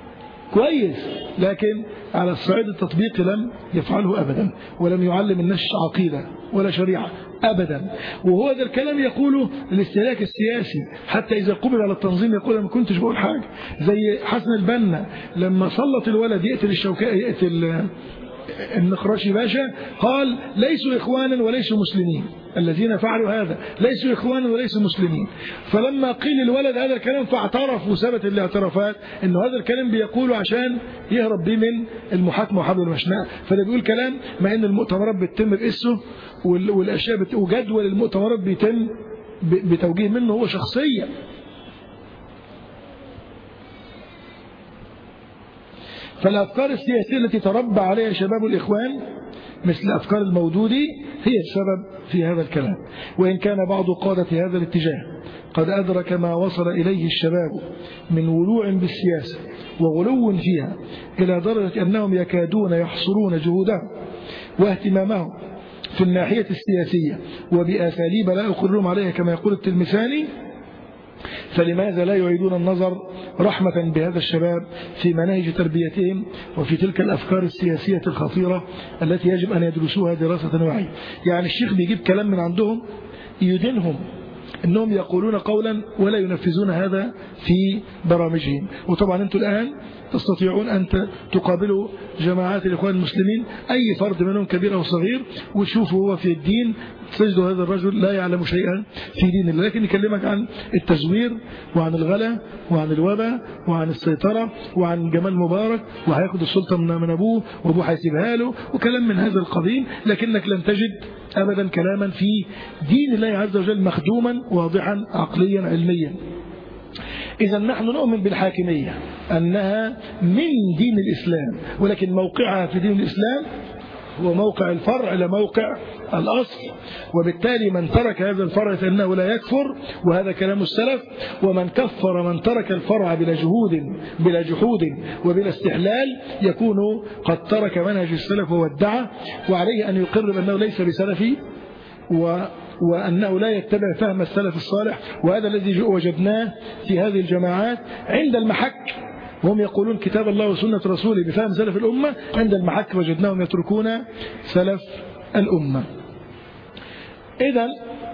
S1: كويس لكن على الصعيد التطبيقي لم يفعله أبدا ولم يعلم الناس عقيدة ولا شريعة أبدا وهو ذا الكلام يقوله الاستهلاك السياسي حتى إذا قبل على التنظيم يقول أنا ما كنتش بقول حاجة زي حسن البنا لما سلط الولد يقتل الشوكاء يقتل النقراشي باشا قال ليسوا إخوانا وليسوا مسلمين الذين فعلوا هذا ليسوا إخوانا وليسوا مسلمين فلما قيل الولد هذا الكلام فاعترف وثبت الاعترافات أن هذا الكلام بيقوله عشان يهرب به من المحاكمة وحبل المشناء فده بيقول كلام مع أن المؤتمرات بتتم باسمه والأشياء بت... وجدول المؤتمرات بيتم بتوجيه منه هو شخصيا فالأفكار السياسية التي تربى عليها شباب الإخوان مثل أفكار المودودي هي السبب في هذا الكلام وإن كان بعض قادة هذا الاتجاه قد أدرك ما وصل إليه الشباب من ولوع بالسياسة وغلو فيها إلى درجة أنهم يكادون يحصرون جهودهم واهتمامهم في الناحية السياسية وبأساليب لا أقرهم عليها كما يقول التلمساني فلماذا لا يعيدون النظر رحمة بهذا الشباب في مناهج تربيتهم وفي تلك الأفكار السياسية الخطيرة التي يجب أن يدرسوها دراسة واعية يعني الشيخ بيجيب كلام من عندهم يدينهم انهم يقولون قولا ولا ينفذون هذا في برامجهم وطبعا انتم الان تستطيعون أن تقابلوا جماعات الإخوان المسلمين أي فرد منهم كبير أو صغير وتشوفوا هو في الدين تجد هذا الرجل لا يعلم شيئا في دين الله لكن يكلمك عن التزوير وعن الغلا وعن الوباء وعن السيطرة وعن جمال مبارك وهياخد السلطة من أبوه وأبوه هيسيبها له وكلام من هذا القبيل لكنك لن تجد أبدا كلاما في دين الله عز وجل مخدوما واضحا عقليا علميا إذا نحن نؤمن بالحاكمية أنها من دين الإسلام ولكن موقعها في دين الإسلام هو موقع الفرع لموقع الأصل وبالتالي من ترك هذا الفرع فإنه لا يكفر وهذا كلام السلف ومن كفر من ترك الفرع بلا جهود بلا جحود وبلا استحلال يكون قد ترك منهج السلف وودعه وعليه أن يقر بأنه ليس بسلفي و وأنه لا يتبع فهم السلف الصالح وهذا الذي وجدناه في هذه الجماعات عند المحك وهم يقولون كتاب الله وسنة رسوله بفهم سلف الأمة عند المحك وجدناهم يتركون سلف الأمة إذا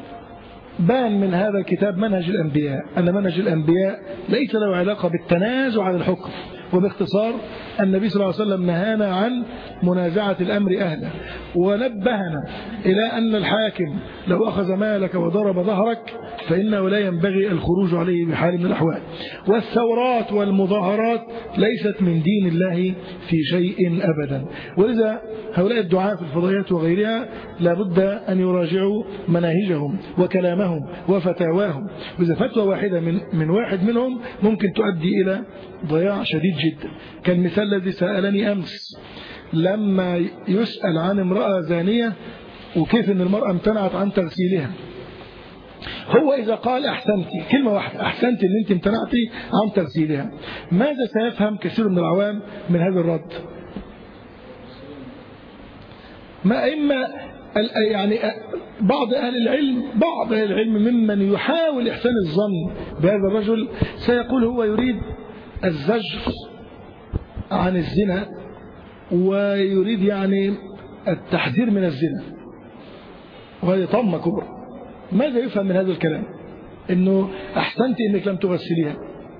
S1: بان من هذا الكتاب منهج الأنبياء أن منهج الأنبياء ليس له علاقة بالتنازع عن الحكم وباختصار النبي صلى الله عليه وسلم نهانا عن منازعة الأمر أهله ونبهنا إلى أن الحاكم لو أخذ مالك وضرب ظهرك فإنه لا ينبغي الخروج عليه بحال من الأحوال والثورات والمظاهرات ليست من دين الله في شيء أبدا ولذا هؤلاء الدعاة في الفضائيات وغيرها لابد أن يراجعوا مناهجهم وكلامهم وفتاواهم وإذا فتوى واحدة من, من واحد منهم ممكن تؤدي إلى ضياع شديد جدا كالمثال الذي سألني أمس لما يسأل عن امرأة زانية وكيف أن المرأة امتنعت عن تغسيلها هو إذا قال أحسنتي كلمة واحدة أحسنتي أن أنت امتنعتي عن تغسيلها ماذا سيفهم كثير من العوام من هذا الرد ما إما يعني بعض أهل العلم بعض أهل العلم ممن يحاول إحسان الظن بهذا الرجل سيقول هو يريد الزجر عن الزنا ويريد يعني التحذير من الزنا وهذه طمة كبرى ماذا يفهم من هذا الكلام انه احسنت انك لم تغسليها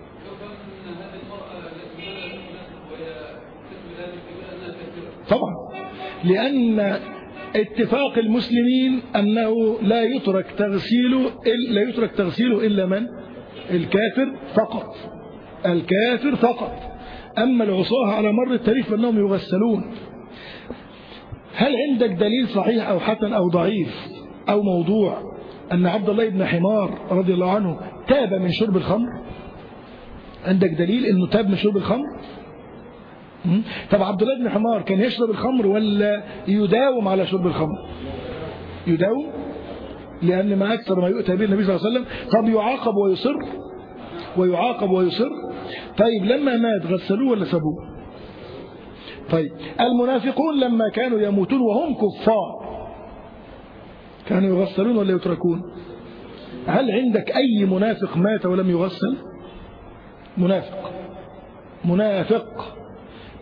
S1: طبعا لان اتفاق المسلمين انه لا يترك تغسيله لا يترك تغسيله الا من الكافر فقط الكافر فقط أما العصاة على مر التاريخ فإنهم يغسلون هل عندك دليل صحيح أو حسن أو ضعيف أو موضوع أن عبد الله بن حمار رضي الله عنه تاب من شرب الخمر عندك دليل أنه تاب من شرب الخمر طب عبد الله بن حمار كان يشرب الخمر ولا يداوم على شرب الخمر يداوم لأن ما أكثر ما يؤتى به النبي صلى الله عليه وسلم طب يعاقب ويصر ويعاقب ويصر طيب لما مات غسلوه ولا سابوه طيب المنافقون لما كانوا يموتون وهم كفار كانوا يغسلون ولا يتركون هل عندك أي منافق مات ولم يغسل منافق منافق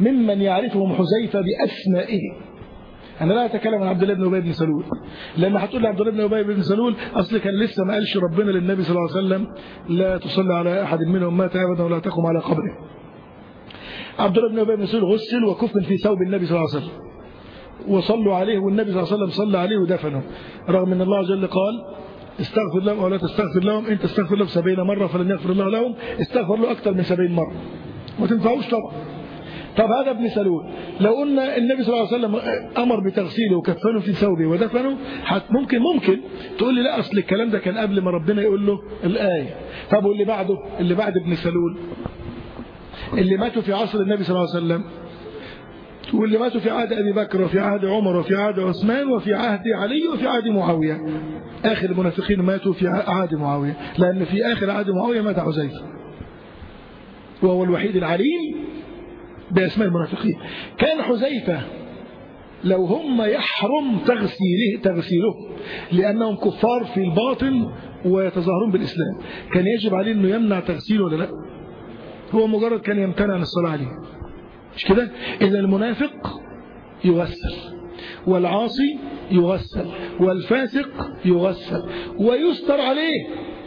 S1: ممن يعرفهم حذيفة بأسمائه أنا لا أتكلم عن عبد الله بن أبي بن سلول لأن هتقول لي عبد الله بن أبي بن سلول أصل كان لسه ما قالش ربنا للنبي صلى الله عليه وسلم لا تصلي على أحد منهم مات أبدا ولا تقم على قبره عبد الله بن أبي بن سلول غسل وكفن في ثوب النبي صلى الله عليه وسلم وصلوا عليه والنبي صلى الله عليه وسلم صلى عليه ودفنه رغم أن الله عز وجل قال استغفر لهم أو لا تستغفر لهم إن تستغفر لهم سبعين مرة فلن يغفر الله لهم استغفر له أكثر من سبعين مرة ما تنفعوش طبعا طب هذا ابن سلول لو قلنا النبي صلى الله عليه وسلم أمر بتغسيله وكفنه في ثوبه ودفنه ممكن ممكن تقول لي لا أصل الكلام ده كان قبل ما ربنا يقول له الآية طب واللي بعده اللي بعد ابن سلول اللي ماتوا في عصر النبي صلى الله عليه وسلم واللي ماتوا في عهد أبي بكر وفي عهد عمر وفي عهد عثمان وفي عهد علي وفي عهد معاوية آخر المنافقين ماتوا في عهد معاوية لأن في آخر عهد معاوية مات حذيفة وهو الوحيد العليم بأسماء المنافقين كان حذيفة لو هم يحرم تغسيله تغسيله لأنهم كفار في الباطن ويتظاهرون بالإسلام كان يجب عليه أنه يمنع تغسيله ولا لا هو مجرد كان يمتنع عن الصلاة عليه مش كده إذا المنافق يغسل والعاصي يغسل والفاسق يغسل ويستر عليه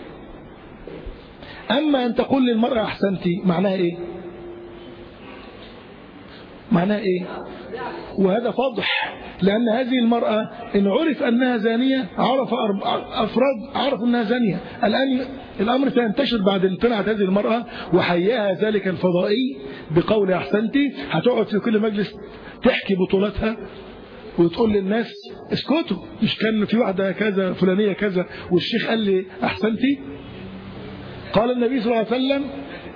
S1: أما أن تقول للمرأة أحسنتي معناها إيه معناها إيه وهذا فضح لأن هذه المرأة إن عرف أنها زانية عرف أفراد عرف أنها زانية الآن الأمر سينتشر بعد امتنعة هذه المرأة وحياها ذلك الفضائي بقول أحسنتي هتقعد في كل مجلس تحكي بطولتها وتقول للناس اسكتوا مش كان في واحدة كذا فلانية كذا والشيخ قال لي أحسنتي قال النبي صلى الله عليه وسلم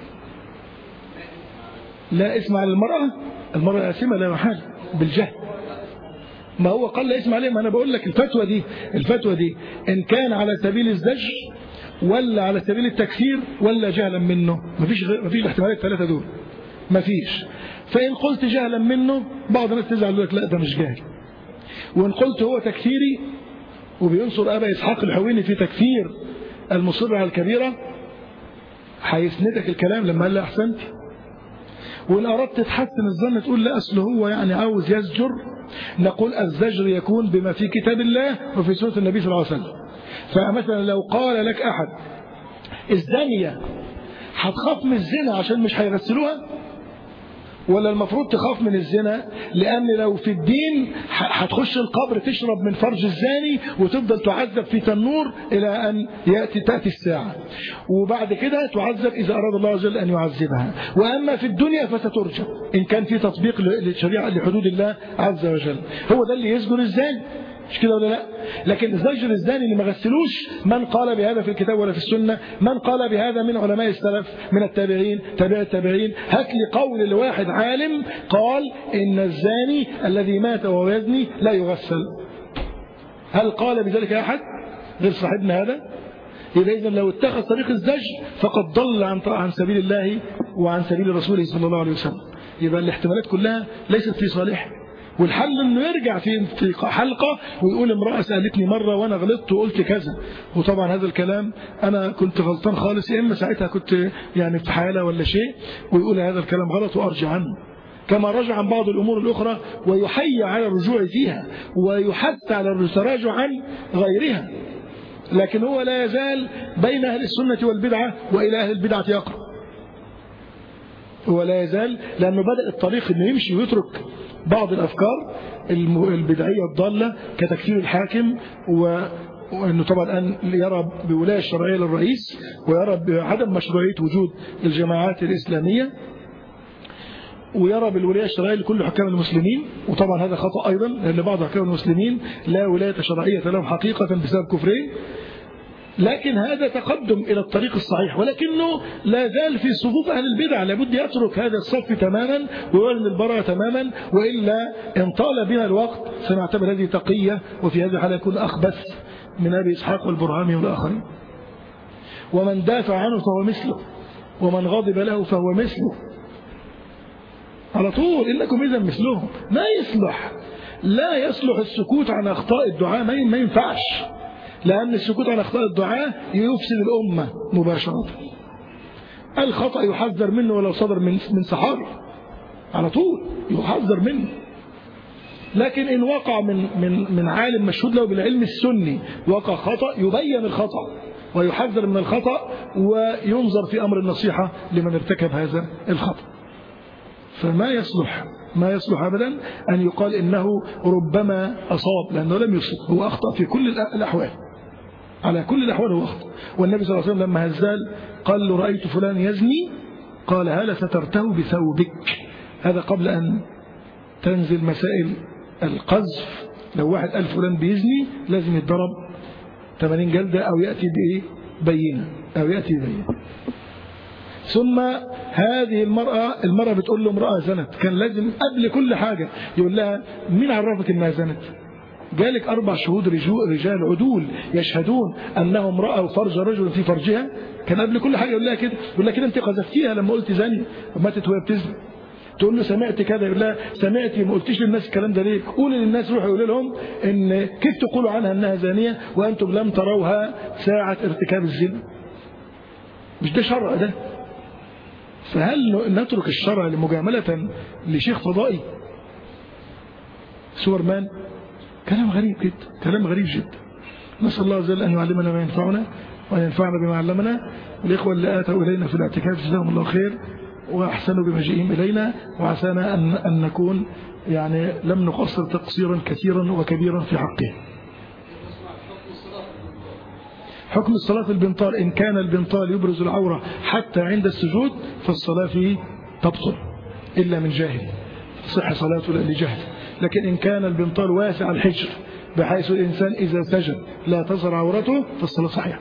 S1: لا اسمع للمرأة المرأة آثمة لا محال بالجهل ما هو قال لا اسمع عليه ما أنا بقول لك الفتوى دي الفتوى دي إن كان على سبيل الزجر ولا على سبيل التكفير ولا جهلا منه مفيش غير مفيش الاحتمالات الثلاثة دول مفيش فإن قلت جهلا منه بعض الناس تزعل يقول لك لا ده مش جاهل وإن قلت هو تكفيري وبينصر أبا إسحاق الحويني في تكفير المصر على الكبيرة هيسندك الكلام لما قال له أحسنت وإن أردت تحسن الظن تقول لا أصل هو يعني عاوز يزجر نقول الزجر يكون بما في كتاب الله وفي سنة النبي صلى الله عليه وسلم فمثلا لو قال لك أحد الزانية هتخاف من الزنا عشان مش هيغسلوها ولا المفروض تخاف من الزنا لأن لو في الدين هتخش القبر تشرب من فرج الزاني وتفضل تعذب في تنور إلى أن يأتي تأتي الساعة وبعد كده تعذب إذا أراد الله عز وجل أن يعذبها وأما في الدنيا فسترجع إن كان في تطبيق للشريعة لحدود الله عز وجل هو ده اللي يسجن الزاني مش كده ولا لا لكن الزجر الزاني اللي ما غسلوش من قال بهذا في الكتاب ولا في السنة من قال بهذا من علماء السلف من التابعين تابع التابعين هات لي قول لواحد عالم قال إن الزاني الذي مات وهو يزني لا يغسل هل قال بذلك أحد غير صاحبنا هذا إذا إذا لو اتخذ طريق الزجر فقد ضل عن عن سبيل الله وعن سبيل رسوله صلى الله عليه وسلم يبقى الاحتمالات كلها ليست في صالحه والحل انه يرجع في في حلقه ويقول امراه سالتني مره وانا غلطت وقلت كذا وطبعا هذا الكلام انا كنت غلطان خالص يا اما ساعتها كنت يعني في حاله ولا شيء ويقول هذا الكلام غلط وارجع عنه كما رجع عن بعض الامور الاخرى ويحيى على الرجوع فيها ويحث على التراجع عن غيرها لكن هو لا يزال بين اهل السنه والبدعه والى اهل البدعه يقرب هو لا يزال لانه بدا الطريق انه يمشي ويترك بعض الأفكار البدعية الضالة كتكفير الحاكم و وأنه طبعا الآن يرى بولاية الشرعية للرئيس ويرى بعدم مشروعية وجود الجماعات الإسلامية ويرى بالولاية الشرعية لكل حكام المسلمين وطبعا هذا خطأ أيضا لأن بعض حكام المسلمين لا ولاية شرعية لهم حقيقة بسبب كفرين لكن هذا تقدم إلى الطريق الصحيح ولكنه لا زال في صفوف أهل البدع لابد يترك هذا الصف تماما ويعلن البراءة تماما وإلا إن طال بنا الوقت سنعتبر هذه تقية وفي هذه الحالة يكون أخبث من أبي إسحاق والبرهامي والآخرين ومن دافع عنه فهو مثله ومن غضب له فهو مثله على طول إنكم إذا مثلهم ما يصلح لا يصلح السكوت عن أخطاء الدعاء ما ينفعش لأن السكوت عن أخطاء الدعاء يفسد الأمة مباشرة الخطأ يحذر منه ولو صدر من من صحابي على طول يحذر منه لكن إن وقع من من من عالم مشهود له بالعلم السني وقع خطأ يبين الخطأ ويحذر من الخطأ وينظر في أمر النصيحة لمن ارتكب هذا الخطأ فما يصلح ما يصلح أبدا أن يقال إنه ربما أصاب لأنه لم يصب هو أخطأ في كل الأحوال على كل الأحوال هو أخطأ والنبي صلى الله عليه وسلم لما هزال قال له رأيت فلان يزني قال هل سترته بثوبك هذا قبل أن تنزل مسائل القذف لو واحد قال فلان بيزني لازم يتضرب 80 جلدة أو يأتي بإيه بينة أو يأتي بينة ثم هذه المرأة المرأة بتقول له امرأة زنت كان لازم قبل كل حاجة يقول لها مين عرفك انها زنت جالك أربع شهود رجال عدول يشهدون أنهم رأوا فرج رجل في فرجها كان قبل كل حاجة يقول لها كده يقول لها كده أنت قذفتيها لما قلت زانية وماتت وهي بتزني تقول له سمعت كذا يقول لها سمعتي ما قلتيش للناس الكلام ده ليه قولي للناس روحوا يقول لهم ان كيف تقولوا عنها انها زانيه وانتم لم تروها ساعه ارتكاب الزنا مش ده شرع ده فهل نترك الشرع لمجامله لشيخ فضائي سوبرمان كلام غريب جدا كلام غريب جدا نسال الله عز وجل ان يعلمنا ما ينفعنا وان ينفعنا بما علمنا الاخوه اللي اتوا الينا في الاعتكاف جزاهم الله خير وأحسنوا بمجيئهم إلينا وعسانا أن, أن نكون يعني لم نقصر تقصيرا كثيرا وكبيرا في حقه حكم الصلاة البنطال إن كان البنطال يبرز العورة حتى عند السجود فالصلاة فيه تبطل إلا من جاهل صح صلاته لجهل لكن إن كان البنطال واسع الحجر بحيث الإنسان إذا سجد لا تظهر عورته فالصلاة صحيحة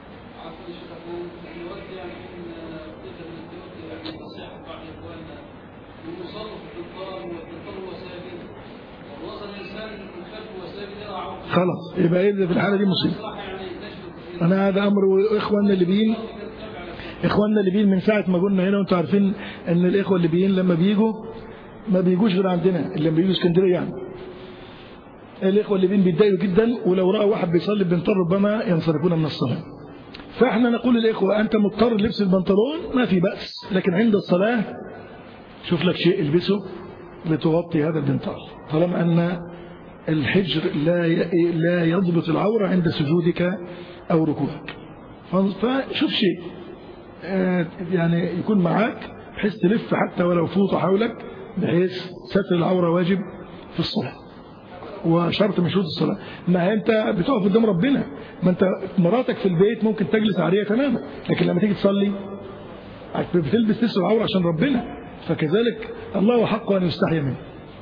S1: خلاص يبقى ايه في الحالة دي مصيبة انا هذا امر اخواننا الليبيين اخواننا الليبيين من ساعة ما قلنا هنا وانتم عارفين ان الاخوة الليبيين لما بيجوا ما بيجوش غير عندنا اللي لما بيجوا اسكندرية يعني الاخوة الليبيين بيتضايقوا جدا ولو رأوا واحد بيصلي بنطر ربما ينصرفون من الصلاة فاحنا نقول للاخوة انت مضطر لبس البنطلون ما في بأس لكن عند الصلاة شوف لك شيء البسه لتغطي هذا البنطال طالما ان الحجر لا لا يضبط العورة عند سجودك أو ركوعك فشوف شيء يعني يكون معاك بحيث تلف حتى ولو فوطة حولك بحيث ستر العورة واجب في الصلاة وشرط من شروط الصلاة ما انت بتقف قدام ربنا ما انت مراتك في البيت ممكن تجلس عارية تماما لكن لما تيجي تصلي بتلبس تستر العورة عشان ربنا فكذلك الله حق أن يستحي منه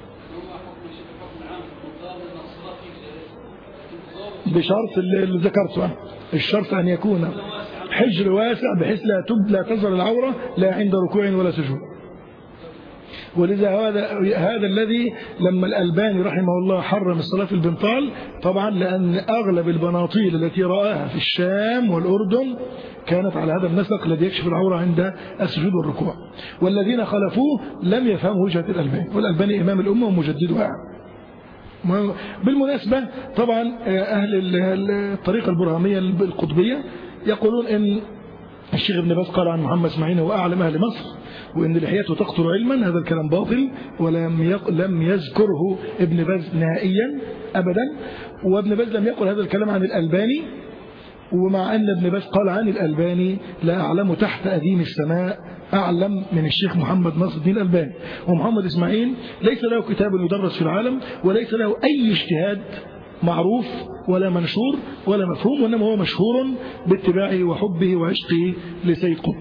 S1: بشرط اللي ذكرته الشرط أن يكون حجر واسع بحيث لا تب لا تظهر العورة لا عند ركوع ولا سجود ولذا هذا هذا الذي لما الألباني رحمه الله حرم الصلاة في البنطال طبعا لأن أغلب البناطيل التي رآها في الشام والأردن كانت على هذا النسق الذي يكشف العورة عند السجود والركوع والذين خلفوه لم يفهموا وجهة الألباني والألباني إمام الأمة ومجددها بالمناسبة طبعا أهل الطريقة البرهامية القطبية يقولون إن الشيخ ابن باز قال عن محمد اسماعيل هو أعلم أهل مصر وإن لحيته تقتل علما هذا الكلام باطل ولم لم يذكره ابن باز نهائيا أبدا وابن باز لم يقل هذا الكلام عن الألباني ومع أن ابن باز قال عن الألباني لا أعلم تحت أديم السماء أعلم من الشيخ محمد ناصر الدين الألباني ومحمد إسماعيل ليس له كتاب يدرس في العالم وليس له أي اجتهاد معروف ولا منشور ولا مفهوم وإنما هو مشهور باتباعه وحبه وعشقه لسيد قطب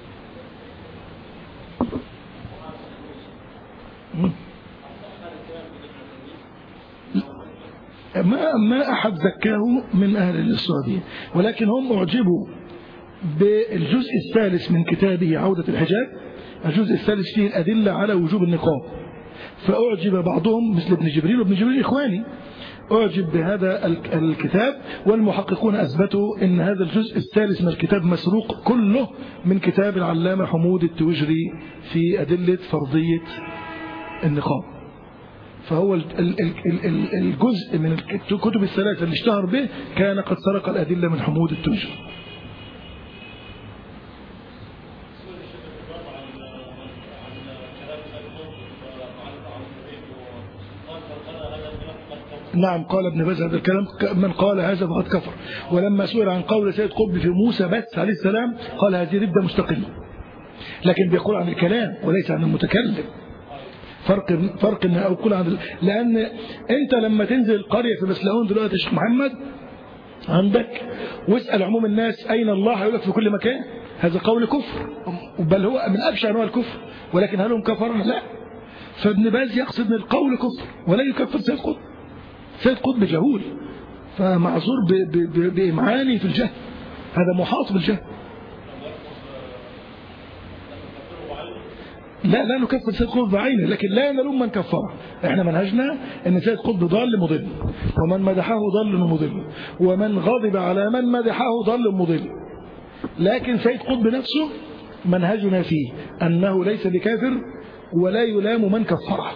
S1: ما ما أحد زكاه من أهل السعودية ولكن هم أعجبوا بالجزء الثالث من كتابه عودة الحجاب الجزء الثالث فيه الأدلة على وجوب النقاب فأعجب بعضهم مثل ابن جبريل وابن جبريل إخواني أعجب بهذا الكتاب والمحققون أثبتوا أن هذا الجزء الثالث من الكتاب مسروق كله من كتاب العلامة حمود التوجري في أدلة فرضية النقاب فهو الجزء من الكتب الثلاثة اللي اشتهر به كان قد سرق الأدلة من حمود التوجري نعم قال ابن باز هذا الكلام من قال هذا فقد كفر ولما سئل عن قول سيد قطب في موسى بس عليه السلام قال هذه ردة مستقلة لكن بيقول عن الكلام وليس عن المتكلم فرق فرق ان اقول عن لان انت لما تنزل قريه في بسلاون دلوقتي يا شيخ محمد عندك واسال عموم الناس اين الله هيقول لك في كل مكان هذا قول كفر بل هو من ابشع انواع الكفر ولكن هل هم كفروا لا فابن باز يقصد ان القول كفر ولا يكفر سيد قطب سيد قطب جهول فمعذور بإمعاني في الجهل هذا محاط بالجهل لا لا نكفر سيد قطب بعينه لكن لا نلوم من كفره احنا منهجنا ان سيد قطب ضال مضل ومن مدحه ضل مضل ومن غضب على من مدحه ضل مضل لكن سيد قطب نفسه منهجنا فيه أنه ليس بكافر ولا يلام من كفره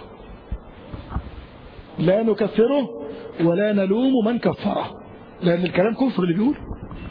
S1: لا نكفره ولا نلوم من كفره لأن الكلام كفر اللي بيقول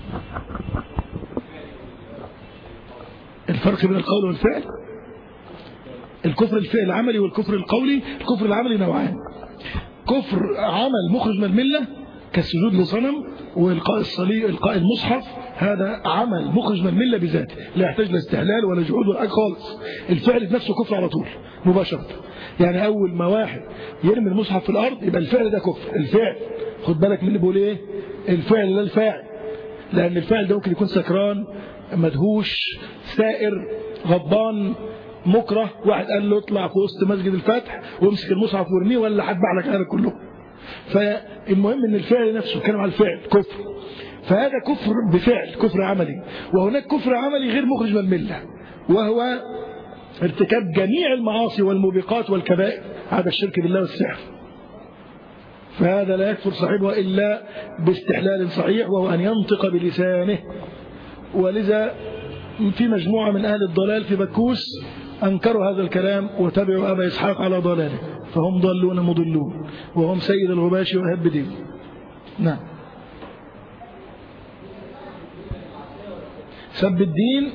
S1: الفرق بين القول والفعل الكفر الفعل العملي والكفر القولي الكفر العملي نوعان كفر عمل مخرج من المله كالسجود لصنم والقاء الصليب القاء المصحف هذا عمل مخرج من المله بذاته لا يحتاج لا استهلال ولا جهود ولا حاجه خالص الفعل نفسه كفر على طول مباشره يعني اول ما واحد يرمي المصحف في الارض يبقى الفعل ده كفر الفعل خد بالك من اللي بيقول ايه الفعل لا الفاعل لان الفاعل ده ممكن يكون سكران مدهوش سائر غضبان مكره واحد قال له اطلع في وسط مسجد الفتح وامسك المصحف وارميه ولا هتبع لك هذا كله فالمهم ان الفعل نفسه كلام على الفعل كفر فهذا كفر بفعل كفر عملي وهناك كفر عملي غير مخرج من المله وهو ارتكاب جميع المعاصي والموبقات والكبائر هذا الشرك بالله والسحر فهذا لا يكفر صاحبه إلا باستحلال صحيح وهو أن ينطق بلسانه ولذا في مجموعة من أهل الضلال في بكوس أنكروا هذا الكلام وتبعوا أبا إسحاق على ضلاله فهم ضلون مضلون وهم سيد الغباش وهب دين نعم سب الدين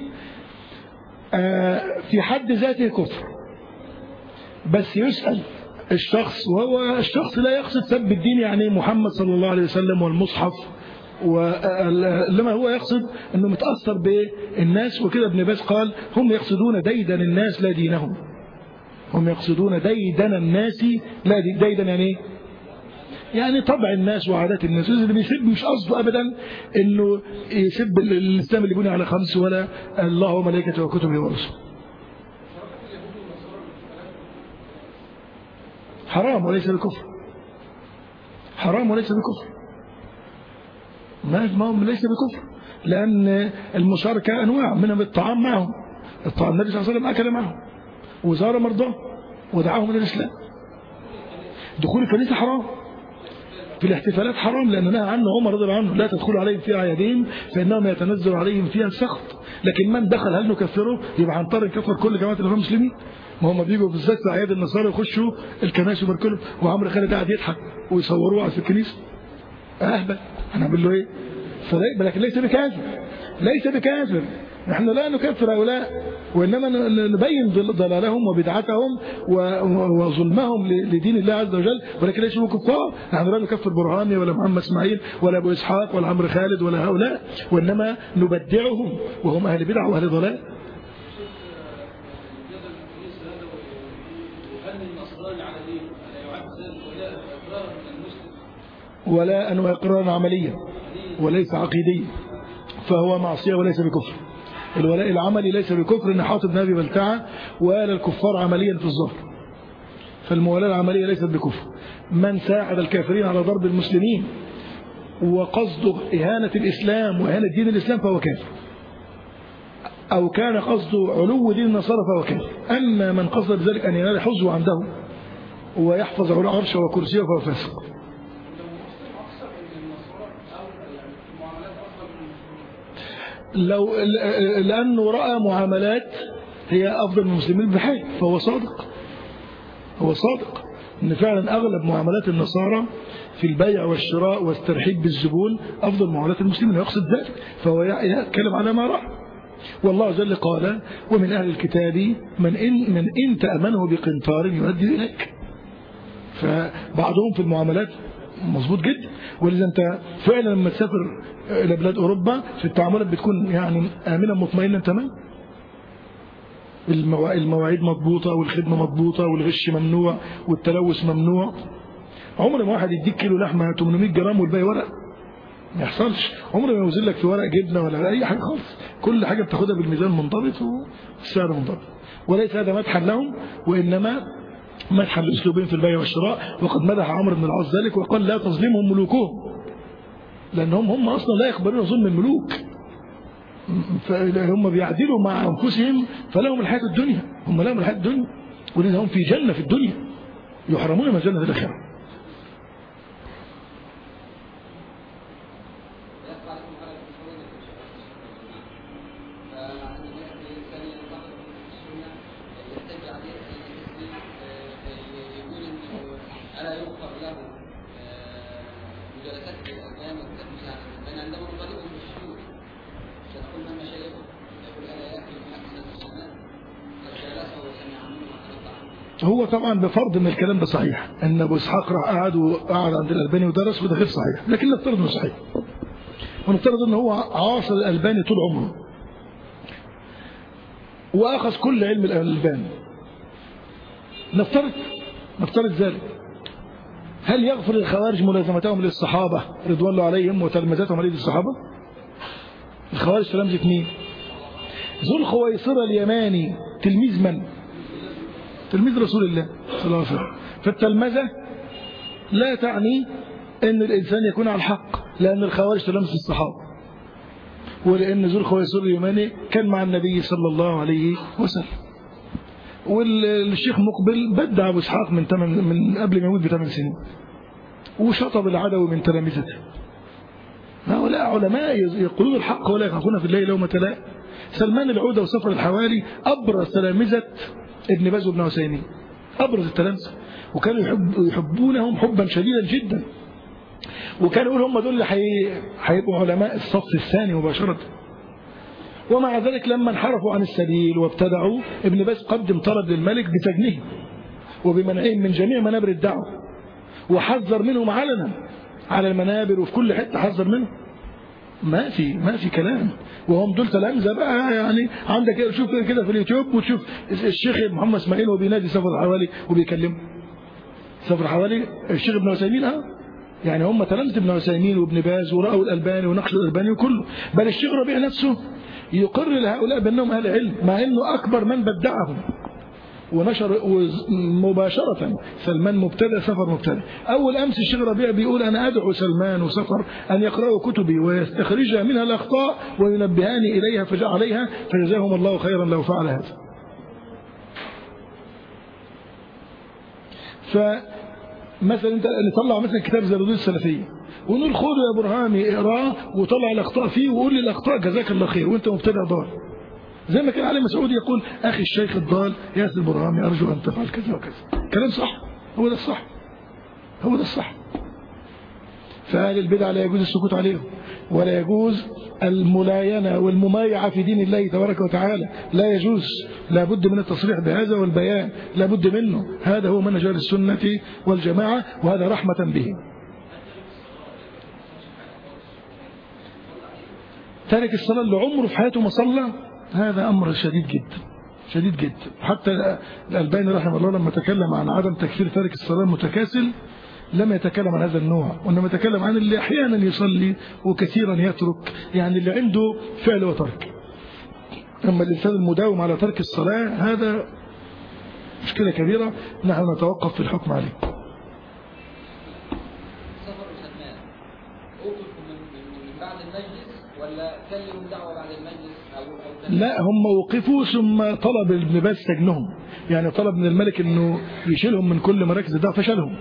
S1: في حد ذاته كفر بس يسأل الشخص وهو الشخص لا يقصد سب الدين يعني محمد صلى الله عليه وسلم والمصحف ولما هو يقصد انه متأثر بالناس وكده ابن باز قال هم يقصدون ديدن الناس لا دينهم هم يقصدون ديدن الناس لا ديدن يعني ايه يعني طبع الناس وعادات الناس اللي بيسب مش قصده ابدا انه يسب الاسلام اللي بني على خمس ولا الله وملائكته وكتبه ورسله حرام وليس بكفر حرام وليس بكفر ما هو ليس بكفر لأن المشاركة أنواع منهم الطعام معهم الطعام النبي صلى الله عليه وسلم أكل معهم وزار مرضاه ودعاهم إلى الإسلام دخول الكنيسة حرام في الاحتفالات حرام لأن نهى عنه عمر رضي الله عنه لا تدخل عليهم فيها عيادين فإنهم يتنزل عليهم فيها السخط لكن من دخل هل نكفره يبقى هنضطر نكفر كل جماعة الإخوان المسلمين ما هم بيجوا بالذات في أعياد النصارى يخشوا الكنائس ويباركوا وعمرو خالد قاعد يضحك ويصوروه في الكنيسة أهبل هنعمل له إيه لكن ليس بكافر ليس بكافر نحن لا نكفر هؤلاء وإنما نبين ضلالهم وبدعتهم وظلمهم لدين الله عز وجل ولكن ليسوا كفار نحن لا نكفر برهاني ولا محمد اسماعيل ولا أبو إسحاق ولا عمرو خالد ولا هؤلاء وإنما نبدعهم وهم أهل بدع وأهل ضلال ولا أنه إقرارا عمليا وليس عقيديا فهو معصية وليس بكفر الولاء العملي ليس بكفر ان حاطب نبي بلتعه وآل الكفار عمليا في الظهر فالموالاة العملية ليست بكفر من ساعد الكافرين على ضرب المسلمين وقصده إهانة الإسلام وإهانة دين الإسلام فهو كافر أو كان قصده علو دين النصارى فهو كافر أما من قصد بذلك أن ينال حظه عنده ويحفظ على عرشه وكرسيه فهو فاسق لو لأنه رأى معاملات هي أفضل من المسلمين بحال فهو صادق هو صادق ان فعلا أغلب معاملات النصارى في البيع والشراء والترحيب بالزبون أفضل معاملات المسلمين يقصد ذلك فهو يتكلم على ما رأى والله جل قال ومن أهل الكتاب من إن, من إن تأمنه بقنطار يؤدي إليك فبعضهم في المعاملات مظبوط جدا ولذا انت فعلا لما تسافر الى بلاد اوروبا في التعاملات بتكون يعني امنا مطمئنا تمام المواعيد مضبوطه والخدمه مضبوطه والغش ممنوع والتلوث ممنوع عمر ما واحد يديك كيلو لحمه 800 جرام والباقي ورق ما يحصلش عمر ما يوزن لك في ورق جبنه ولا اي حاجه خالص كل حاجه بتاخدها بالميزان منضبط والسعر منضبط وليس هذا مدحا لهم وانما مدحا لاسلوبهم في البيع والشراء وقد مدح عمرو بن العاص ذلك وقال لا تظلمهم ملوكهم لانهم هم اصلا لا يقبلون ظلم الملوك فهم بيعدلوا مع انفسهم فلهم الحياه الدنيا هم لهم الحياه الدنيا ولذا هم في جنه في الدنيا يحرمون من جنه الاخره هو طبعا بفرض ان الكلام ده صحيح ان ابو اسحاق راح قعد وقعد عند الالباني ودرس وده غير صحيح لكن نفترض انه صحيح ونفترض ان هو عاصر الالباني طول عمره واخذ كل علم الالباني نفترض نفترض ذلك هل يغفر الخوارج ملازمتهم للصحابة رضوان الله عليهم وتلمذتهم عليه الصحابة الخوارج تلمذة مين ذو الخويصرة اليماني تلميذ من تلميذ رسول الله صلى الله عليه وسلم فالتلمذة لا تعني ان الانسان يكون على الحق لان الخوارج تلمذ الصحابة ولان ذو الخويصرة اليماني كان مع النبي صلى الله عليه وسلم والشيخ مقبل بدع ابو اسحاق من تمن من قبل ما يموت بثمان سنين وشطب العدو من تلامذته هؤلاء علماء يقولون الحق ولا يخافون في الله لومة لائم سلمان العودة وسفر الحوالي أبرز تلامذة ابن باز وابن عثيمين أبرز التلامذة وكانوا يحب يحبونهم حبا شديدا جدا وكانوا يقول هم دول اللي هيبقوا علماء الصف الثاني مباشرة ومع ذلك لما انحرفوا عن السبيل وابتدعوا ابن باز قدم طلب للملك بتجنيه وبمنعهم من جميع منابر الدعوة وحذر منهم علنا على المنابر وفي كل حتة حذر منهم ما في ما في كلام وهم دول تلامذه بقى يعني عندك شوف كده في اليوتيوب وتشوف الشيخ محمد اسماعيل وهو بينادي سفر حوالي وبيكلمه سفر حوالي الشيخ ابن عثيمين اه يعني هم تلامذه ابن عثيمين وابن باز ورأوا الألباني ونقش الألباني وكله بل الشيخ ربيع نفسه يقر لهؤلاء بأنهم أهل علم مع أنه أكبر من بدعهم ونشر مباشرة سلمان مبتدأ سفر مبتدأ أول أمس الشيخ ربيع بيقول أنا أدعو سلمان وسفر أن يقرأوا كتبي ويستخرج منها الأخطاء وينبهاني إليها فجاء عليها فجزاهم الله خيرا لو فعل هذا فمثلا انت نطلع مثلا كتاب زي ردود السلفيه ونقول خده يا برهامي اقراه وطلع الاخطاء فيه وقول لي الاخطاء جزاك الله خير وانت مبتدع ضال زي ما كان علي مسعود يقول أخي الشيخ الضال ياسر برهامي أرجو أن تفعل كذا وكذا كلام صح هو ده الصح هو ده الصح فأهل البدع لا يجوز السكوت عليهم ولا يجوز الملاينة والممايعة في دين الله تبارك وتعالى لا يجوز لا بد من التصريح بهذا والبيان لا بد منه هذا هو منهج السنة والجماعة وهذا رحمة به تارك الصلاة اللي عمره في حياته ما صلى هذا أمر شديد جدا شديد جدا حتى الألباني رحمه الله لما تكلم عن عدم تكفير تارك الصلاة المتكاسل لم يتكلم عن هذا النوع وإنما يتكلم عن اللي أحيانا يصلي وكثيرا يترك يعني اللي عنده فعل وترك أما الإنسان المداوم على ترك الصلاة هذا مشكلة كبيرة نحن نتوقف في الحكم عليه ولا كلموا دعوة بعد المجلس أو, أو لا هم وقفوا ثم طلب ابن باز سجنهم يعني طلب من الملك انه يشيلهم من كل مراكز الدعوة فشلهم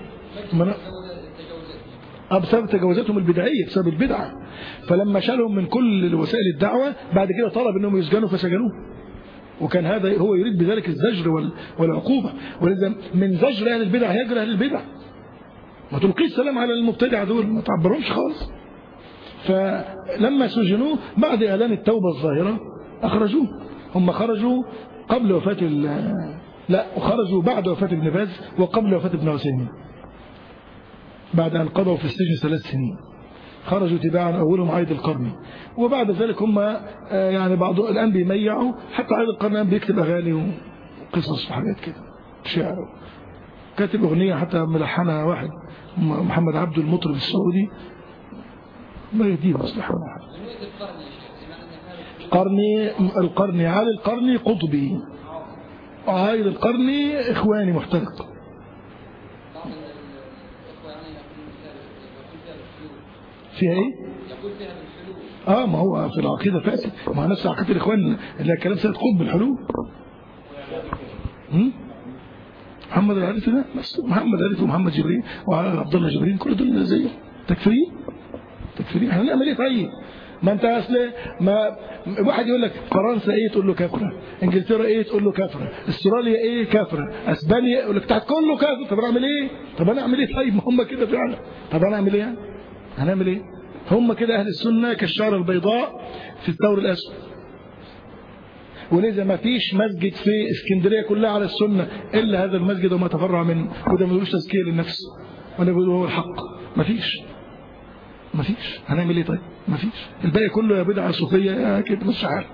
S1: بسبب تجاوزاتهم البدعية بسبب البدعة فلما شالهم من كل وسائل الدعوة بعد كده طلب انهم يسجنوا فسجنوه وكان هذا هو يريد بذلك الزجر والعقوبة ولذا من زجر أهل البدع يجري أهل البدع ما تلقيش السلام على المبتدع دول ما تعبرهمش خالص فلما سجنوا بعد إعلان التوبة الظاهرة أخرجوه هم خرجوا قبل وفاة لا خرجوا بعد وفاة ابن باز وقبل وفاة ابن عثيمين بعد أن قضوا في السجن ثلاث سنين خرجوا تباعا أولهم عيد القرن وبعد ذلك هم يعني بعض الآن بيميعوا حتى عيد القرن الآن بيكتب أغاني وقصص وحاجات كده شعر كاتب أغنية حتى ملحنها واحد محمد عبد المطرب السعودي ما يهديه مصلحة ولا حاجة قرني القرني علي القرني قطبي عايد القرني إخواني محترق فيها ايه اه ما هو في العقيدة فاسد ما هو نفس عقيدة الإخوان اللي الكلام سيد قطب الحلول محمد العارف ده بس محمد العارف ومحمد جبريل وعبد الله جبريل كل دول زيه تكفيرين تكفيرين احنا نعمل ايه طيب ما انت اصل ما واحد يقول لك فرنسا ايه تقول له كافره انجلترا ايه تقول له كافره استراليا ايه كافره اسبانيا يقول لك تحت كله كافر طب اعمل ايه طب انا اعمل ايه طيب ما هم كده فعلا طب انا اعمل ايه هنعمل ايه هم كده اهل السنه كالشعر البيضاء في الثور الاسود ولذا ما فيش مسجد في اسكندريه كلها على السنه الا هذا المسجد وما تفرع منه وده ملوش تزكيه للنفس ولا هو الحق ما فيش ما فيش هنعمل ايه طيب ما فيش الباقي كله يا بدعه صوفيه يا كده مش عارف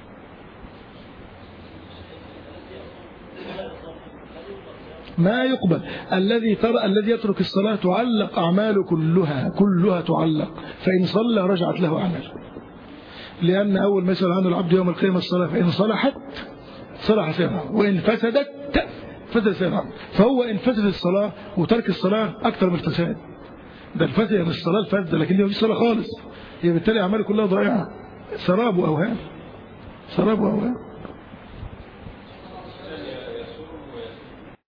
S1: ما يقبل الذي ترى الذي يترك الصلاة تعلق أعماله كلها كلها تعلق فإن صلى رجعت له أعماله لأن أول ما يسأل عنه العبد يوم القيامة الصلاة فإن صلحت صلح سيرها وإن فسدت فسد سيرها فهو إن فسد الصلاة وترك الصلاة أكثر من الفساد ده الفسد يعني الصلاة الفاسدة لكن ما فيش صلاة خالص هي بالتالي أعماله كلها ضائعة سراب وأوهام سراب وأوهام